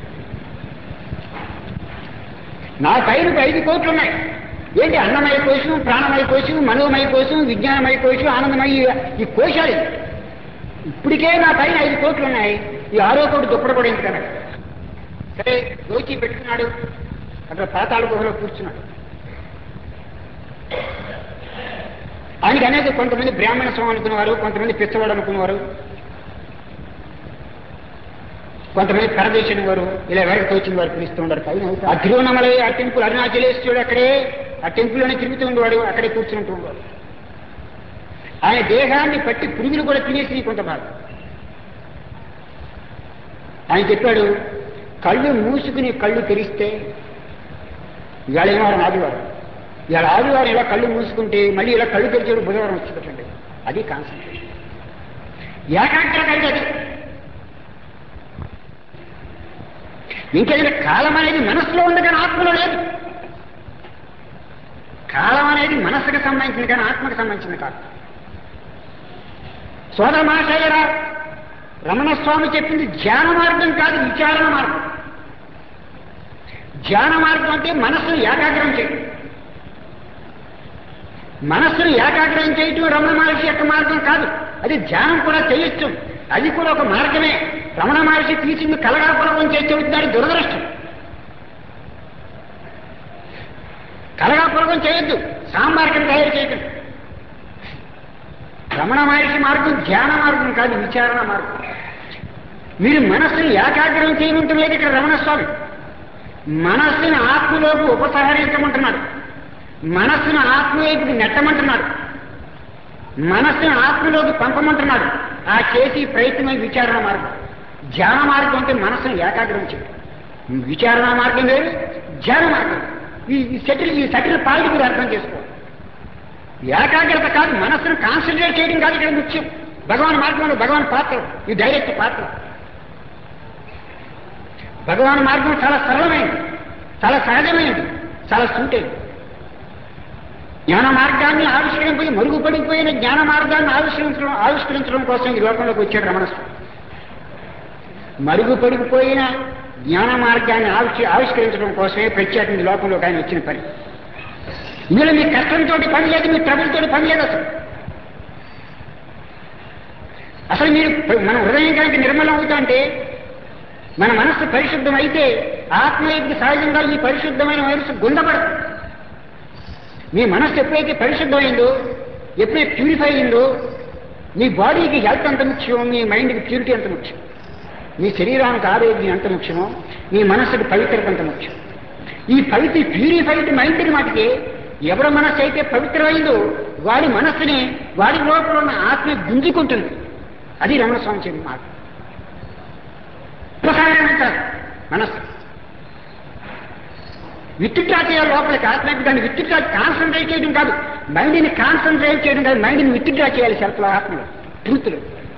నా పైన ఐదు కోట్లు ఉన్నాయి ఏంటి అన్నమయ కోశం ప్రాణమయ కోశం మనోమయ కోశం విజ్ఞానమయ కోశం ఆనందమయ ఈ కోశాలు ఇవి. ఇప్పటికే నా పైన ఐదు కోట్లు ఉన్నాయి ఈ ఆరో కోటి దుప్పటి కూడా ఎందుకన్నాడు సరే గోచి పెట్టుకున్నాడు అక్కడ పాతాళ గుహలో కూర్చున్నాడు ఆయనకి అనేది కొంతమంది బ్రాహ్మణ స్వామి అనుకునేవారు కొంతమంది పిచ్చవాడు అనుకునేవారు కొంతమంది పరదేశం వారు ఇలా వెనక తోచిన వారు పిలుస్తూ ఉంటారు పైన ఆ తిరువణమలై ఆ టెంపుల్ అరుణాచలేశ్వరుడు అక్కడే ఆ టెంపుల్లోనే తిరుగుతూ ఉండేవాడు అక్కడే కూర్చుంటూ ఉండేవాడు ఆయన దేహాన్ని పట్టి పురుగులు కూడా తినేసి కొంత భాగం ఆయన చెప్పాడు కళ్ళు మూసుకుని కళ్ళు తెరిస్తే ఇవాళ ఏమవారం ఆదివారం ఇవాళ ఆదివారం ఇలా కళ్ళు మూసుకుంటే మళ్ళీ ఇలా కళ్ళు తెరిచేడు బుధవారం వచ్చి పెట్టండి అది కాన్సన్ట్రేషన్ ఏకాగ్రత అంటే అది ఇంకేదైనా కాలం అనేది మనసులో ఉంది కానీ ఆత్మలో లేదు కాలం అనేది మనసుకు సంబంధించింది కానీ ఆత్మకు సంబంధించింది కాదు సోదర మహాశయరా రమణస్వామి చెప్పింది ధ్యాన మార్గం కాదు విచారణ మార్గం ధ్యాన మార్గం అంటే మనస్సును ఏకాగ్రం చేయడం మనస్సును ఏకాగ్రం చేయటం రమణ మహర్షి యొక్క మార్గం కాదు అది ధ్యానం కూడా చేయొచ్చు అది కూడా ఒక మార్గమే రమణ మహర్షి తీసింది కలగాపులకం చేసి చెబుతున్నాడు దురదృష్టం కలగాపులకం చేయొద్దు సాంబార్కం తయారు చేయకండి రమణ మహర్షి మార్గం ధ్యాన మార్గం కాదు విచారణ మార్గం మీరు మనస్సుని ఏకాగ్రం చేయమంటలేదు ఇక్కడ రమణ స్వామి మనస్సుని ఆత్మలోకి ఉపసంహరించమంటున్నాడు మనస్సును ఆత్మలోకి నెట్టమంటున్నాడు మనస్సును ఆత్మలోకి పంపమంటున్నాడు ఆ చేసి ప్రయత్నమే విచారణ మార్గం ధ్యాన మార్గం అంటే మనస్సును ఏకాగ్రం చేయడం విచారణ మార్గం వేరు ధ్యాన మార్గం ఈ ఈ సెటిల్ ఈ సెటిల్ పాయింట్ మీరు అర్థం చేసుకోవాలి ఏకాగ్రత కాదు మనస్సును కాన్సన్ట్రేట్ చేయడం కాదు ఇక్కడ ముఖ్యం భగవాన్ మార్గంలో భగవాన్ పాత్ర ఈ డైరెక్ట్ పాత్ర భగవాన్ మార్గం చాలా సరళమైనది చాలా సహజమైనది చాలా సూటైనది జ్ఞాన మార్గాన్ని ఆవిష్కరింపై మరుగుపడిపోయిన జ్ఞాన మార్గాన్ని ఆవిష్కరించడం ఆవిష్కరించడం కోసం ఈ లోకంలోకి వచ్చాడు రమణస్వామి మరుగుపడిపోయిన జ్ఞాన మార్గాన్ని ఆవిష్ ఆవిష్కరించడం కోసమే ప్రత్యేకంగా ఈ లోకంలోకి ఆయన వచ్చిన పని ఇందులో మీ కష్టంతో పని లేదు మీ ట్రబుల్తో పని లేదు అసలు అసలు మీరు మన హృదయం కనుక నిర్మలం అవుతుంటే మన మనస్సు పరిశుద్ధం అయితే ఆత్మయుద్ధి సహజంగా ఈ పరిశుద్ధమైన మనస్సు గుండపడదు మీ మనస్సు ఎప్పుడైతే పరిశుద్ధమైందో ఎప్పుడైతే ప్యూరిఫై అయిందో మీ బాడీకి హెల్త్ ఎంత ముఖ్యం మీ మైండ్కి ప్యూరిటీ ఎంత ముఖ్యం మీ శరీరానికి ఆరోగ్యం ఎంత ముఖ్యమో మీ మనస్సుకి పవిత్రత ఎంత ముఖ్యం ఈ పవిత్ర ప్యూరిఫైడ్ మైండ్కి మటుకి ఎవరి మనస్సు అయితే పవిత్రమైందో వాడి మనస్సుని వాడి లోపల ఉన్న ఆత్మ గుంజుకుంటుంది అది రమణస్వామి చెప్పిన మాట ఉపసారించాలి మనస్సు విత్డ్రా చేయాలి లోపలికి ఆత్మకి దాన్ని విత్డ్రా కాన్సన్ట్రేట్ చేయడం కాదు మైండ్ని కాన్సన్ట్రేట్ చేయడం కాదు మైండ్ని విత్డ్రా చేయాలి సెల్ఫ్లో ఆత్మలో ట్రూత్లో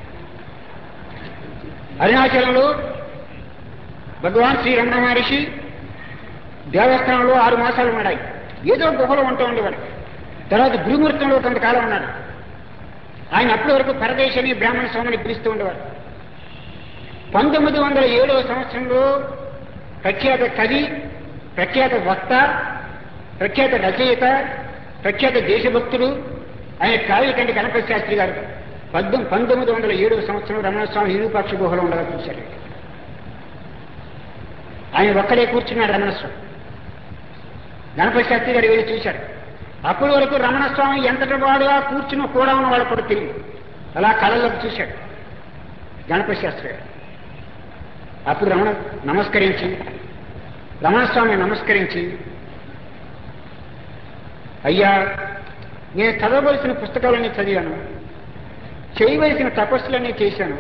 అరుణాచలంలో భగవాన్ శ్రీ రమణ మహర్షి దేవస్థానంలో ఆరు మాసాలు ఉన్నాడు ఏదో గుహలో ఉంటూ ఉండేవాడు తర్వాత గురుమూర్తంలో కొంతకాలం ఉన్నాడు ఆయన అప్పటి వరకు పరదేశని బ్రాహ్మణ స్వామిని పిలుస్తూ ఉండేవాడు పంతొమ్మిది వందల ఏడవ సంవత్సరంలో ప్రఖ్యాత కవి ప్రఖ్యాత వక్త ప్రఖ్యాత రచయిత ప్రఖ్యాత దేశభక్తుడు ఆయన కావ్యకంటి గణపతి శాస్త్రి గారు పద్దెం పంతొమ్మిది వందల ఏడవ సంవత్సరం రమణస్వామి విరూపాక్ష గుహలో ఉండగా చూశారు ఆయన ఒక్కడే కూర్చున్నాడు రమణస్వామి గణపతి శాస్త్రి గారు వెళ్ళి చూశాడు అప్పటి వరకు రమణస్వామి ఎంతటి వాడుగా కూర్చుని కూడా ఉన్న వాళ్ళు కూడా తెలియదు అలా కళల్లోకి చూశాడు గణపతి శాస్త్రి గారు అప్పుడు రమణ నమస్కరించి రమణస్వామి నమస్కరించి అయ్యా నేను చదవవలసిన పుస్తకాలన్నీ చదివాను చేయవలసిన తపస్సులన్నీ చేశాను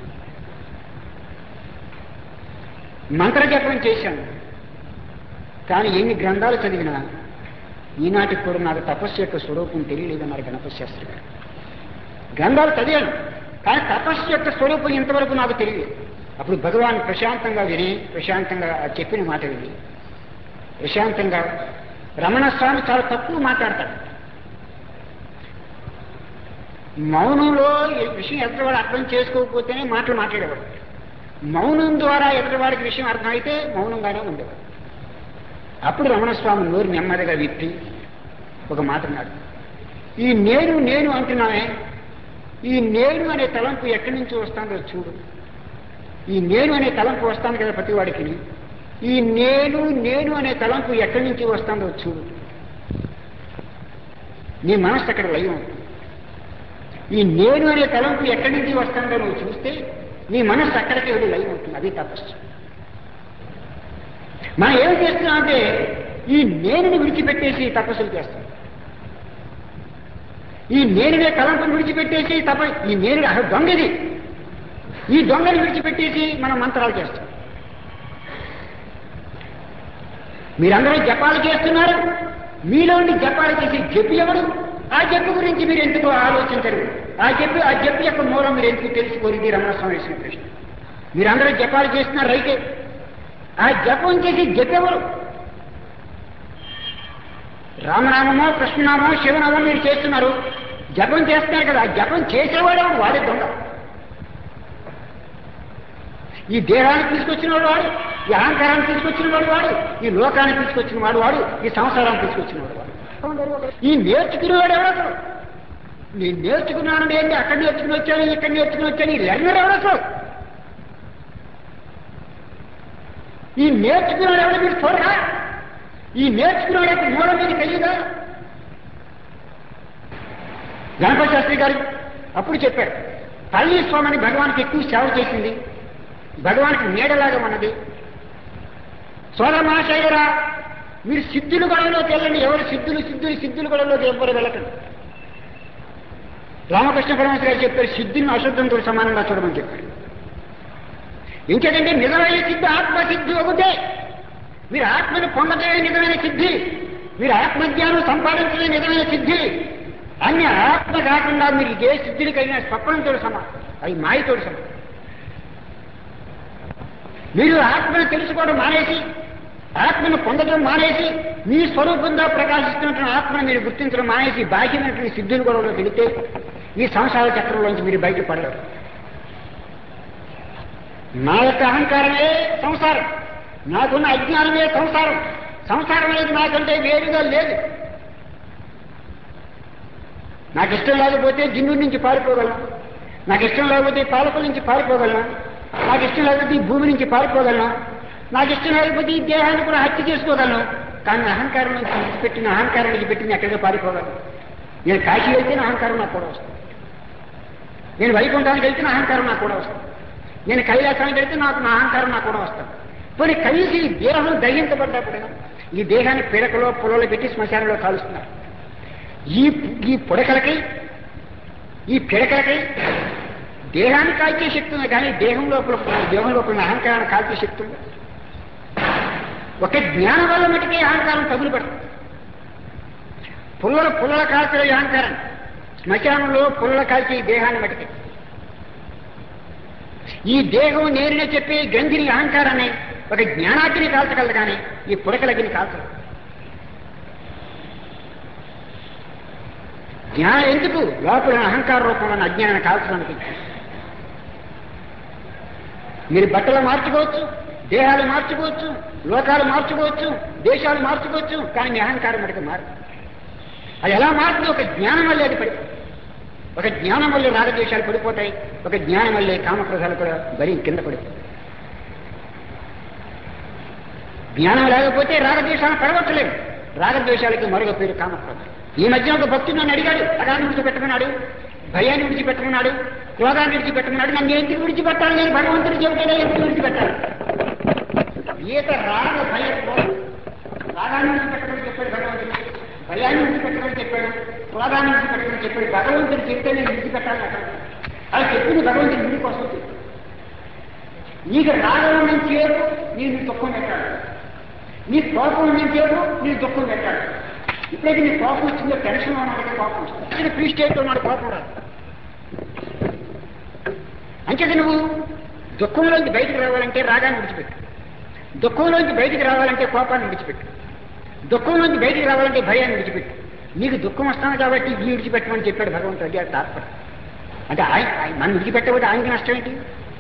మంత్రజపం చేశాను కానీ ఎన్ని గ్రంథాలు చదివినా ఈనాటికి కూడా నాకు తపస్సు యొక్క స్వరూపం తెలియలేదన్నారు గణపతి శాస్త్రి గారు గ్రంథాలు చదివాను కానీ తపస్సు యొక్క స్వరూపం ఇంతవరకు నాకు తెలియలేదు అప్పుడు భగవాన్ ప్రశాంతంగా విని ప్రశాంతంగా ఆ చెప్పిన మాట విని ప్రశాంతంగా రమణ స్వామి చాలా తక్కువ మాట్లాడతాడు మౌనంలో ఈ విషయం ఎదుటివాడు అర్థం చేసుకోకపోతేనే మాటలు మాట్లాడేవాడు మౌనం ద్వారా ఎదుటివాడికి విషయం అర్థమైతే మౌనంగానే ఉండేవాడు అప్పుడు రమణస్వామి నోరు నెమ్మదిగా విప్పి ఒక మాట అన్నాడు ఈ నేను నేను అంటున్నానే ఈ నేను అనే తలంపు ఎక్కడి నుంచి వస్తుందో చూడు ఈ నేను అనే తలంపు వస్తాను కదా ప్రతి వాడికి ఈ నేను నేను అనే తలంపు ఎక్కడి నుంచి వస్తుందో చూడు నీ మనస్సు అక్కడ లయం అవుతుంది ఈ నేను అనే తలంపు ఎక్కడి నుంచి వస్తుందో నువ్వు చూస్తే నీ మనస్సు అక్కడికి వెళ్ళి లయం అవుతుంది అది తపస్సు మనం ఏం చేస్తున్నాం అంటే ఈ నేనుని విడిచిపెట్టేసి తపస్సులు చేస్తాం ఈ నేనునే తలంపును విడిచిపెట్టేసి తప ఈ నేను అసలు దొంగది ఈ దొంగని విడిచిపెట్టేసి మనం మంత్రాలు చేస్తాం మీరందరూ జపాలు చేస్తున్నారు మీలోని జపాలు చేసి జప్పు ఎవడు ఆ జప్పు గురించి మీరు ఎందుకు ఆలోచించరు ఆ జప్పు ఆ జప్పు యొక్క మూలం మీరు ఎందుకు తెలుసుకోలేదు రమణస్వామి వేసిన ప్రశ్న మీరందరూ జపాలు చేస్తున్నారు రైతే ఆ జపం చేసి జపెవరు రామనామమో కృష్ణనామో శివనామో మీరు చేస్తున్నారు జపం చేస్తున్నారు కదా ఆ జపం చేసేవాడేవాడు వాడే దొంగ ఈ దేహాన్ని తీసుకొచ్చిన వాడు వాడు ఈ అహంకారాన్ని తీసుకొచ్చిన వాడు వాడు ఈ లోకాన్ని తీసుకొచ్చిన వాడు వాడు ఈ సంసారాన్ని తీసుకొచ్చిన వాడు వాడు ఈ నేర్చుకునేవాడు ఎవడు అసలు నేను నేర్చుకున్నాను ఏంటి అక్కడ నేర్చుకుని వచ్చాను ఇక్కడ నేర్చుకుని వచ్చాను ఈ లెర్నర్ ఎవడు అసలు ఈ నేర్చుకున్నాడు ఎవరు మీరు చూడరా ఈ నేర్చుకున్నాడు యొక్క మూలం మీకు తెలియదా గణపతి శాస్త్రి గారు అప్పుడు చెప్పారు తల్లి స్వామిని భగవానికి ఎక్కువ సేవ చేసింది భగవానికి నీడలాగా ఉన్నది సోదర మహాశయరా మీరు సిద్ధులు గొడవలోకి వెళ్ళండి ఎవరు సిద్ధులు సిద్ధులు సిద్ధులు గొడవలోకి ఎవరు వెళ్ళకండి రామకృష్ణ పరమేశ్వర గారు చెప్పారు సిద్ధులను అశుద్ధంతో సమానంగా చూడమని చెప్పారు ఇంకేదంటే నిజమైన సిద్ధి ఆత్మ సిద్ధి ఒకటే మీరు ఆత్మను పొందటమే నిజమైన సిద్ధి మీరు ఆత్మజ్ఞానం సంపాదించడమే నిజమైన సిద్ధి అన్ని ఆత్మ కాకుండా మీరు ఏ సిద్ధులకైనా స్వప్నంతో సమానం అవి మాయతోడు సమానం మీరు ఆత్మను తెలుసుకోవడం మానేసి ఆత్మను పొందడం మానేసి మీ స్వరూపంగా ప్రకాశిస్తున్నటువంటి ఆత్మను మీరు గుర్తించడం మానేసి బాహ్యమైనటువంటి సిద్ధులు గొడవలో వెళితే ఈ సంసార చక్రంలోంచి మీరు బయటపడరు నా యొక్క అహంకారమే సంసారం నాకున్న అజ్ఞానమే సంసారం సంసారం అనేది నాకంటే వేరుగా లేదు నాకు ఇష్టం లేకపోతే జిన్ను నుంచి పారిపోగలను నాకు ఇష్టం లేకపోతే పాలకుల నుంచి పారిపోగలను నాకు ఇష్టం లేకపోతే ఈ భూమి నుంచి పారిపోగలను నాకు ఇష్టం లేకపోతే ఈ దేహాన్ని కూడా హత్య చేసుకోగలను కానీ అహంకారం నుంచి విడిచిపెట్టిన అహంకారం నుంచి పెట్టిన ఎక్కడికి పారిపోగలను నేను కాశీ వెళ్తే నా అహంకారం నాకు కూడా వస్తుంది నేను వైకుంఠానికి వెళ్తే నా అహంకారం నాకు కూడా వస్తుంది నేను కైలాసానికి వెళ్తే నాకు నా అహంకారం నాకు కూడా వస్తాను పోనీ కలిసి ఈ దేహం దహించబడ్డప్పుడు ఈ దేహాన్ని పిడకలో పొలలో పెట్టి శ్మశానంలో కాలుస్తున్నారు ఈ ఈ పుడకలకి ఈ పిడకలకి దేహాన్ని కాల్చే శక్తి ఉంది కానీ దేహం లోపల దేహం లోపల ఉన్న అహంకారాన్ని కాల్చే శక్తి ఉంది ఒక జ్ఞానం వల్ల మటుకే అహంకారం తగులు పడుతుంది పుల్లల పుల్లల కాల్చే ఈ అహంకారం శ్మశానంలో పుల్లల కాల్చే ఈ దేహాన్ని మటుకే ఈ దేహం నేరునే చెప్పే గంధిని అహంకారాన్ని ఒక జ్ఞానాగ్ని కాల్చగలదు కానీ ఈ పుడకలగ్ని కాల్చదు జ్ఞానం ఎందుకు లోపల అహంకార రూపంలో ఉన్న అజ్ఞానాన్ని కాల్చడానికి మీరు బట్టలు మార్చుకోవచ్చు దేహాలు మార్చుకోవచ్చు లోకాలు మార్చుకోవచ్చు దేశాలు మార్చుకోవచ్చు కానీ మీ అహంకారం మటుకు మారు అది ఎలా మారుతుంది ఒక జ్ఞానం వల్లే అది పడిపోతుంది ఒక జ్ఞానం వల్లే రాగద్వేషాలు పడిపోతాయి ఒక జ్ఞానం వల్లే కామక్రోధాలు కూడా బరి కింద పడిపోతాయి జ్ఞానం లేకపోతే రాగద్వేషాలను పడవచ్చలేము రాగద్వేషాలకి మరొక పేరు కామక్రోధం ఈ మధ్య ఒక భక్తుడు నన్ను అడిగాడు అగాన్ని విడిచిపెట్టమన్నాడు భయాన్ని విడిచిపెట్టమన్నాడు క్రోధాన్ని విడిచిపెట్టమన్నాడు నన్ను ఎందుకు విడిచిపెట్టాలి నేను భగవంతుడు చెబుతాడే ఎందుకు విడిచిపెట్టాలి ఈత రాగ భయ క్రోధం రాగాన్ని విడిచిపెట్టమని చెప్పాడు భగవంతుడు భయాన్ని విడిచిపెట్టమని చెప్పాడు క్రోధాన్ని విడిచిపెట్టమని చెప్పాడు భగవంతుడు చెప్తే నేను విడిచిపెట్టాలి అక్కడ అది చెప్పింది భగవంతుడు విడి కోసం చెప్పి నీకు రాగం నుంచి చేరు నేను దుఃఖం పెట్టాడు నీ కోపం నుంచి చేరు నీ దుఃఖం పెట్టాడు ఇప్పుడైతే నీ కోపం వచ్చిందో టెన్షన్ ఉన్నాడు కోపం వస్తుంది ఫ్రీ స్టేట్ ఉన్నాడు కోపం రాదు అంచేది నువ్వు దుఃఖంలోంచి బయటకు రావాలంటే రాగాన్ని విడిచిపెట్టు దుఃఖంలోంచి బయటికి రావాలంటే కోపాన్ని విడిచిపెట్టు దుఃఖంలోంచి బయటికి రావాలంటే భయాన్ని విడిచిపెట్టు నీకు దుఃఖం వస్తాను కాబట్టి ఈ విడిచిపెట్టమని చెప్పాడు భగవంతుడు అది తాత్పర్యం అంటే ఆయన ఆయన- మనం విడిచిపెట్టకపోతే ఆయనకి నష్టం ఏంటి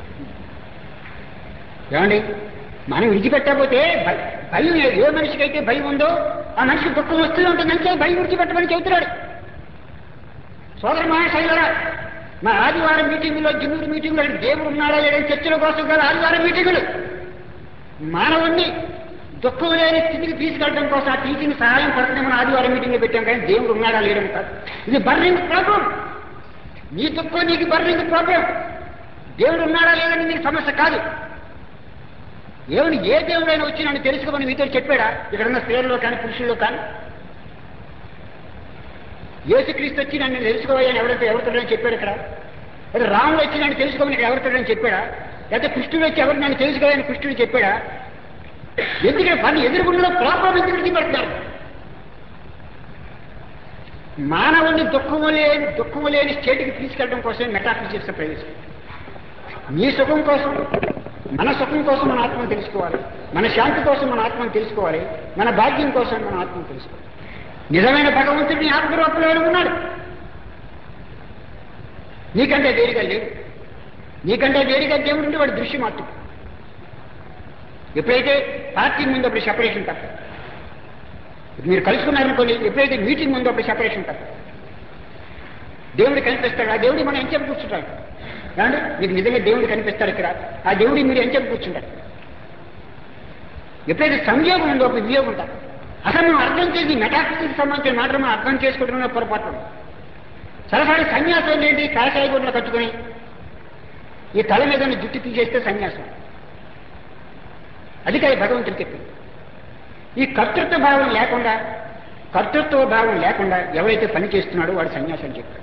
ఏమండి మనం విడిచిపెట్టకపోతే భ- భయం ఏ- ఏ మనిషికి అయితే భయం ఉందో ఆ మనిషికి దుఃఖం వస్తూ ఉంటుందంటే భయం విడిచిపెట్టమని చెబుతున్నాడు సోదర మహాశైలరా మా ఆదివారం మీటింగులో జిన్నూరు మీటింగులో దేవుడు ఉన్నాడా లేదని చర్చల కోసం గల ఆదివారం మీటింగులు మానవుణ్ణి దుఃఖం లేని స్థితికి తీసుకెళ్ళడం కోసం ఆ టీచింగ్ సహాయం పడుతుంది మనం ఆదివారం మీటింగ్లో పెట్టాం కానీ దేవుడు ఉన్నాడా లేడం కాదు ఇది బర్నింగ్ ప్రాబ్లం నీ దుఃఖం నీకు బర్నింగ్ ప్రాబ్లం దేవుడు ఉన్నాడా లేదని నీకు సమస్య కాదు దేవుని ఏ దేవుడైనా వచ్చి నన్ను తెలుసుకోమని మీతో చెప్పాడా ఇక్కడ ఉన్న స్త్రీల్లో కానీ పురుషుల్లో కానీ యేసుక్రీస్తు వచ్చి నన్ను తెలుసుకోవాలని ఎవరితో ఎవరితోడని చెప్పాడు ఇక్కడ లేదా రాముడు వచ్చి నన్ను తెలుసుకోమని ఇక్కడ ఎవరితోడని చెప్పాడా లేదా కృష్ణుడు వచ్చి ఎవరు నన్ను తెలుసుకోవాలని కృష్ణుడు చెప్పాడా ఎందుకంటే పని ఎదురుగుండలో ప్రాబ్లం ఎందుకు విడిచిపెడతారు మానవుని దుఃఖము లేని దుఃఖము లేని స్టేట్కి తీసుకెళ్ళడం కోసమే మెటాఫిజిక్స్ ప్రవేశం నీ సుఖం కోసం మన సుఖం కోసం మన ఆత్మను తెలుసుకోవాలి మన శాంతి కోసం మన ఆత్మను తెలుసుకోవాలి మన భాగ్యం కోసం మన ఆత్మను తెలుసుకోవాలి నిజమైన భగవంతుడు నీ ఆత్మరూపంలో ఉన్నాడు నీకంటే వేరుగా లేడు నీకంటే వేరుగా దేవుడు ఉంటే వాడి దృశ్యం మార్చు ఎప్పుడైతే పార్టీ ముందు అప్పుడు సెపరేషన్ తప్ప మీరు కలుసుకున్నారనుకోండి ఎప్పుడైతే మీటింగ్ ఉందో అప్పుడు సెపరేషన్ తప్ప దేవుడు కనిపిస్తాడు ఆ దేవుడు మనం ఎంచెప్పు కూర్చుంటాడు ఏమండి మీకు నిజంగా దేవుడు కనిపిస్తాడు ఇక్కడ ఆ దేవుడి మీరు ఎంచెప్పు కూర్చుంటారు ఎప్పుడైతే సంయోగం ఉందో అప్పుడు వియోగం ఉంటారు అసలు మనం అర్థం చేసి మెటాఫిజిక్స్ సంబంధించిన మాటలు మనం అర్థం చేసుకోవడంలో పొరపాటు ఉంది. సరసారి సన్యాసం ఏంటి కాషాయ గుడ్లు కట్టుకుని ఈ తల మీద ఉన్న జుట్టు తీసేస్తే సన్యాసం అది కాదు భగవంతుడు చెప్పింది ఈ కర్తృత్వ భావం లేకుండా కర్తృత్వ భావం లేకుండా ఎవరైతే పని చేస్తున్నాడో వాడు సన్యాసం చెప్పాడు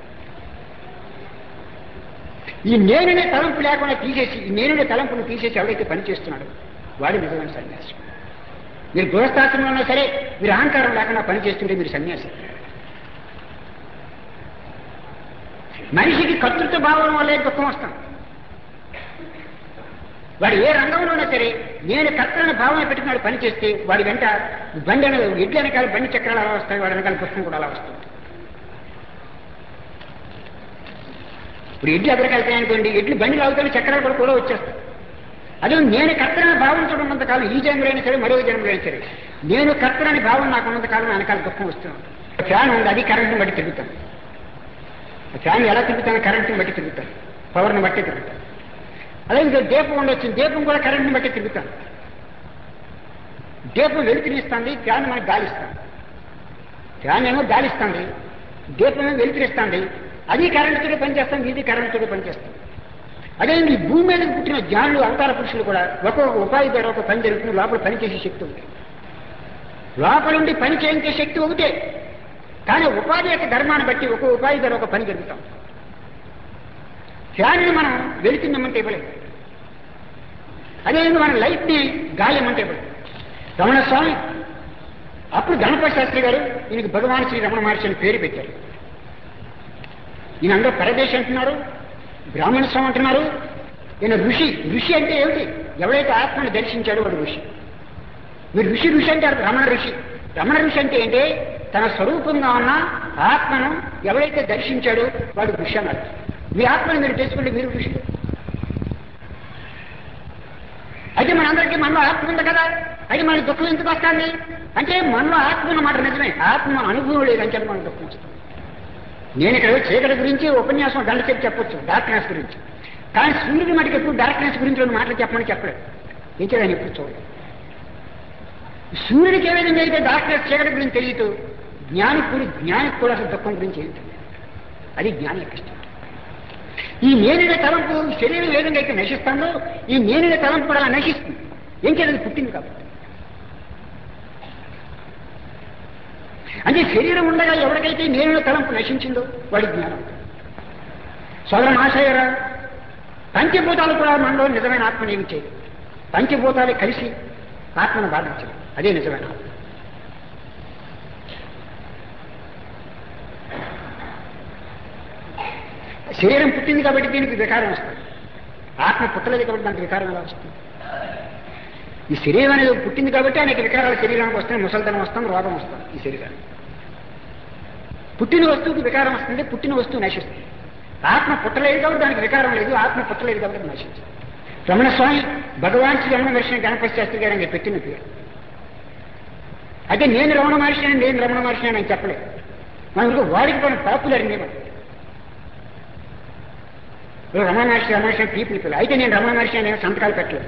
ఈ నేనునే తలంపు లేకుండా తీసేసి ఈ నేనునే తలంపును తీసేసి ఎవరైతే పని చేస్తున్నాడో వాడు నిజమైన సన్యాసం మీరు గృహస్థాశ్రమంలో ఉన్నా సరే మీరు అహంకారం లేకుండా పని చేస్తుంటే మీరు సన్యాసి మనిషికి కర్తృత్వ భావం వల్లే దుఃఖం వస్తాం వాడు ఏ రంగంలో ఉన్నా సరే నేను కర్తన భావన పెట్టుకున్నాడు పని చేస్తే వాడి వెంట బండి అనే ఎడ్ల వెనకాల బండి చక్రాలు అలా వస్తాయి వాడి వెనకాల పుష్పం కూడా అలా వస్తుంది ఇప్పుడు ఎడ్లు ఎదురుకెళ్తాయి అనుకోండి ఎడ్లు బండి లాగుతాయి చక్రాలు కూడా కూడా వచ్చేస్తాయి అదే నేను కర్తనని భావించడం ఉన్నంతకాలం ఈ జన్మలో అయినా సరే మరో జన్మలో అయినా సరే నేను కర్తనని భావన నాకు ఉన్నంతకాలం వెనకాల దుఃఖం వస్తుంది ఫ్యాన్ ఉంది అది కరెంట్ని బట్టి తిరుగుతాను ఫ్యాన్ ఎలా తిరుగుతాను కరెంట్ని బట్టి తిరుగుతాను పవర్ని బట్టి తిరుగుతాను అలాగే ఇంకా దీపం ఉండొచ్చు దీపం కూడా కరెంట్ని బట్టి తిరుగుతాను దీపం వెలుతురిస్తుంది ఫ్యాన్ మనకు గాలిస్తుంది ఫ్యాన్ ఏమో గాలిస్తుంది దీపం ఏమో వెలుతురిస్తుంది అది కరెంటుతో పనిచేస్తుంది ఇది కరెంటుతో పనిచేస్తుంది అదే ఈ భూమి మీద పుట్టిన జ్ఞానులు అవతార పురుషులు కూడా ఒక్కొక్క ఉపాధి ద్వారా ఒక పని జరుగుతుంది లోపల పని చేసే శక్తి ఉంది లోపల ఉండి పని చేయించే శక్తి ఒకటే కానీ ఉపాధి యొక్క ధర్మాన్ని బట్టి ఒక ఉపాధి ద్వారా ఒక పని జరుగుతాం ఫ్యాన్ని మనం వెళుతున్నామంటే ఇవ్వలేదు అదేవిధంగా మన లైట్ని గాలి ఇమ్మంటే ఇవ్వలేదు రమణ స్వామి అప్పుడు గణపతి శాస్త్రి గారు ఈయనకి భగవాన్ శ్రీ రమణ మహర్షి అని పేరు పెట్టారు ఈయన అందరూ పరదేశ్ అంటున్నారు బ్రాహ్మణ స్వామి అంటున్నారు ఈయన ఋషి ఋషి అంటే ఏమిటి ఎవరైతే ఆత్మను దర్శించాడో వాడు ఋషి మీరు ఋషి ఋషి అంటారు రమణ ఋషి రమణ ఋషి అంటే ఏంటి తన స్వరూపంగా ఉన్న ఆత్మను ఎవరైతే దర్శించాడో వాడు ఋషి అన్నారు మీ ఆత్మను మీరు తెలుసుకుంటే మీరు ఋషి అయితే మనందరికీ మనలో ఆత్మ ఉంది కదా అయితే మనకి దుఃఖం ఎందుకు వస్తుంది అంటే మనలో ఆత్మ ఉన్నమాట నిజమే ఆత్మ అనుభవం లేదని చెప్పి మనకు దుఃఖం వస్తుంది నేను ఇక్కడ చీకటి గురించి ఉపన్యాసం గంట చెప్పి చెప్పొచ్చు డార్క్నెస్ గురించి కానీ సూర్యుడి మటుకు ఎప్పుడు డార్క్నెస్ గురించి రెండు మాటలు చెప్పమని చెప్పలేదు ఇంకేదాన్ని ఎప్పుడు చూడలేదు సూర్యుడికి ఏ విధంగా అయితే డాక్టర్ చీకటి గురించి తెలియదు జ్ఞానికి కూడా జ్ఞానికి కూడా అసలు దుఃఖం గురించి ఏమి తెలియదు అది జ్ఞాని యొక్క స్థితి ఈ నేనుల తలంపు శరీరం ఏ విధంగా అయితే నశిస్తుందో ఈ నేనుల తలంపు కూడా నశిస్తుంది ఏం చేయలేదు పుట్టింది కాబట్టి అంటే శరీరం ఉండగా ఎవరికైతే నేనుల తలంపు నశించిందో వాడి జ్ఞానం సోదర మహాశయరా పంచభూతాలు కూడా మనలో నిజమైన ఆత్మను ఏమి చేయదు పంచభూతాలు కలిసి ఆత్మను బాధించదు అదే నిజమైన ఆత్మ శరీరం పుట్టింది కాబట్టి దీనికి వికారం వస్తుంది ఆత్మ పుట్టలేదు కాబట్టి దానికి వికారం ఎలా వస్తుంది ఈ శరీరం అనేది పుట్టింది కాబట్టి అనేక వికారాలు శరీరానికి వస్తాయి ముసలితనం వస్తాం రోగం వస్తాం ఈ శరీరానికి పుట్టిన వస్తువుకి వికారం వస్తుంది పుట్టిన వస్తువు నశిస్తుంది ఆత్మ పుట్టలేదు కాబట్టి దానికి వికారం లేదు ఆత్మ పుట్టలేదు కాబట్టి నశించింది రమణ స్వామి భగవాన్ శ్రీ రమణ మహర్షి గణపతి శాస్త్రి గారు ఆయన పెట్టిన పేరు అయితే నేను రమణ మహర్షి అని నేను రమణ మహర్షి అని ఆయన చెప్పలేదు మనకు వాడికి మనం popular name Ramana Maharshi Ramana Maharshi people పిల్లలు అయితే నేను రమణ మహర్షి అని సంతకాలు పెట్టలేదు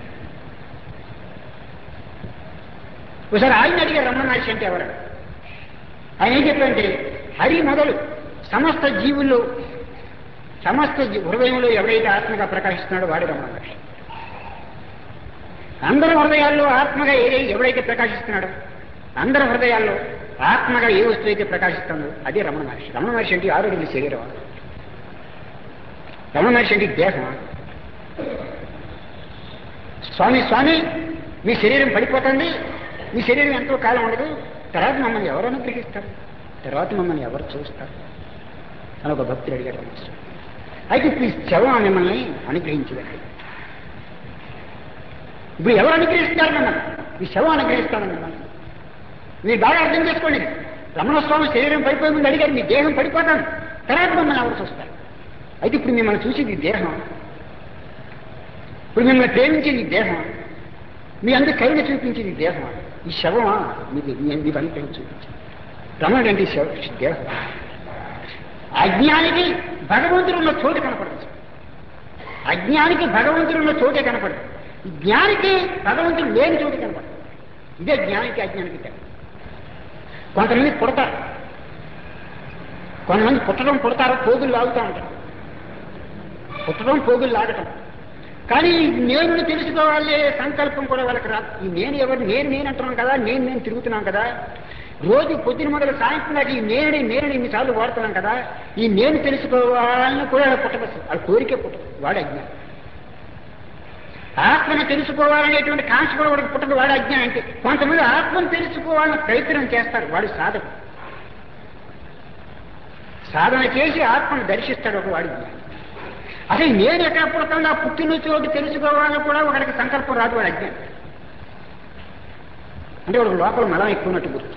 ఒకసారి ఆయన అడిగారు రమణ మహర్షి అంటే ఎవరు ఆయన ఏం చెప్పారంటే హరి మొదలు సమస్త జీవుల్లో సమస్త జీ- హృదయంలో ఎవరైతే ఆత్మగా ప్రకాశిస్తున్నాడో వాడే రమణ మహర్షి అందరి హృదయాల్లో ఆత్మగా ఏ ఎవడైతే ప్రకాశిస్తున్నాడో అందరి హృదయాల్లో ఆత్మగా ఏ వస్తువు అయితే ప్రకాశిస్తుందో అదే రమణ మహర్షి రమణ మహర్షి అంటే ఆరోగ్య శరీరం రమణ మహర్షి అంటే దేహం స్వామి స్వామి మీ శరీరం పడిపోతుంది మీ శరీరం ఎంతో కాలం ఉండదు తర్వాత మమ్మల్ని ఎవరు అనుగ్రహిస్తారు తర్వాత మమ్మల్ని ఎవరు చూస్తారు అని ఒక భక్తుడు అడిగాడు రమణ అయితే ఇప్పుడు ఈ శవం మిమ్మల్ని అనుగ్రహించదండి ఇప్పుడు ఎవరు అనుగ్రహిస్తారు మిమ్మల్ని ఈ శవం అనుగ్రహిస్తాను మిమ్మల్ని మీరు బాగా అర్థం చేసుకోండి రమణస్వామి శరీరం పడిపోయి ముందు అడిగారు మీ దేహం పడిపోతాను తర్వాత మమ్మల్ని ఎవరు చూస్తారు అయితే ఇప్పుడు మిమ్మల్ని చూసేది ఈ దేహం ఇప్పుడు మిమ్మల్ని ప్రేమించేది ఈ దేహం మీ అందరి కరుణ చూపించేది ఈ దేహం ఈ శవమా మీకు మీ మీకు అనుగ్రహం చూపించింది రమణుడు అంటే ఈ శవ దేహం అజ్ఞానికి భగవంతుడు ఉన్న చోటు కనపడదు అజ్ఞానికి భగవంతుడు ఉన్న చోటే కనపడదు జ్ఞానికి భగవంతుడు లేని చోటు కనపడదు ఇదే జ్ఞానికి అజ్ఞానికి తేడా కొంతమంది పుడతారు కొంతమంది పుట్టడం పుడతారు పోగులు లాగుతూ ఉంటారు పుట్టడం పోగులు లాగటం కానీ నేను తెలుసుకోవాలి సంకల్పం కూడా వాళ్ళకి రాదు ఈ నేను ఎవరు నేను నేను అంటున్నాను కదా నేను నేను తిరుగుతున్నాను కదా రోజు పొద్దున మొదలు సాయంత్రం దాకా ఈ నేనే నేను ఇన్నిసార్లు వాడుతున్నాం కదా ఈ నేను తెలుసుకోవాలని కూడా వాళ్ళ పుట్టవచ్చు వాళ్ళ కోరికే పుట్టదు వాడు అజ్ఞానం ఆత్మను తెలుసుకోవాలనేటువంటి కాంక్ష కూడా వాడికి పుట్టదు వాడు అజ్ఞానం అంటే కొంతమంది ఆత్మను తెలుసుకోవాలని ప్రయత్నం చేస్తారు వాడు సాధకు సాధన చేసి ఆత్మను దర్శిస్తాడు ఒక వాడి జ్ఞానం అసలు నేను ఎక్కడ పుడతాను ఆ పుట్టిన చోటు తెలుసుకోవాలని కూడా ఒకడికి సంకల్పం రాదు వాడు అజ్ఞానం అంటే వాడు లోపల మలం ఎక్కువన్నట్టు గుర్తు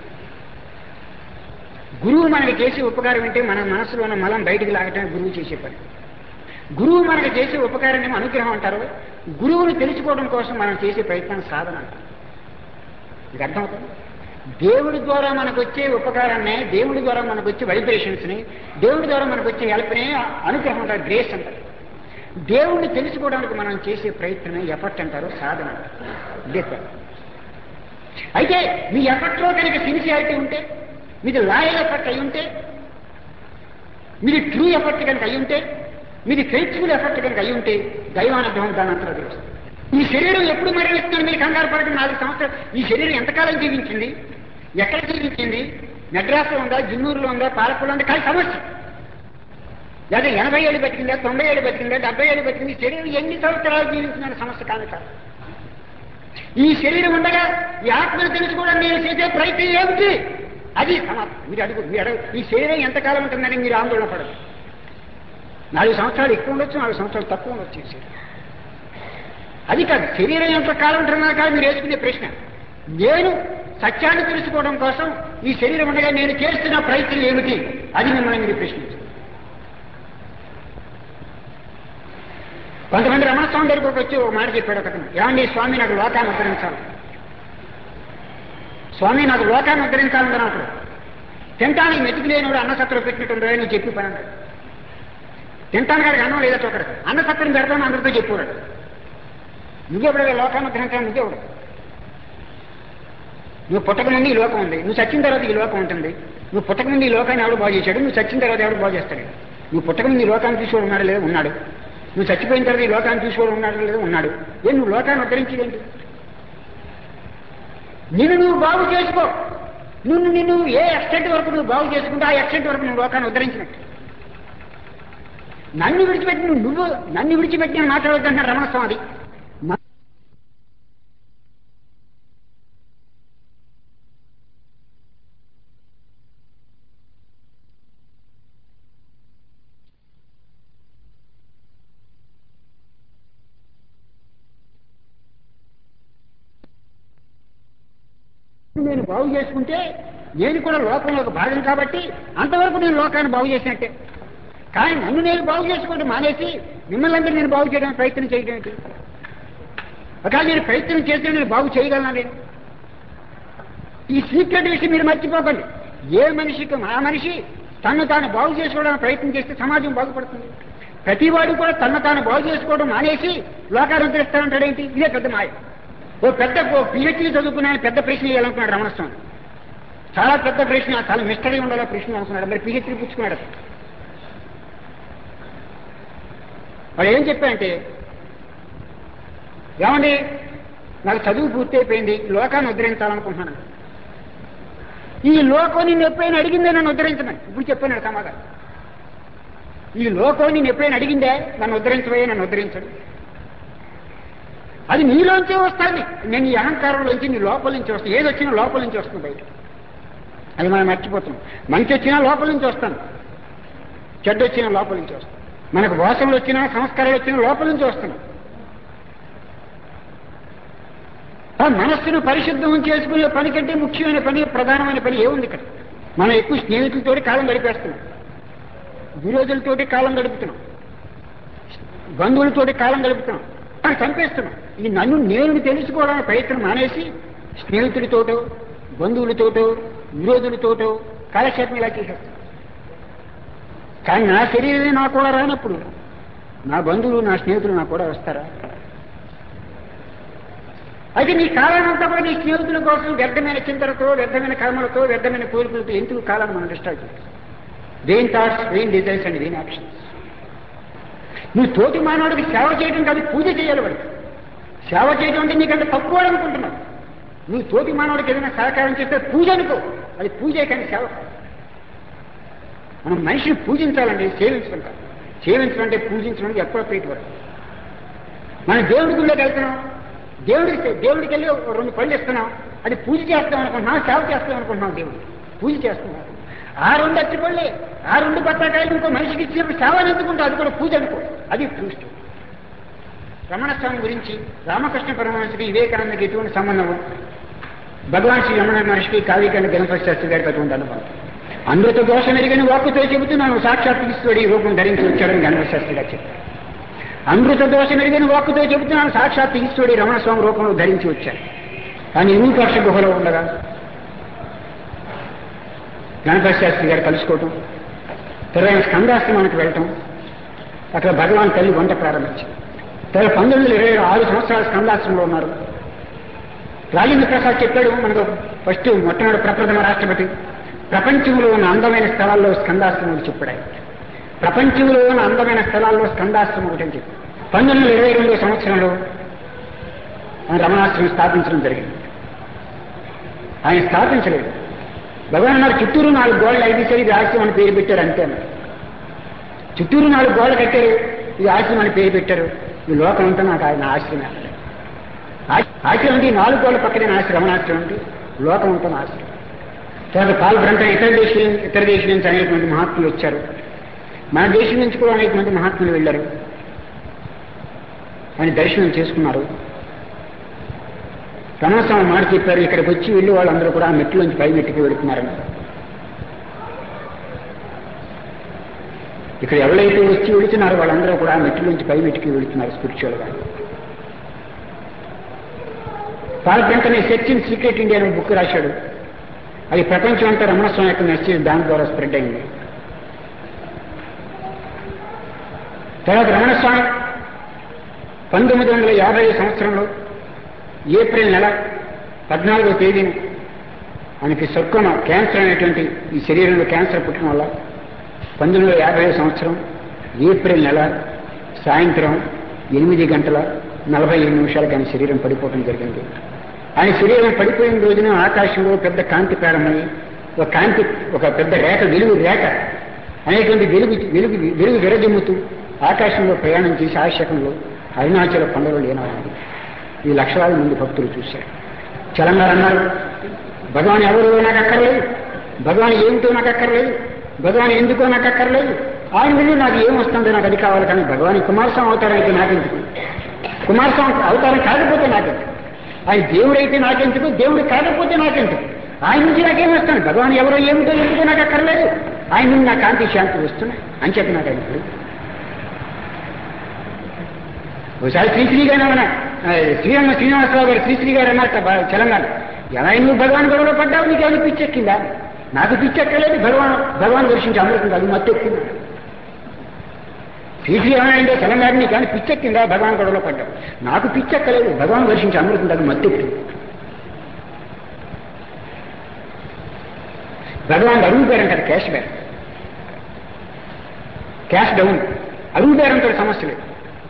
గురువు మనకి చేసే ఉపకారం అంటే మన మనసులో ఉన్న మలం బయటికి లాగటమే గురువు చేసే పని గురువు మనకి చేసే ఉపకారం ఏమో అనుగ్రహం అంటారు గురువుని తెలుసుకోవడం కోసం మనం చేసే ప్రయత్నం సాధన అంటారు మీకు అర్థమవుతుంది దేవుడి ద్వారా మనకు వచ్చే ఉపకారాన్ని దేవుడి ద్వారా మనకు వచ్చే వైబ్రేషన్స్ని దేవుడి ద్వారా మనకు వచ్చే హెల్ప్ని అనుగ్రహం అంటారు గ్రేస్ అంటారు దేవుణ్ణి తెలుసుకోవడానికి మనం చేసే ప్రయత్నమే ఎఫర్ట్ అంటారు సాధన అంటారు ఇదే తేడా. అయితే మీ ఎఫర్ట్లో కనుక సిన్సియారిటీ ఉంటే మీది లాయల్ ఎఫర్ట్ అయి ఉంటే మీది ట్రూ ఎఫర్ట్ కనుక అయి ఉంటే మీది ఫెయిత్ఫుల్ ఎఫర్ట్ కనుక అయి ఉంటే దైవానుగ్రహం దాని అంతా తెలుస్తుంది ఈ శరీరం ఎప్పుడు మరణిస్తుంది మీరు కంగారు పడకుండా నాలుగు సంవత్సరాలు ఈ శరీరం ఎంతకాలం జీవించింది ఎక్కడ జీవించింది మెడ్రాస్లో ఉందా జిన్నూరులో ఉందా పాలకులో ఉందా కానీ సమస్య లేదా ఎనభై ఏళ్ళు బతికిందా తొంభై ఏళ్ళు బతికిందా డెబ్బై ఏళ్ళు బతికింది ఈ శరీరం ఎన్ని సంవత్సరాలు జీవించిందనే సమస్య కాదు కాదు ఈ శరీరం ఉండగా ఈ ఆత్మను తెలుసుకోవడం నేను చేసే ప్రయత్నం ఏమిటి అది సమాప్తం మీరు అడుగు మీరు అడుగు ఈ శరీరం ఎంతకాలం ఉంటుందని మీరు ఆందోళన పడదు నాలుగు సంవత్సరాలు ఎక్కువ ఉండొచ్చు నాలుగు సంవత్సరాలు తక్కువ ఉండొచ్చు ఈ శరీరం అది కాదు శరీరం ఎంత కాలం ఉంటుందా కాదు మీరు వేసుకునే ప్రశ్న నేను సత్యాన్ని తెలుసుకోవడం కోసం ఈ శరీరం ఉండగా నేను చేస్తున్న ప్రయత్నం ఏమిటి అది మిమ్మల్ని మీరు ప్రశ్నించు కొంతమంది రమణ స్వామి దగ్గరకు వచ్చి ఒక మాట చెప్పాడు ఒకతను ఏమండి స్వామి నాకు లోకాన్ని ఉద్ధరించాలి స్వామి నాకు లోకాన్ని ఉద్ధరించాలని అన్నప్పుడు తింటానికి మెతుకు లేనివాడు అన్న సత్రం పెట్టినట్టుందో నువ్వు చెప్పి పని అన్నాడు తింటాను కాడికి అన్నం లేదట ఒకడు అన్న సత్రం పెడతాను అందరితో చెప్పాడు నువ్వెప్పుడే లోకాన్ని ఉద్ధరించాలి నువ్వెవడు నువ్వు పుట్టక ముందు ఈ లోకం ఉంది నువ్వు చచ్చిన తర్వాత ఈ లోకం ఉంటుంది నువ్వు పుట్టక ముందు ఈ లోకాన్ని ఎవడు బాగు చేశాడు నువ్వు చచ్చిన తర్వాత ఎవడు బాగు చేస్తాడు నువ్వు పుట్టక ముందు ఈ లోకాన్ని చూసుకోవడం ఉన్నాడు లేదా ఉన్నాడు నువ్వు చచ్చిపోయిన తర్వాత ఈ లోకాన్ని చూసుకోవడం ఉన్నాడు లేదా ఉన్నాడు ఏ నువ్వు లోకాన్ని ఉద్ధరించేదేంటి నిన్ను నువ్వు బాగు చేసుకో నిన్ను నిన్ను ఏ ఎక్స్టెంట్ వరకు నువ్వు బాగు చేసుకుంటే ఆ ఎక్స్టెంట్ వరకు నువ్వు లోకాన్ని ఉద్ధరించినట్టు నన్ను విడిచిపెట్టి నువ్వు నువ్వు నన్ను విడిచిపెట్టి నేను మాట్లాడొద్దంటే రమణ స్వామి మ- నేను బాగు చేసుకుంటే నేను కూడా లోకంలో ఒక భాగం కాబట్టి అంతవరకు నేను లోకాన్ని బాగు చేసినట్టే కానీ నన్ను నేను బాగు చేసుకోవడం మానేసి మిమ్మల్ని అందరూ నేను బాగు చేయడానికి ప్రయత్నం చేయడం ఏంటి ఒకవేళ నేను ప్రయత్నం చేస్తే నేను బాగు చేయగలనా నేను ఈ సీక్రెట్ విషయం మీరు మర్చిపోకండి ఏ మనిషికి ఆ మనిషి తను తాను బాగు చేసుకోవడానికి ప్రయత్నం చేస్తే సమాజం బాగుపడుతుంది ప్రతివాడు కూడా తను తాను బాగు చేసుకోవడం మానేసి లోకాన్ని ఉద్ధరిస్తానంటాడేంటి ఇదే పెద్ద మాయ ఓ పెద్ద ఓ పిహెచ్డీ చదువుకున్న ఆయన పెద్ద ప్రశ్న వేయాలనుకున్నాడు రమణస్వామి చాలా పెద్ద ప్రశ్న చాలా మిస్టరీ ఉండాలి ఆ ప్రశ్న అనుకున్నాడు మరి పిహెచ్డీ పుచ్చుకున్నాడు అతను. వాడు ఏం చెప్పాడంటే ఏమండి నాకు చదువు పూర్తి అయిపోయింది లోకాన్ని ఉద్ధరించాలనుకుంటున్నాను ఈ లోకం నిన్ను ఎప్పుడైనా అడిగిందే నన్ను ఉద్ధరించమని ఇప్పుడు చెప్పాను సమాధానం ఈ లోకం నిన్ను ఎప్పుడైనా అడిగిందే నన్ను ఉద్ధరించబోయే నన్ను ఉద్ధరించడు అది నీలోంచే వస్తుంది నేను ఈ అహంకారంలోంచి నీ లోపల నుంచి వస్తాను ఏది వచ్చినా లోపల నుంచి వస్తుంది బయట అది మనం మర్చిపోతున్నాం మంచి వచ్చినా లోపల నుంచి వస్తాను చెడ్డ వచ్చినా లోపల నుంచి వస్తాను మనకు వాసనలు వచ్చినా సంస్కారాలు వచ్చినా లోపల నుంచి వస్తున్నాం ఆ మనస్సును పరిశుద్ధం చేసుకునే పని కంటే ముఖ్యమైన పని ప్రధానమైన పని ఏముంది ఇక్కడ మనం ఎక్కువ స్నేహితులతోటి కాలం గడిపేస్తున్నాం విరోధులతోటి కాలం గడుపుతున్నాం బంధువులతోటి కాలం గడుపుతున్నాం అని చంపేస్తున్నాం ఈ నన్ను నేను తెలుసుకోవడానికి ప్రయత్నం మానేసి స్నేహితులతోటో బంధువులతోటో విరోధులతోటో కాలక్షేపం ఇలా చేసేస్తాం కానీ నా శరీరమే నా కూడా రానప్పుడు నా బంధువులు నా స్నేహితులు నా కూడా వస్తారా అయితే నీ కాలానంతా కూడా నీ స్నేహితుల కోసం వ్యర్థమైన చింతనతో వ్యర్థమైన కర్మలతో వ్యర్థమైన కోరికలతో ఎందుకు కాలాన్ని మనం డిస్టర్బ్ చేస్తాం దేని థాట్స్ దేని డిజైర్స్ అండ్ దేని యాక్షన్స్ నువ్వు తోటి మానవుడికి సేవ చేయడం కాదు పూజ చేయాలి వాడికి సేవ చేయడం అంటే నీకంటే తక్కువ వాడు అనుకుంటున్నావు నువ్వు తోటి మానవుడికి ఏదైనా సహకారం చేస్తే పూజ అనుకో అది పూజే కానీ సేవ కాదు. మనం మనిషిని పూజించాలండి సేవించడం కాదు సేవించడం అంటే పూజించడం ఎప్పుడో ప్రీతి వరకు మనం దేవుడి గుళ్ళోకి వెళ్తున్నాం దేవుడికి దేవుడికి వెళ్ళి ఒక రెండు పళ్ళు ఇస్తున్నాం అది పూజ చేస్తాం అనుకుంటున్నాం సేవ చేస్తాం అనుకుంటున్నాం దేవుడు పూజ చేస్తున్నాం ఆ రెండు అచ్చిపళ్ళే ఆ రెండు బత్తాకాయలు ఇంకో మనిషికి ఇచ్చినప్పుడు సేవ అని ఎందుకుంటా అది కూడా పూజ అనుకో అది ట్రూస్ట్ రమణ స్వామి గురించి రామకృష్ణ పరమహంసకి వివేకానందకి ఎటువంటి సంబంధం భగవాన్ శ్రీ రమణ మహర్షికి కావ్యకాండ గణపతి శాస్త్రి గారికి అటువంటి అనుభవం అమృత దోషం ఎరిగిన వాక్కుతో చెబుతున్నాను సాక్షాత్ ఈశ్వరుడు ఈ రూపం ధరించి వచ్చాడని గణపతి శాస్త్రి గారు చెప్పారు అమృత దోషం ఎరిగిన వాక్కుతో చెబుతున్నాను సాక్షాత్ ఈశ్వరుడు ఈ రమణస్వామి రూపంలో ధరించి వచ్చాడు కానీ విరూపాక్ష గుహలో ఉండగా గణపతి శాస్త్రి గారు కలుసుకోవటం తర్వాత స్కందాశ్రమానికి వెళ్ళటం అక్కడ భగవాన్ తల్లి వంట ప్రారంభించింది తర్వాత పంతొమ్మిది వందల ఇరవై ఆరు సంవత్సరాల స్కందాశ్రమంలో ఉన్నారు రాజేంద్ర ప్రసాద్ చెప్పాడు మనకు ఫస్ట్ మొట్టమొదటి ప్రప్రథమ రాష్ట్రపతి ప్రపంచంలో ఉన్న అందమైన స్థలాల్లో స్కందాశ్రమం ఒకటి చెప్పాడు ఆయన. ప్రపంచంలో ఉన్న అందమైన స్థలాల్లో స్కందాశ్రమం ఒకటి అని చెప్పి పంతొమ్మిది వందల ఇరవై రెండో సంవత్సరంలో ఆయన రమణాశ్రమం స్థాపించడం జరిగింది ఆయన స్థాపించలేదు భగవాన్ అన్నారు చుట్టూరు నాలుగు గోడలు ఐదు సరి ఇది ఆశ్రమం అని పేరు పెట్టారు అంతే అన్నారు చుట్టూరు నాలుగు గోడలు కట్టారు ఇది ఆశ్రమం అని పేరు పెట్టారు ఈ లోకం అంతా నాకు ఆయన ఆశ్రమం అన్నారు ఆ- ఆశ్రమం అంటే ఈ నాలుగు గోడల పక్కనే ఆశ్రమం రమణాశ్రమం అంటే లోకం అంతా నా ఆశ్రమం తర్వాత పాల్బ్రంట ఇతర దేశం ఇతర దేశం నుంచి అనేకమంది మహాత్ములు వచ్చారు మన దేశం నుంచి కూడా అనేక మంది మహాత్ములు వెళ్ళారు ఆయన దర్శనం చేసుకున్నారు రమణస్వామి మాట చెప్పారు ఇక్కడికి వచ్చి వెళ్ళి వాళ్ళందరూ కూడా ఆ మెట్లోంచి పై మెట్టుకి వెళుతున్నారని ఇక్కడ ఎవరైతే వచ్చి వెళుతున్నారో వాళ్ళందరూ కూడా ఆ మెట్లోంచి పై మెట్టుకి వెళుతున్నారు స్పిరిచువల్ గా పాల్బ్రంటనే సెర్చ్ ఇన్ సీక్రెట్ ఇండియా అనే బుక్ రాశాడు అది ప్రపంచం అంతా రమణస్వామి యొక్క మెసేజ్ దాని ద్వారా స్ప్రెడ్ అయింది తర్వాత రమణస్వామి పంతొమ్మిది వందల యాభై సంవత్సరంలో ఏప్రిల్ నెల పద్నాలుగో తేదీన ఆయనకి సర్కోన క్యాన్సర్ అనేటువంటి ఈ శరీరంలో క్యాన్సర్ పుట్టడం వల్ల పంతొమ్మిది వందల యాభై సంవత్సరం ఏప్రిల్ నెల సాయంత్రం ఎనిమిది గంటల నలభై ఐదు నిమిషాలకు ఆయన శరీరం పడిపోవడం జరిగింది ఆయన శరీరం పడిపోయిన రోజున ఆకాశంలో పెద్ద కాంతి ప్రారంభమై ఒక కాంతి ఒక పెద్ద రేఖ వెలుగు రేఖ అనేటువంటి వెలుగు వెలుగు వెలుగు విరజిమ్ముతూ ఆకాశంలో ప్రయాణం చేసి ఆ శకంలో అరుణాచల కొండలో లేనవాడు ఈ లక్షలాది మంది భక్తులు చూశారు చలంగా అన్నారు భగవాన్ ఎవరు నాకు అక్కర్లేదు భగవాన్ ఏమిటో నాకు అక్కర్లేదు భగవాన్ ఎందుకో నాకు అక్కర్లేదు ఆయన వెళ్ళి నాకు ఏం వస్తుందో నాకు అది కావాలి కానీ భగవాన్ కుమారస్వామి అవతారానికి నాకెందుకు కుమారస్వామి అవతారం కాకపోతే నాకెందుకు ఆయన దేవుడైతే నాకెందుకు దేవుడు కాకపోతే నాకెందుకు ఆయన నుంచి నాకేం వస్తాను భగవాన్ ఎవరో ఏమిటో ఎందుకో నాకు అక్కర్లేదు ఆయన నుండి నా కాంతి శాంతి వస్తున్నాయి అని చెప్పి నాకు ఆయన ఇప్పుడు ఒకసారి శ్రీశ్రీ గారు అన్న శ్రీరంగ శ్రీనివాసరావు గారు శ్రీశ్రీ గారు అన్నట్ట బా- తెలంగాణ ఎలా నువ్వు భగవాన్ గొడవలో పడ్డావు నీకు ఏమైనా పిచ్చెక్కిందా నాకు పిచ్చెక్కలేదు భగవాన్ భగవాన్ దర్శించి అమృతం కాదు మత్తెక్కిందా శ్రీశ్రీ ఏమైనా తెలంగాణ నీకు ఏమైనా పిచ్చెక్కిందా భగవాన్ గొడవలో పడ్డావు నాకు పిచ్చెక్కలేదు భగవాన్ దర్శించి అమృతం కాదు మత్తెక్కింది భగవాన్ అడుగు పేరంటారు క్యాష్ బ్యాక్ క్యాష్ డౌన్ అడుగు పేరంతో సమస్య లేదు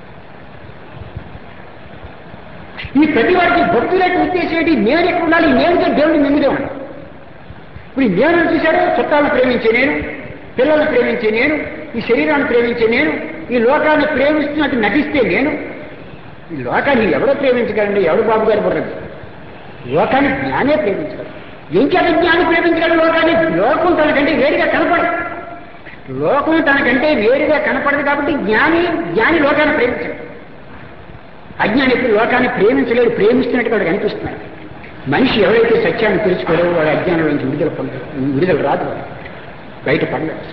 ఈ ప్రతి వాడికి భక్తుల యొక్క ఉద్దేశం ఏంటి నేను ఎక్కడ ఉండాలి నేనుతో దేవుడు నిమ్మిదే ఉండాలి ఇప్పుడు ఈ నేను చూశాడు చుట్టాలను ప్రేమించే నేను పిల్లల్ని ప్రేమించే నేను ఈ శరీరాన్ని ప్రేమించే నేను ఈ లోకాన్ని ప్రేమిస్తున్నట్టు నటిస్తే నేను ఈ లోకాన్ని ఎవరో ప్రేమించగలండి ఎవరు బాబు గారు బుర్రది లోకాన్ని జ్ఞానే ప్రేమించగలరు ఇంకెంత జ్ఞాని ప్రేమించగలరు లోకాన్ని లోకం తనకంటే వేరుగా కనపడదు లోకం తనకంటే వేరుగా కనపడదు కాబట్టి జ్ఞాని జ్ఞాని లోకాన్ని ప్రేమించడు అజ్ఞాని ఎప్పుడు లోకాన్ని ప్రేమించలేడు ప్రేమిస్తున్నట్టు వాడు కనిపిస్తున్నాడు మనిషి ఎవరైతే సత్యాన్ని తెలుసుకోడో వాడు అజ్ఞానం నుంచి విడుదల పొందడు విడుదల రాదు వాడు. బయట పడలేదు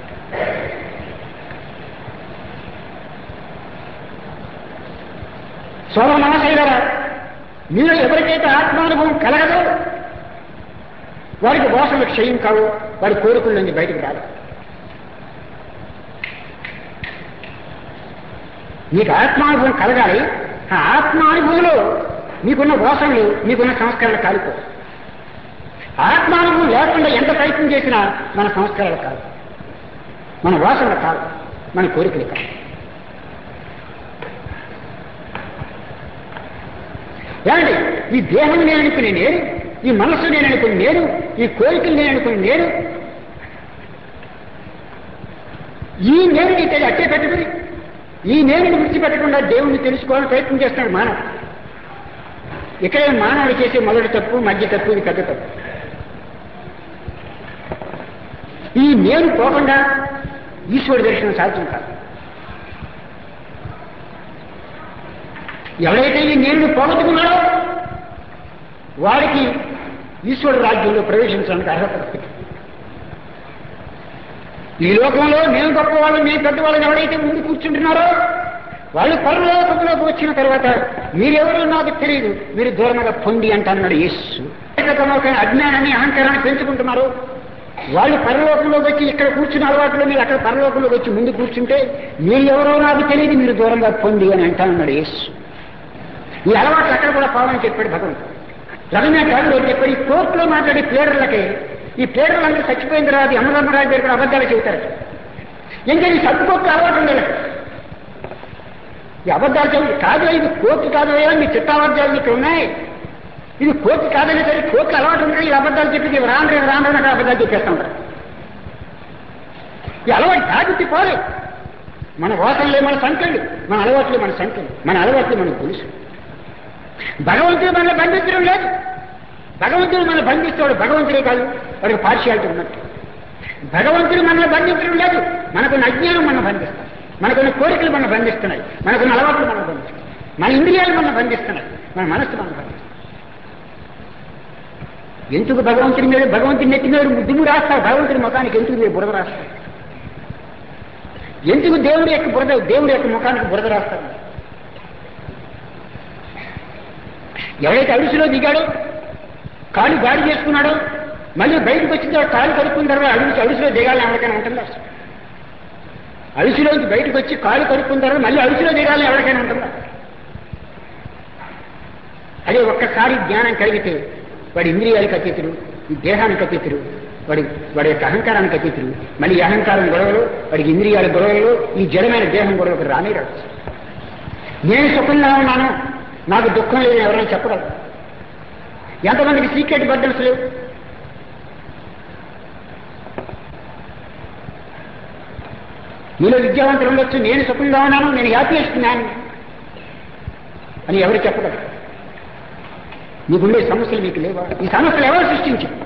సోమ నమసయ్య గారు మీరు ఎవరికైతే ఆత్మానుభవం కలగదో వాడికి వాసనలు క్షయం కావు వాడి కోరికల నుంచి బయటకు రాదు మీకు ఆత్మానుభవం కలగాలి ఆ ఆత్మానుభవంలో మీకున్న వాసనలు మీకున్న సంస్కారాలు కాలిపో ఆత్మానుభవం లేకుండా ఎంత ప్రయత్నం చేసినా మన సంస్కారాలు కాదు మన వాసనలు కాదు మన కోరికలు కాదు ఏమండి ఈ దేహం నేను అనుకుని నేను ఈ మనస్సు నేను అనుకుని నేను ఈ కోరికలు నేను అనుకుని నేను ఈ నేను నీకు అట్టే పెట్టుకుని ఈ నేనుని విడిచిపెట్టకుండా దేవుణ్ణి తెలుసుకోవాలని ప్రయత్నం చేస్తున్నాడు మానవ ఇక్కడే మానవుడు చేసే మొదటి తప్పు మధ్య తప్పు ఇది పెద్ద తప్పు ఈ నేను పోకుండా ఈశ్వరుడి దర్శనం సాధ్యం కాదు ఎవరైతే ఈ నేను పోగొట్టుకున్నాడో వాడికి ఈశ్వరుడు రాజ్యంలో ప్రవేశించడానికి అర్హత లేదు. ఈ లోకంలో మేము గొప్పవాళ్ళు మేము పెద్దవాళ్ళని ఎవరైతే ముందు కూర్చుంటున్నారో వాళ్ళు పరలోకంలోకి వచ్చిన తర్వాత మీరెవరో నాకు తెలియదు మీరు దూరంగా పొంది అంటున్నాడు యేసు ఒక అజ్ఞానాన్ని అహంకారాన్ని పెంచుకుంటున్నారు వాళ్ళు పరలోకంలోకి వచ్చి ఇక్కడ కూర్చున్న అలవాట్లో మీరు అక్కడ పరలోకంలోకి వచ్చి ముందు కూర్చుంటే మీరు ఎవరో నాకు తెలియదు మీరు దూరంగా పొంది అని అంటానన్నాడు యేసు ఈ అలవాట్లు అక్కడ కూడా పావని చెప్పాడు భగవంతుడు రవీంద్రనాథ్ ఠాగూర్ చెప్పాడు ఈ కోర్టులో మాట్లాడే ప్లేడర్లకి ఈ ప్లేడర్లందరూ చచ్చిపోయిన తర్వాత ఈ అమరరామరాజు గారు కూడా అబద్ధాలు చెబుతారు ఎందుకంటే ఈ సర్దుకోర్టు అలవాటు ఉండలేదు ఈ అబద్ధాలు చెబుతారు కాదు ఇది కోర్టు కాదు అయ్యా మీ చిట్టాబద్ధాలు ఇక్కడ ఉన్నాయి ఇది కోర్టు కాదని సరే కోర్టు అలవాటు ఉంది ఈ అబద్ధాలు చెప్పి రాను రేపు రాను రేపు అక్కడ అబద్ధాలు చెప్పేస్తా ఉంటారు ఈ అలవాటు తాగుతి పోలే మన వాసనలే మన సంఖ్యలు మన అలవాట్లే మన సంఖ్యలు మన అలవాట్లు మనకు తెలుసు భగవంతుడు మనల్ని బంధించడం లేదు భగవంతుడు మనల్ని బంధిస్తాడు భగవంతుడే కాదు వాడికి పార్షియాలిటీ ఉన్నట్టు భగవంతుడు మనల్ని బంధించడం లేదు మనకున్న అజ్ఞానం మనం బంధిస్తాం మనకున్న కోరికలు మనం బంధిస్తున్నాయి మనకున్న అలవాట్లు మనం బంధిస్తున్నాయి మన ఇంద్రియాలు మనం బంధిస్తున్నాయి మన మనస్సు మనం బంధిస్తున్నాయి ఎందుకు భగవంతుడి మీద భగవంతుడి నెత్తి మీద దుమ్ము రాస్తారు భగవంతుడి ముఖానికి ఎందుకు మీరు బురద రాస్తారు ఎందుకు దేవుడి యొక్క బురద దేవుడి యొక్క ముఖానికి బురద రాస్తారు ఎవరైతే అడుసులో దిగాడో కాలు గాడి చేసుకున్నాడో మళ్ళీ బయటకు వచ్చిన తర్వాత కాలు కడుక్కున్న తర్వాత అడుగు అడుసులో దిగాలని ఎవరికైనా ఉంటుందా అడుసులోంచి బయటకు వచ్చి కాలు కడుక్కున్న తర్వాత మళ్ళీ అడుసులో దిగాలని ఎవరికైనా ఉంటుందా అదే ఒక్కసారి జ్ఞానం కలిగితే వాడి ఇంద్రియాలకు అతీతుడు ఈ దేహానికి అతీతుడు వాడి వాడి యొక్క అహంకారానికి అతీతుడు మళ్ళీ ఈ అహంకారం గొడవలు వాడికి ఇంద్రియాల గొడవలు ఈ జడమైన దేహం గొడవకు రానే రాదు నేను సుఖంగా ఉన్నాను నాకు దుఃఖం లేదు ఎవరైనా చెప్పగలరు ఎంతమందికి సీక్రెట్ బర్డన్స్ లేవు మీలో విద్యావంతులు ఉండొచ్చు నేను సుఖంగా ఉన్నాను నేను హ్యాపీయెస్ట్ మ్యాన్ అని ఎవరు చెప్పగలరు మీకుండే సమస్యలు మీకు లేవా ఈ సమస్యలు ఎవరు సృష్టించారు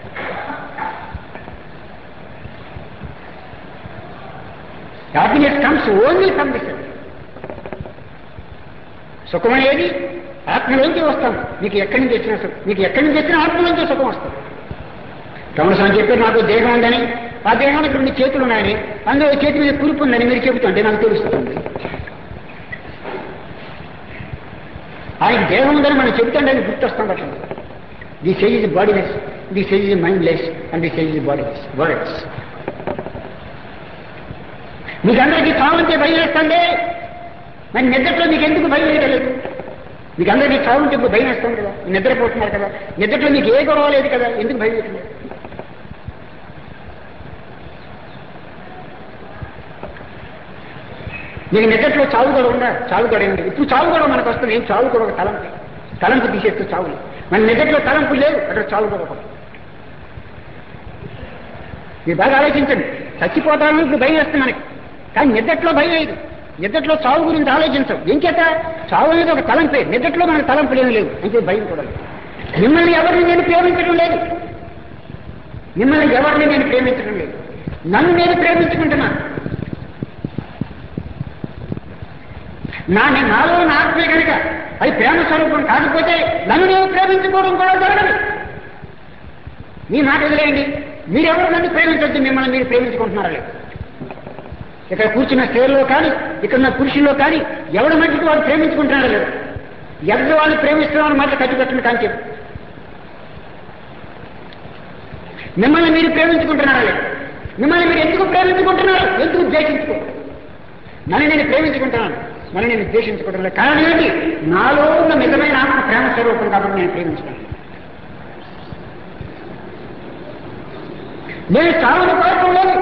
happiness comes only from this సుఖం అనేది ఆత్మలోంచి వస్తాం మీకు ఎక్కడి నుంచి వచ్చిన సుఖం మీకు ఎక్కడి నుంచి వచ్చిన ఆత్మలోంచి సుఖం వస్తాం రమణస్వామి చెప్పారు నాకు దేహం ఉందని ఆ దేహానికి రెండు చేతులు ఉన్నాయని అందులో చేతి మీద కురుపు ఉందని మీరు చెబుతుంటే నాకు తెలుస్తుంది ఆయన దేహం ఉందని మనం చెబుతుంటే అది గుర్తొస్తాం అట్లా the sage is bodiless the sage is mindless and the sage is bodiless words మీకు అందరికీ చావుంటే భయం వేస్తుంది మరి నిద్రలో మీకు ఎందుకు భయం వేయలేదు మీకు అందరికీ చావుంటే ఇప్పుడు భయం వేస్తాం కదా నిద్రపోతున్నారు కదా నిద్రలో మీకు ఏ గొడవ లేదు కదా ఎందుకు భయం వేస్తుంది మీకు నిద్రలో చావు గొడవ ఉందా చావు గొడవ ఉంది ఇప్పుడు చావు గొడవ మనకు వస్తుంది ఏం చావు గొడవ తలంపు తలంపు తీసేస్తూ చావు మన నిద్రలో తలంపు లేవు అక్కడ చావు గొడవ కూడా మీరు బాగా ఆలోచించండి చచ్చిపోతామని ఇప్పుడు భయం వేస్తుంది మనకి కానీ నిద్రలో భయం లేదు నిద్రలో చావు గురించి ఆలోచించం ఏం చేత చావు అనేది ఒక తలంపే నిద్రలో మనకు తలంపులేమి లేవు అంటే భయం కూడా లేదు మిమ్మల్ని ఎవరిని నేను ప్రేమించడం లేదు మిమ్మల్ని ఎవరిని నేను ప్రేమించడం లేదు నన్ను నేను ప్రేమించుకుంటున్నాను నా నేను నాలో నా ఆత్మే కనుక అది ప్రేమ స్వరూపం కాకపోతే నన్ను నేను ప్రేమించుకోవడం కూడా జరగదు మీ మాట వదిలేయండి మీరెవరు నన్ను ప్రేమించొద్దు మిమ్మల్ని మీరు ప్రేమించుకుంటున్నారా లేదు ఇక్కడ కూర్చున్న స్త్రీలో కానీ ఇక్కడ ఉన్న పురుషుల్లో కానీ ఎవరి మధ్యకి వాడు ప్రేమించుకుంటున్నారా లేదు ఎవరి వాళ్ళు ప్రేమిస్తున్నారని మాట కట్టుకట్టును కానీ చెప్పు మిమ్మల్ని మీరు ప్రేమించుకుంటున్నారా లేదు మిమ్మల్ని మీరు ఎందుకు ప్రేమించుకుంటున్నారు ఎందుకు ద్వేషించుకో నన్ను నేను ప్రేమించుకుంటున్నాను నన్ను నేను ద్వేషించుకుంటున్నాను కారణం ఏంటి నాలో ఉన్న నిజమైన ఆత్మ ప్రేమ స్వరూపం కాబట్టి నేను ప్రేమించుకున్నాను నేను చావును కోరుకోలేదు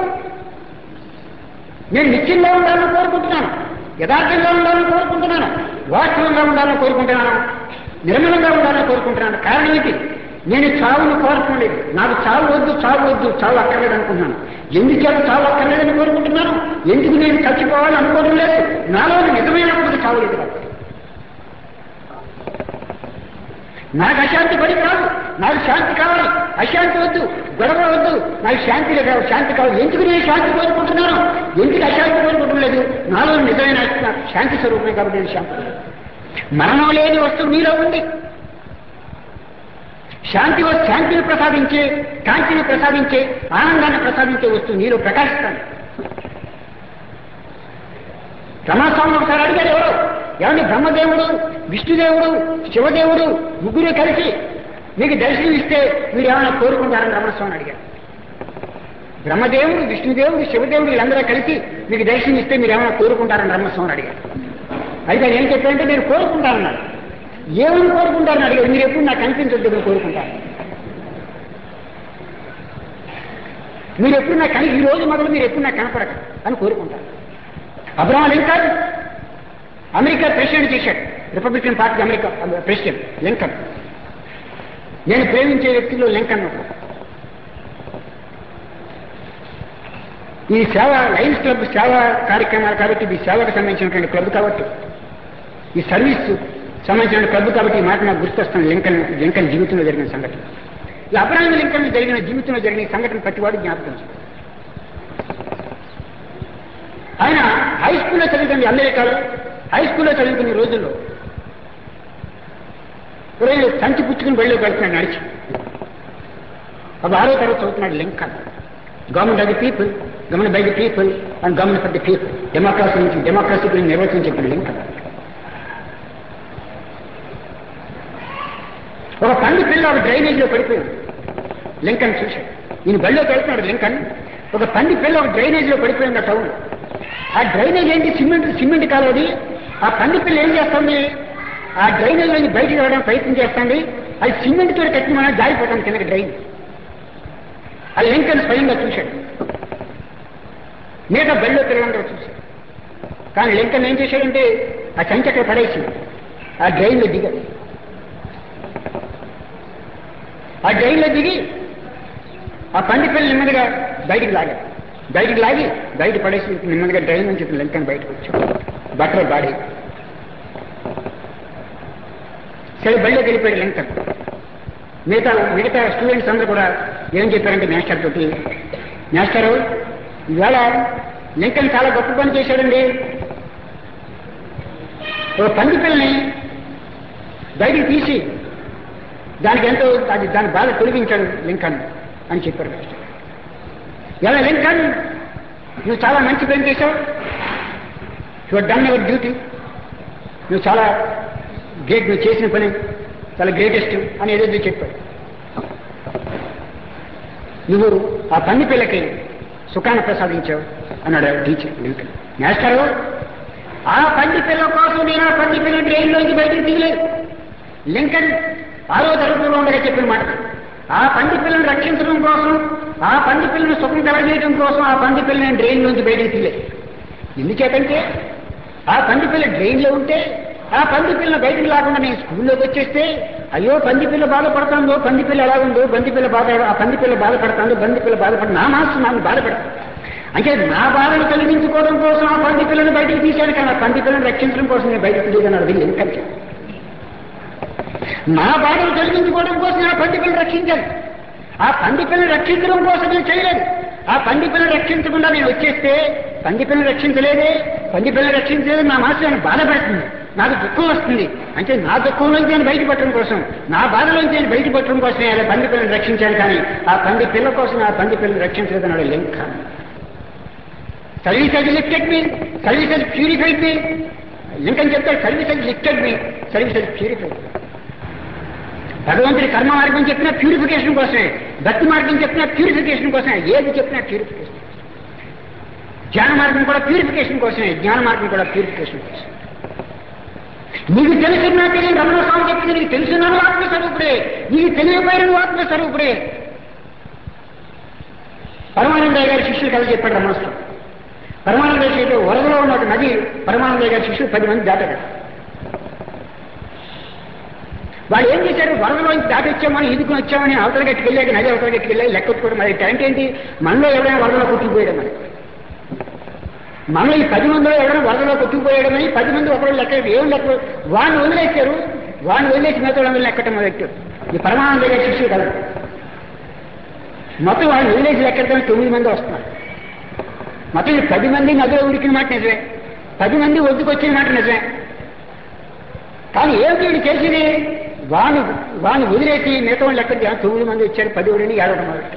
నేను నిత్యంగా ఉండాలని కోరుకుంటున్నాను యథార్థంగా ఉండాలని కోరుకుంటున్నాను వాస్తవంగా ఉండాలని కోరుకుంటున్నాను నిర్మలంగా ఉండాలని కోరుకుంటున్నాను కారణం ఏంటి నేను చావును కోరుకోలేదు నాకు చావు వద్దు చావు వద్దు చావు అక్కర్లేదు అనుకుంటున్నాను ఎందుచేత చావు అక్కర్లేదని కోరుకుంటున్నాను ఎందుకు నేను చచ్చిపోవాలని అనుకోవడం లేదు నాలో నిజమైనప్పుడు చావు లేదు కాబట్టి నాకు అశాంతి పడి కాదు నాకు శాంతి కావాలి అశాంతి వద్దు గొడవ వద్దు నాకు శాంతి కావాలి శాంతి కావాలి ఎందుకు నేను శాంతి కోరుకుంటున్నాను ఎందుకు అశాంతి కోరుకుంటం లేదు నాలో నిజమైన శాంతి స్వరూపమే కాబట్టి నేను శాంతి మరణం లేని వస్తువు మీలో ఉంది శాంతి శాంతిని ప్రసాదించే కాంతిని ప్రసాదించే ఆనందాన్ని ప్రసాదించే వస్తువు నీలో ప్రకాశిస్తాను రమాస్వామి ఒకసారి అడిగారు ఎవరు ఏమండి బ్రహ్మదేవుడు విష్ణుదేవుడు శివదేవుడు ముగ్గురే కలిసి మీకు దర్శనం ఇస్తే మీరు ఏమైనా కోరుకుంటారని రమణస్వామి అడిగారు బ్రహ్మదేవుడు విష్ణుదేవుడు శివదేవుడు వీళ్ళందరూ కలిసి మీకు దర్శనం ఇస్తే మీరు ఏమైనా కోరుకుంటారని రమణస్వామి అడిగారు అయితే ఏం చెప్పారంటే నేను కోరుకుంటానన్నాడు ఏమని కోరుకుంటారని అడిగారు మీరు ఎప్పుడు నాకు కనిపించొద్దు మీరు కోరుకుంటారు మీరు ఎప్పుడు నాకు కని ఈ రోజు మొదలు మీరు ఎప్పుడు నాకు కనపడక అని కోరుకుంటారు అబ్రహం లింకన్ అమెరికా ప్రెసిడెంట్ చేశాడు Republican party America president Lincoln నేను ప్రేమించే వ్యక్తిలో లింకన్ ఒకడు. ఈ సేవ లయన్స్ క్లబ్ సేవా కార్యక్రమాలు కాబట్టి ఇది సేవకు సంబంధించినటువంటి క్లబ్ కాబట్టి ఈ సర్వీస్ సంబంధించిన క్లబ్ కాబట్టి ఈ మాట నాకు గుర్తొస్తాను లింకన్ లింకన్ జీవితంలో జరిగిన సంఘటన ఈ అబ్రాహిం లింకన్ జరిగిన జీవితంలో జరిగిన ఈ సంఘటన ప్రతివాడు జ్ఞాపకం చేసుకోవాలి. ఆయన హై స్కూల్లో చదువుతుంది అమెరికాలో హై స్కూల్లో చదువుకునే రోజుల్లో ఉదయం సంచి పుచ్చుకుని బయలుకి వెళ్తున్నాడు నడిచి అప్పుడు ఆరో తరగతి చదువుతున్నాడు Lincoln government of the people government by the people and government for the people democracy నుంచి డెమోక్రసీ గురించి నిర్వచనం చెప్పిన లింకన్ ఒక పంది పిల్ల ఒక డ్రైనేజీలో పడిపోయింది లింకన్ చూశాడు ఈయన బళ్ళోకి వెళ్తున్నాడు లింకన్ ఒక పంది పిల్ల ఒక డ్రైనేజీలో పడిపోయింది ఆ టౌన్ ఆ డ్రైనేజ్ ఏంటి సిమెంట్ సిమెంట్ కాలది ఆ పంది పిల్ల ఏం చేస్తుంది ఆ డ్రైనేజ్ నుంచి బయటకు రావడానికి ప్రయత్నం చేస్తుంది అది సిమెంట్ తోటి కట్టిన మనం జారిపోతాం కిందకి డ్రైన్ ఆ లింకన్ స్వయంగా చూశాడు మిగతా బళ్ళో పిల్లలందరూ చూశాడు కానీ లింకన్ ఏం చేశాడంటే ఆ సంచి అక్కడ పడేసి ఆ డ్రైన్లో దిగాడు ఆ డ్రైన్లో దిగి ఆ పంది పిల్ల నెమ్మదిగా బయటికి లాగాడు బయటికి లాగి బయట పడేసి నెమ్మదిగా డ్రైన్ నుంచి లింకన్ బయటకు వచ్చాడు బట్టలు బాడీ సరే బళ్ళోకి వెళ్ళిపోయాడు లింకన్ మిగతా మిగతా స్టూడెంట్స్ అందరూ కూడా ఏం చెప్పారంటే మాస్టర్ తోటి మాస్టరు ఇవాళ లింకన్ చాలా గొప్ప పని చేశాడండి ఓ పంది పిల్లని బయటికి తీసి దానికి ఎంతో అది దాని బాధ తొలగించాడు లింకన్ అని చెప్పారు మాస్టర్ ఎలా లింకన్ నువ్వు చాలా మంచి పని చేశావు యు డన్ యువర్ డ్యూటీ నువ్వు చాలా గ్రేట్ నువ్వు చేసిన పని చాలా గ్రేటెస్ట్ అని ఏదైతే చెప్పాడు నువ్వు ఆ పంది పిల్లకి సుఖాన్ని ప్రసాదించావు అన్నాడు టీచర్ లింకన్ మాస్టరు ఆ పంది పిల్ల కోసం నేను ఆ పంది పిల్ల ట్రైన్లోంచి బయటకు తీయలేదు లింకన్ ఆరో తరగతిలో ఉండగా చెప్పిన మాట ఆ పంది పిల్లను రక్షించడం కోసం ఆ పంది పిల్లను సుఖం కలగజేయడం కోసం ఆ పంది పిల్లని డ్రైన్ నుంచి బయటకు తీయలేదు ఎందుచేతంటే ఆ పంది పిల్ల డ్రైన్లో ఉంటే ఆ పంది పిల్లని బయటకు లేకుండా నేను స్కూల్లోకి వచ్చేస్తే అయ్యో పంది పిల్ల బాధపడుతుందో పంది పిల్ల ఎలా ఉందో బంది పిల్ల బాధ ఆ పంది పిల్ల బాధపడుతుందో బంది పిల్ల బాధపడు నా మనసు నన్ను బాధపడతాను అంటే నా బాధను కలిగించుకోవడం కోసం ఆ పంది పిల్లని బయటకు తీశాను కానీ ఆ పంది పిల్లని రక్షించడం కోసం నేను బయటకు తీయగలను అది లింకన్ చెప్పాడు. నా బాధను తొలగించుకోవడం కోసం ఆ పంది పిల్లని రక్షించాను ఆ పంది పిల్లని రక్షించడం కోసం నేను చేయలేదు ఆ పంది పిల్లని రక్షించకుండా నేను వచ్చేస్తే పంది పిల్లని రక్షించలేదే పంది పిల్లని రక్షించలేదు నా మనసు నన్ను బాధపడుతుంది నాకు దుఃఖం వస్తుంది అంటే నా దుఃఖంలోంచి నేను బయటపడటం కోసం నా బాధలోంచి నేను బయటపడటం కోసం నేను ఆ పంది పిల్లని రక్షించాను కానీ ఆ పంది పిల్ల కోసం ఆ పంది పిల్లని రక్షించలేదన్నాడు లింక్ సర్వీస్ అది లిఫ్టెడ్ మీ సర్వీస్ అది ప్యూరిఫైడ్ మీ లింకన్ చెప్తాడు సర్వీస్ అది లిఫ్టెడ్ మీ సర్వీస్ అది ప్యూరిఫైడ్ భగవంతుడి కర్మ మార్గం చెప్పినా ప్యూరిఫికేషన్ కోసమే భక్తి మార్గం చెప్పినా ప్యూరిఫికేషన్ కోసమే ఏది చెప్పినా ప్యూరిఫికేషన్ జ్ఞాన మార్గం కూడా ప్యూరిఫికేషన్ కోసమే జ్ఞాన మార్గం కూడా ప్యూరిఫికేషన్ కోసం నీకు తెలుసున్నా తెలియని రమణ స్వామి చెప్పింది నీకు తెలుసున్నాను ఆత్మస్వరూపుడే నీకు తెలియపోయిన ఆత్మస్వరూపుడే పరమానందయ్య గారి శిష్యులు కథ చెప్పాడు రమణ స్వామి పరమానందయ్య చేత వరదలో ఉన్న ఒక నది పరమానందయ్య గారి శిష్యులు పది మంది దాటారు వాళ్ళు ఏం చేశారు వరదలోంచి దాటొచ్చామని ఈదుకుని వచ్చామని అవతల గట్టుకు వెళ్ళాక నది అవతల గట్టుకు వెళ్ళాక లెక్క పెట్టుకోవడం మరి టైంట్ ఏంటి మనలో ఎవరైనా వరదలో కొట్టుకుపోయాడు మరి మనలో ఈ పది మందిలో ఎవరైనా వరదలో కొట్టుకుపోయాడమని పది మంది ఒకరు లెక్క ఏం లెక్క వాడిని వదిలేశారు వాడిని వదిలేసి మిగతా వాళ్ళని లెక్కటం మొదలెట్టారు ఈ పరమానంద గారి శిష్యులు కదా మొత్తం వాడిని వదిలేసి లెక్కడతాం తొమ్మిది మంది వస్తున్నారు మొత్తం ఈ పది మంది నదిలో ఉడికిన మాట నిజమే పది మంది ఒడ్డుకొచ్చిన మాట నిజమే కానీ ఏమిటి వీడు చేసింది వాణ్ణి వాణ్ణి వదిలేసి మిగతా వాళ్ళు ఎక్కడ తొమ్మిది మంది వచ్చారు పది ఊరిని ఏడవడం మొదలు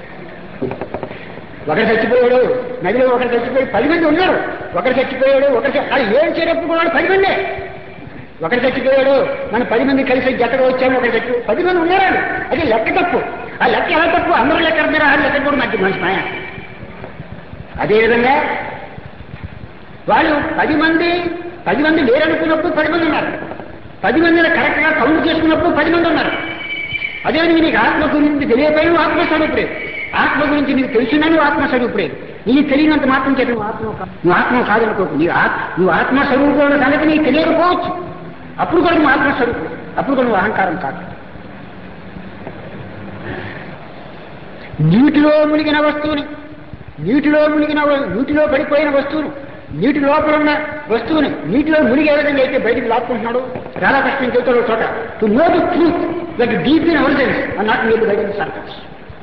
ఒకరు చచ్చిపోయాడు నదిలో ఒకరు చచ్చిపోయి పది మంది ఉన్నారు ఒకరు చచ్చిపోయాడు ఒకరు చ- అది ఏం చేరప్పుడు కూడా పది మందే ఒకరు చచ్చిపోయాడు మనం పది మంది కలిసి జతగా వచ్చాము ఒకరు చచ్చి పది మంది ఉన్నారు అది లెక్క తప్పు ఆ లెక్క ఎలా తప్పు అందరూ లెక్క అర్థారు ఆ లెక్క కూడా మంచి మంచి మాయ అదేవిధంగా వాళ్ళు పది మంది పది మంది లేరనుకున్నప్పుడు పది మంది ఉన్నారు పది మందిని కరెక్ట్గా కౌంట్ చేసుకున్నప్పుడు పది మంది ఉన్నారు అదేవిధంగా నీకు ఆత్మ గురించి తెలియపోయిన ఆత్మస్వరూపుడే ఆత్మ గురించి నీకు తెలిసినాను ఆత్మస్వరూపుడే నీకు తెలియనంత మాత్రం చెప్పి నువ్వు ఆత్మ కా- నువ్వు ఆత్మ కాదనుకోకు నీ ఆత్ నువ్వు ఆత్మస్వరూపుడు సంగతి నీకు తెలియకపోవచ్చు అప్పుడు కూడా నువ్వు ఆత్మస్వరూపుడు అప్పుడు కూడా నువ్వు అహంకారం కాదు నీటిలో మునిగిన వస్తువుని నీటిలో మునిగిన వ- నీటిలో పడిపోయిన వస్తువును నీటి లోపల ఉన్న వస్తువుని నీటిలో మునిగి ఏ విధంగా అయితే బయటికి లాక్కుంటున్నాడు చాలా కష్టం చెబుతాడు ఒక చోట to know the truth that deep in origins and not నీటి బయట సర్కస్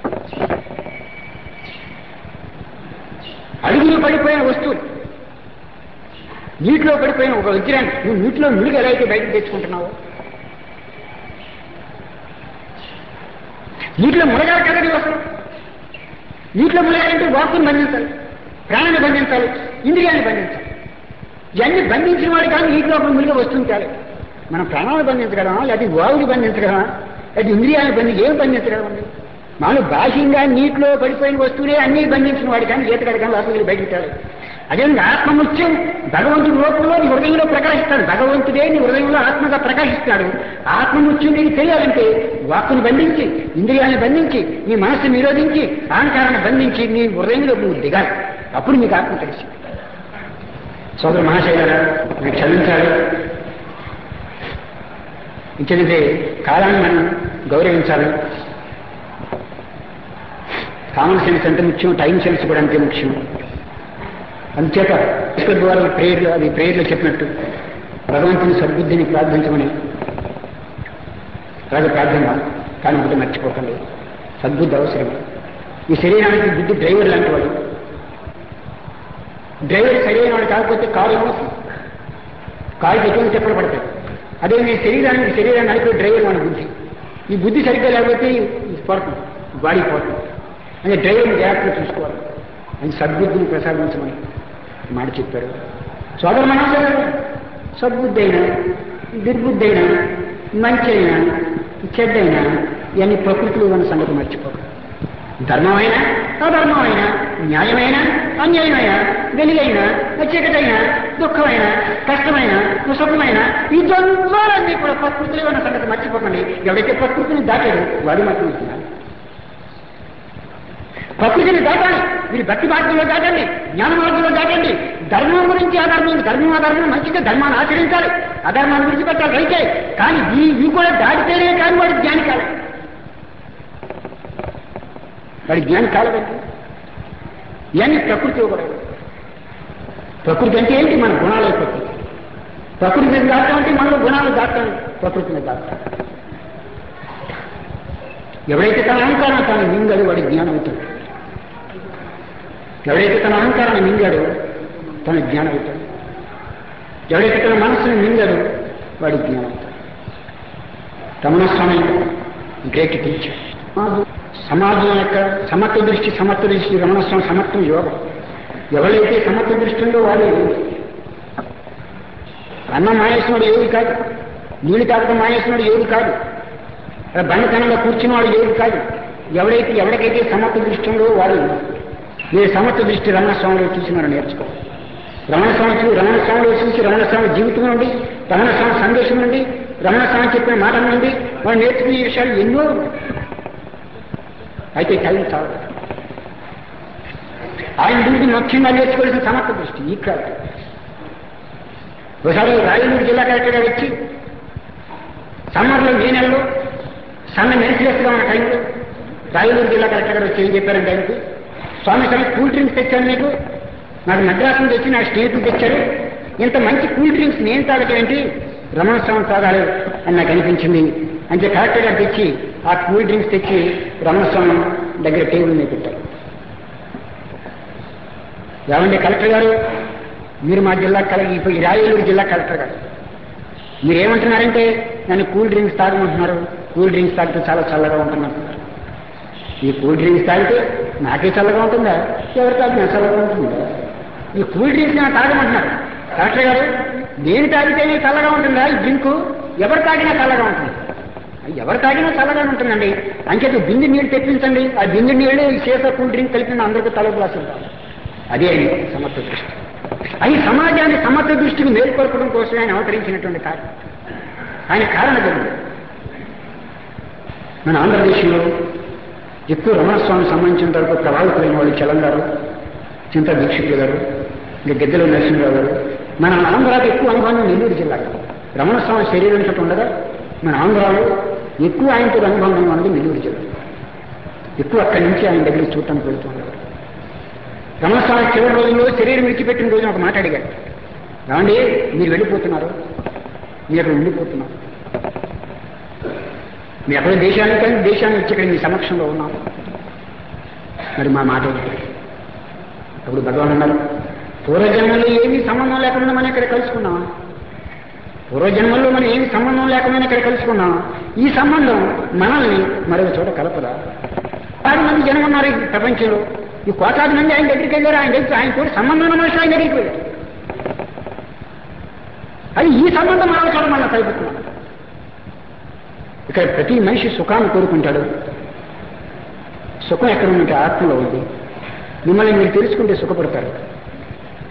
అడుగులు పడిపోయిన వస్తువు నీటిలో పడిపోయిన ఒక వజ్రాన్ని నువ్వు నీటిలో మునిగి ఎలా అయితే బయటకు తెచ్చుకుంటున్నావు నీటిలో మునగాలి కదండి అసలు నీటిలో మునగాలంటే వాక్కుని బంధించాలి ప్రాణాన్ని బంధించాలి ఇంద్రియాన్ని బంధించాలి ఇవన్నీ బంధించిన వాడు కానీ నీటిలో ఒక మునిగి వస్తుంటారు మనం ప్రాణాలను బంధించగలమా లేదా వాయుని బంధించగలమా లేదా ఇంద్రియాలను బంధి ఏం బంధించగలమండి మనం బాహ్యంగా నీటిలో పడిపోయిన వస్తువులే అన్నీ బంధించిన వాడు కానీ ఈతగడ కానీ లోపలికి బయటకు అదే ఆత్మముత్యం భగవంతుడి రూపంలో నీ హృదయంలో ప్రకాశిస్తాడు భగవంతుడే నీ హృదయంలో ఆత్మగా ప్రకాశిస్తాడు ఆత్మముత్యం నీకు తెలియాలంటే వాక్కుని బంధించి ఇంద్రియాన్ని బంధించి నీ మనస్సును నిరోధించి అహంకారాన్ని బంధించి నీ హృదయంలో నువ్వు దిగాలి అప్పుడు నీకు ఆత్మ తెలిసి సోదరు మహాశైలారా మీరు క్షమించాలి ఇంకేంటే కాలాన్ని మనం గౌరవించాలి కామన్ సెన్స్ అంటే ముఖ్యం టైం సెన్స్ కూడా అంతే ముఖ్యం అందుచేత ఈశ్వర ద్వారా ప్రేయర్లు అది ప్రేయర్లు చెప్పినట్టు భగవంతుని సద్బుద్ధిని ప్రార్థించమని అలాగే ప్రార్థన కానీ ఒకటి మర్చిపోకండి సద్బుద్ధి అవసరం ఈ శరీరానికి బుద్ధి డ్రైవర్ లాంటి వాడు డ్రైవర్ సరైన వాడు కాకపోతే కారు ఏమవుతుంది కారుకి ఎటువంటి చెప్పలు పడతాయి అదే మీ శరీరానికి శరీరాన్ని నడిపే డ్రైవర్ మన బుద్ధి ఈ బుద్ధి సరిగ్గా లేకపోతే ఇది పడుతుంది బాడీ పోతుంది అంటే డ్రైవర్ని జాగ్రత్తగా చూసుకోవాలి అని సద్బుద్ధిని ప్రసాదించమని మాట చెప్పారు సోదర మనసు సద్బుద్ధి అయినా దుర్బుద్ధి అయినా మంచి అయినా చెడ్డైనా ఇవన్నీ ప్రకృతిలో ఉన్న సంగతి మర్చిపోక ధర్మమైన అధర్మమైన న్యాయమైన అన్యాయమైన వెలుగైన చీకటైన దుఃఖమైన కష్టమైన సుఖమైన ఈ ద్వంద్వాలన్నీ కూడా ప్రకృతిలో ఉన్న సంగతి మర్చిపోకండి ఎవరైతే ప్రకృతిని దాటాడు వాడు మాత్రం ప్రకృతిని దాటాలి మీరు భక్తి మార్గంలో దాటండి జ్ఞాన మార్గంలో దాటండి ధర్మం గురించి అధర్మం ధర్మం అధర్మం మంచిగా ధర్మాన్ని ఆచరించాలి అధర్మాన్ని విడిచిపెట్టాలి రైతే కానీ ఈ ఇవి కూడా దాటితేనే కానీ వాడి జ్ఞాని కాదు వాడి జ్ఞాని కాలదండి ఇవన్నీ ప్రకృతి కూడా ప్రకృతి అంటే ఏంటి మన గుణాలే ప్రకృతి ప్రకృతిని దాటం అంటే మనలో గుణాలు దాటం ప్రకృతిని దాటం ఎవరైతే తన అహంకారం తను మింగడు వాడి జ్ఞానం అవుతాడు ఎవరైతే తన అహంకారాన్ని మింగాడో తన జ్ఞానం అవుతాడు ఎవరైతే తన మనస్సుని మింగాడో వాడి జ్ఞానం అవుతాడు రమణస్వామి గ్రేట్ టీచర్ సమాజం యొక్క సమత్వ దృష్టి సమత్వ దృష్టి రమణస్వామి సమత్వం యోగం ఎవరైతే సమత్వ దృష్టి ఉందో వాడే అన్నం మానేసినోడు ఏది కాదు నీళ్ళు తాగడం మానేసినోడు ఏది కాదు బండతనంగా కూర్చున్నవాడు ఏది కాదు ఎవడైతే ఎవరికైతే సమత్వ దృష్టి ఉందో వాడు మీరు సమత్వ దృష్టి రమణస్వామిలో చూసి మనం నేర్చుకోవాలి రమణస్వామి చూ రమణస్వామిలో చూసి రమణస్వామి జీవితం నుండి రమణస్వామి సందేశం నుండి రమణస్వామి చెప్పిన మాటల నుండి మనం నేర్చుకునే విషయాలు ఎన్నో ఉన్నాయి. అయితే టైం చాలు ఆయన గురించి ముఖ్యంగా నేర్చుకోవాల్సిన సమత్వ దృష్టి ఈ కాదు ఒకసారి రాయలూరు జిల్లా కలెక్టర్గా వచ్చి సమ్మర్లో మే నెలలో సన్న మెన్సిలెస్గా ఉన్న టైంలో రాయలూరు జిల్లా కలెక్టర్ గారు వచ్చి ఏం చెప్పారంటే ఆయనకి స్వామి స్వామి కూల్ డ్రింక్స్ తెచ్చాను మీకు నాకు మద్రాసు నుంచి వచ్చి నా స్నేహితులు తెచ్చారు ఇంత మంచి కూల్ డ్రింక్స్ నేను తాగటం ఏంటి రమణ స్వామి తాగాలి అని నాకు అనిపించింది అంటే కలెక్టర్ గారు తెచ్చి ఆ కూల్ డ్రింక్స్ తెచ్చి రమణ స్వామి దగ్గర టేబుల్ మీద పెట్టారు ఏమండి కలెక్టర్ గారు మీరు మా జిల్లా కలెక్టర్ ఇప్పుడు ఈ రాయలూరు జిల్లా కలెక్టర్ గారు మీరేమంటున్నారంటే నన్ను కూల్ డ్రింక్స్ తాగమంటున్నారు కూల్ డ్రింక్స్ తాగితే చాలా చల్లగా ఉంటుందంటున్నారు ఈ కూల్ డ్రింక్స్ తాగితే నాకే చల్లగా ఉంటుందా ఎవరు తాగినా చల్లగా ఉంటుందా ఈ కూల్ డ్రింక్స్ నా తాగమంటున్నారు డాక్టర్ గారు నేను తాగితేనే చల్లగా ఉంటుందా ఈ డ్రింకు ఎవరు తాగినా చల్లగా ఉంటుంది ఎవరు తాగినా చల్లగా ఉంటుందండి అంచేత బిందు నీళ్ళు తెప్పించండి ఆ బిందు నీళ్ళు ఈ సీసా కూల్ డ్రింక్ కలిపిన అందరికీ తల గ్లాసు ఉంటారు అదే ఆయన సమత్వ దృష్టి అది సమాజాన్ని సమత్వ దృష్టికి మేల్కొల్పడం కోసం ఆయన అవతరించినటువంటి కారణం ఆయన కారణ జరుగుతుంది మన ఆంధ్రదేశంలో ఎక్కువ రమణస్వామి సంబంధించిన వరకు ప్రభావితులైన వాళ్ళు చలం గారు చింత దీక్షితులు గారు ఇంకా గద్దెల నరసింహరావు గారు మన ఆంధ్రాకి ఎక్కువ అనుభవం నెల్లూరు జిల్లాకి రమణస్వామి శరీరం చుట్టూ ఉండగా మన ఆంధ్రాలో ఎక్కువ ఆయనతో అనుభవం ఉన్నది నెల్లూరు జిల్లా ఎక్కువ అక్కడి నుంచి ఆయన దగ్గరికి చూడటానికి వెళ్తున్నారు రమణస్వామి చివరి రోజుల్లో శరీరం విడిచిపెట్టిన రోజున ఒక మాట అడిగాడు ఏమండి మీరు వెళ్ళిపోతున్నారు మీరు అక్కడ ఉండిపోతున్నారు మీ ఎక్కడ దేశానికి కానీ దేశాన్ని వచ్చి ఇక్కడ మీ సమక్షంలో ఉన్నాం మరి మా మాట ఏంటి? అప్పుడు భగవాన్ అన్నారు పూర్వజన్మలో ఏమీ సంబంధం లేకుండా మనం ఇక్కడ కలుసుకున్నామా పూర్వజన్మల్లో మనం ఏమి సంబంధం లేకుండా ఇక్కడ కలుసుకున్నాం ఈ సంబంధం మనల్ని మరొక చోట కలపదా ఆరు మంది జనం ఉన్నారు ఈ ప్రపంచంలో ఈ కోటాది మంది ఆయన దగ్గరికి వెళ్ళారు ఆయన దగ్గర ఆయన కూడా సంబంధం ఉన్న మనుషులు ఆయన దగ్గరికి వెళ్ళారు అది ఈ సంబంధం మరొక చోట మనం కలుపుతున్నాం ఇక్కడ ప్రతి మనిషి సుఖాన్ని కోరుకుంటాడు సుఖం ఎక్కడ ఉంటే ఆత్మలో ఉంది మిమ్మల్ని మీరు తెలుసుకుంటే సుఖపడతారు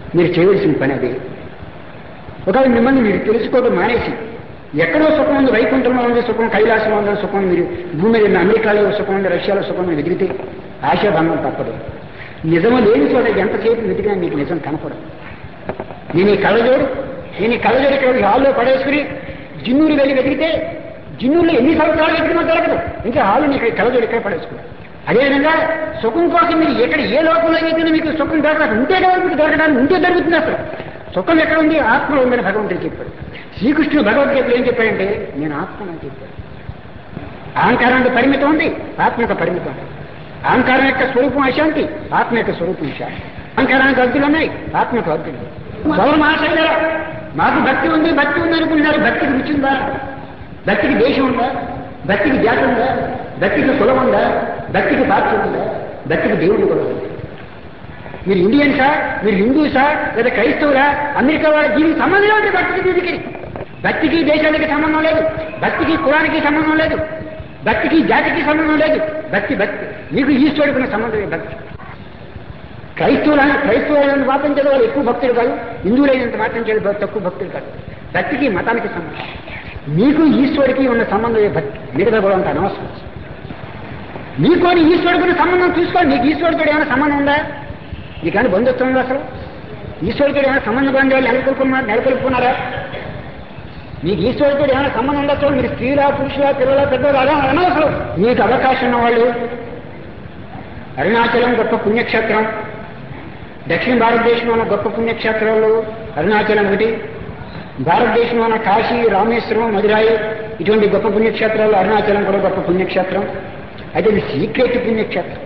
మీరు చేయవలసిన పని అది ఒకవేళ మిమ్మల్ని మీరు తెలుసుకోవడం మానేసి ఎక్కడో సుఖం ఉంది వైకుంఠంలో ఉంది సుఖం కైలాసంలో ఉంది సుఖం మీరు భూమి మీద ఉన్న అమెరికాలో సుఖం ఉంది రష్యాలో సుఖం ఉంది వెతికితే ఆశాభంగం తప్పదు నిజము లేని చోట ఎంతసేపు వెతికినా మీకు నిజం కనపడదు నేను ఈ కళ్ళజోడు నేను ఈ కళ్ళజోడు ఇక్కడ హాల్లో పడేసుకుని జిన్నూరు వెళ్ళి వెతికితే జిన్నూరులో ఎన్ని సంవత్సరాలు వెతికినా దొరకదు ఇంకా హాలు నీకు కళ్ళజోడు ఇక్కడ పడేసుకున్నాను అదేవిధంగా సుఖం కోసం మీరు ఎక్కడ ఏ లోకంలో అయితే మీకు సుఖం దొరకదు ఉంటే కదా మీకు దొరకడానికి ఉంటే దొరుకుతుంది అసలు సుఖం ఎక్కడ ఉంది ఆత్మలో ఉందని భగవంతుడు చెప్పాడు శ్రీకృష్ణుడు భగవద్గీతలో ఏం చెప్పాడంటే నేను ఆత్మ అని చెప్పాడు అహంకారానికి పరిమితం ఉంది ఆత్మ యొక్క పరిమితం ఉంది అహంకారం యొక్క స్వరూపం అశాంతి ఆత్మ యొక్క స్వరూపం శాంతి అహంకారానికి అర్థులు ఉన్నాయి ఆత్మకు అర్థులు గౌరవ మహాశైలరా మాకు భక్తి ఉంది భక్తి ఉంది అనుకుంటున్నారు భక్తికి రుచి ఉందా భక్తికి దేశం ఉందా భక్తికి జాతి ఉందా భక్తికి కులం ఉందా భక్తికి బాధ్యత ఉందా భక్తికి దేవుడు కూడా ఉంది మీరు ఇండియన్సా మీరు హిందూసా లేదా క్రైస్తవులా అమెరికా వాళ్ళ దీనికి సంబంధం లేదు భక్తికి దీనికి భక్తికి దేశానికి సంబంధం లేదు భక్తికి కులానికి సంబంధం లేదు భక్తికి జాతికి సంబంధం లేదు భక్తి భక్తి మీకు ఈశ్వరుడికున్న సంబంధమే భక్తి క్రైస్తవులని క్రైస్తవులైనంత మాత్రం చేత వాళ్ళు ఎక్కువ భక్తులు కాదు హిందువులైనంత మాత్రం చేత తక్కువ భక్తులు కాదు భక్తికి మతానికి సంబంధం మీకు ఈశ్వరుడికి ఉన్న సంబంధమే భక్తి మిగతా కూడా అంత అనవసరం మీకు అని ఈశ్వరుడికి సంబంధం చూసుకోండి నీకు ఈశ్వరుడితో ఏమైనా సంబంధం ఉందా నీకని బంధుత్వం ఉందా అసలు ఈశ్వరుడితో ఏమైనా సంబంధం బంధాలు నెలకొల్పుకున్నారు నెలకొల్పుకున్నారా మీకు ఈశ్వరుడితో ఏమైనా సంబంధం ఉందా అసలు మీరు స్త్రీలా పురుషులా పిల్లల పెద్దలు అలా అనవసరం మీకు అవకాశం ఉన్న వాళ్ళు అరుణాచలం గొప్ప పుణ్యక్షేత్రం దక్షిణ భారతదేశంలో ఉన్న గొప్ప పుణ్యక్షేత్రాలు అరుణాచలం ఒకటి భారతదేశంలో ఉన్న కాశీ రామేశ్వరం మధురాయి ఇటువంటి గొప్ప పుణ్యక్షేత్రాలు అరుణాచలం కూడా గొప్ప పుణ్యక్షేత్రం అయితే ఇది సీక్రెట్ పుణ్యక్షేత్రం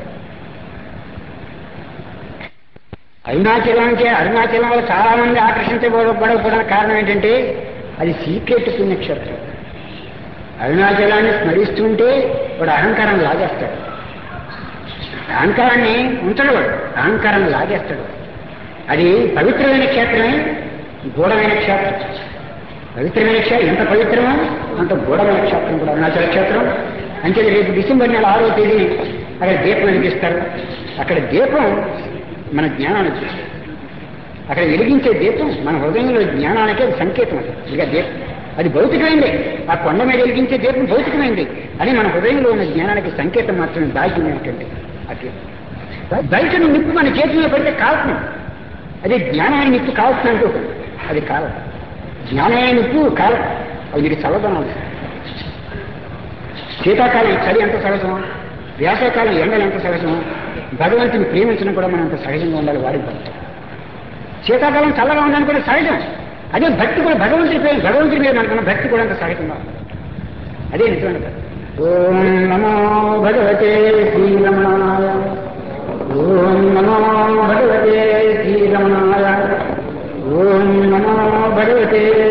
అరుణాచలానికి అరుణాచలం వల్ల చాలా మంది ఆకర్షించబడకపోవడానికి కారణం ఏంటంటే అది సీక్రెట్ పుణ్యక్షేత్రం అరుణాచలాన్ని స్మరిస్తుంటే వాడు అహంకారం లాగేస్తాడు అహంకారాన్ని ఉంచడు వాడు అహంకారం లాగేస్తాడు అది పవిత్రమైన క్షేత్రమే గూఢమైన క్షేత్రం పవిత్రమైన క్షేత్రం ఎంత పవిత్రమో అంత గూఢమైన క్షేత్రం కూడా అరుణాచల క్షేత్రం అంటే రేపు డిసెంబర్ నెల ఆరో తేదీ అక్కడ దీపం వెలిగిస్తారు అక్కడ దీపం మన జ్ఞానాన్ని చూస్తారు అక్కడ వెలిగించే దీపం మన హృదయంలో జ్ఞానానికి అది సంకేతం అది ఇక దీపం అది భౌతికమైంది ఆ కొండ మీద వెలిగించే దీపం భౌతికమైంది అని మన హృదయంలో ఉన్న జ్ఞానానికి సంకేతం మాత్రమే దాగినటువంటి అది బయట నిప్పు మన చేతిలో పెడితే కాల్తుంది అది జ్ఞానాన్ని నిప్పు కాల్స్తుంది అనుకోకండి అది కాలం జ్ఞానమైన నిప్పు కాలం అది మీకు చల్లదనం శీతాకాలం చలి ఎంత సహజం వేసవకాలం ఎండలు ఎంత సహజం భగవంతుని ప్రేమించడం కూడా మనం అంత సహజంగా ఉండాలి వాడి భక్తి శీతాకాలం చల్లగా ఉందని కూడా సహజం అదే భక్తి కూడా భగవంతుడి ప్రేమ భగవంతుడి మీద అనుకున్న భక్తి కూడా అంత సహజంగా ఉంది. అదే నిజమైన భక్తి ఓం నమో భగవతే శ్రీరమణాయ ఓం నమో భగవతే శ్రీరమణాయ ఓం నమో భగవతే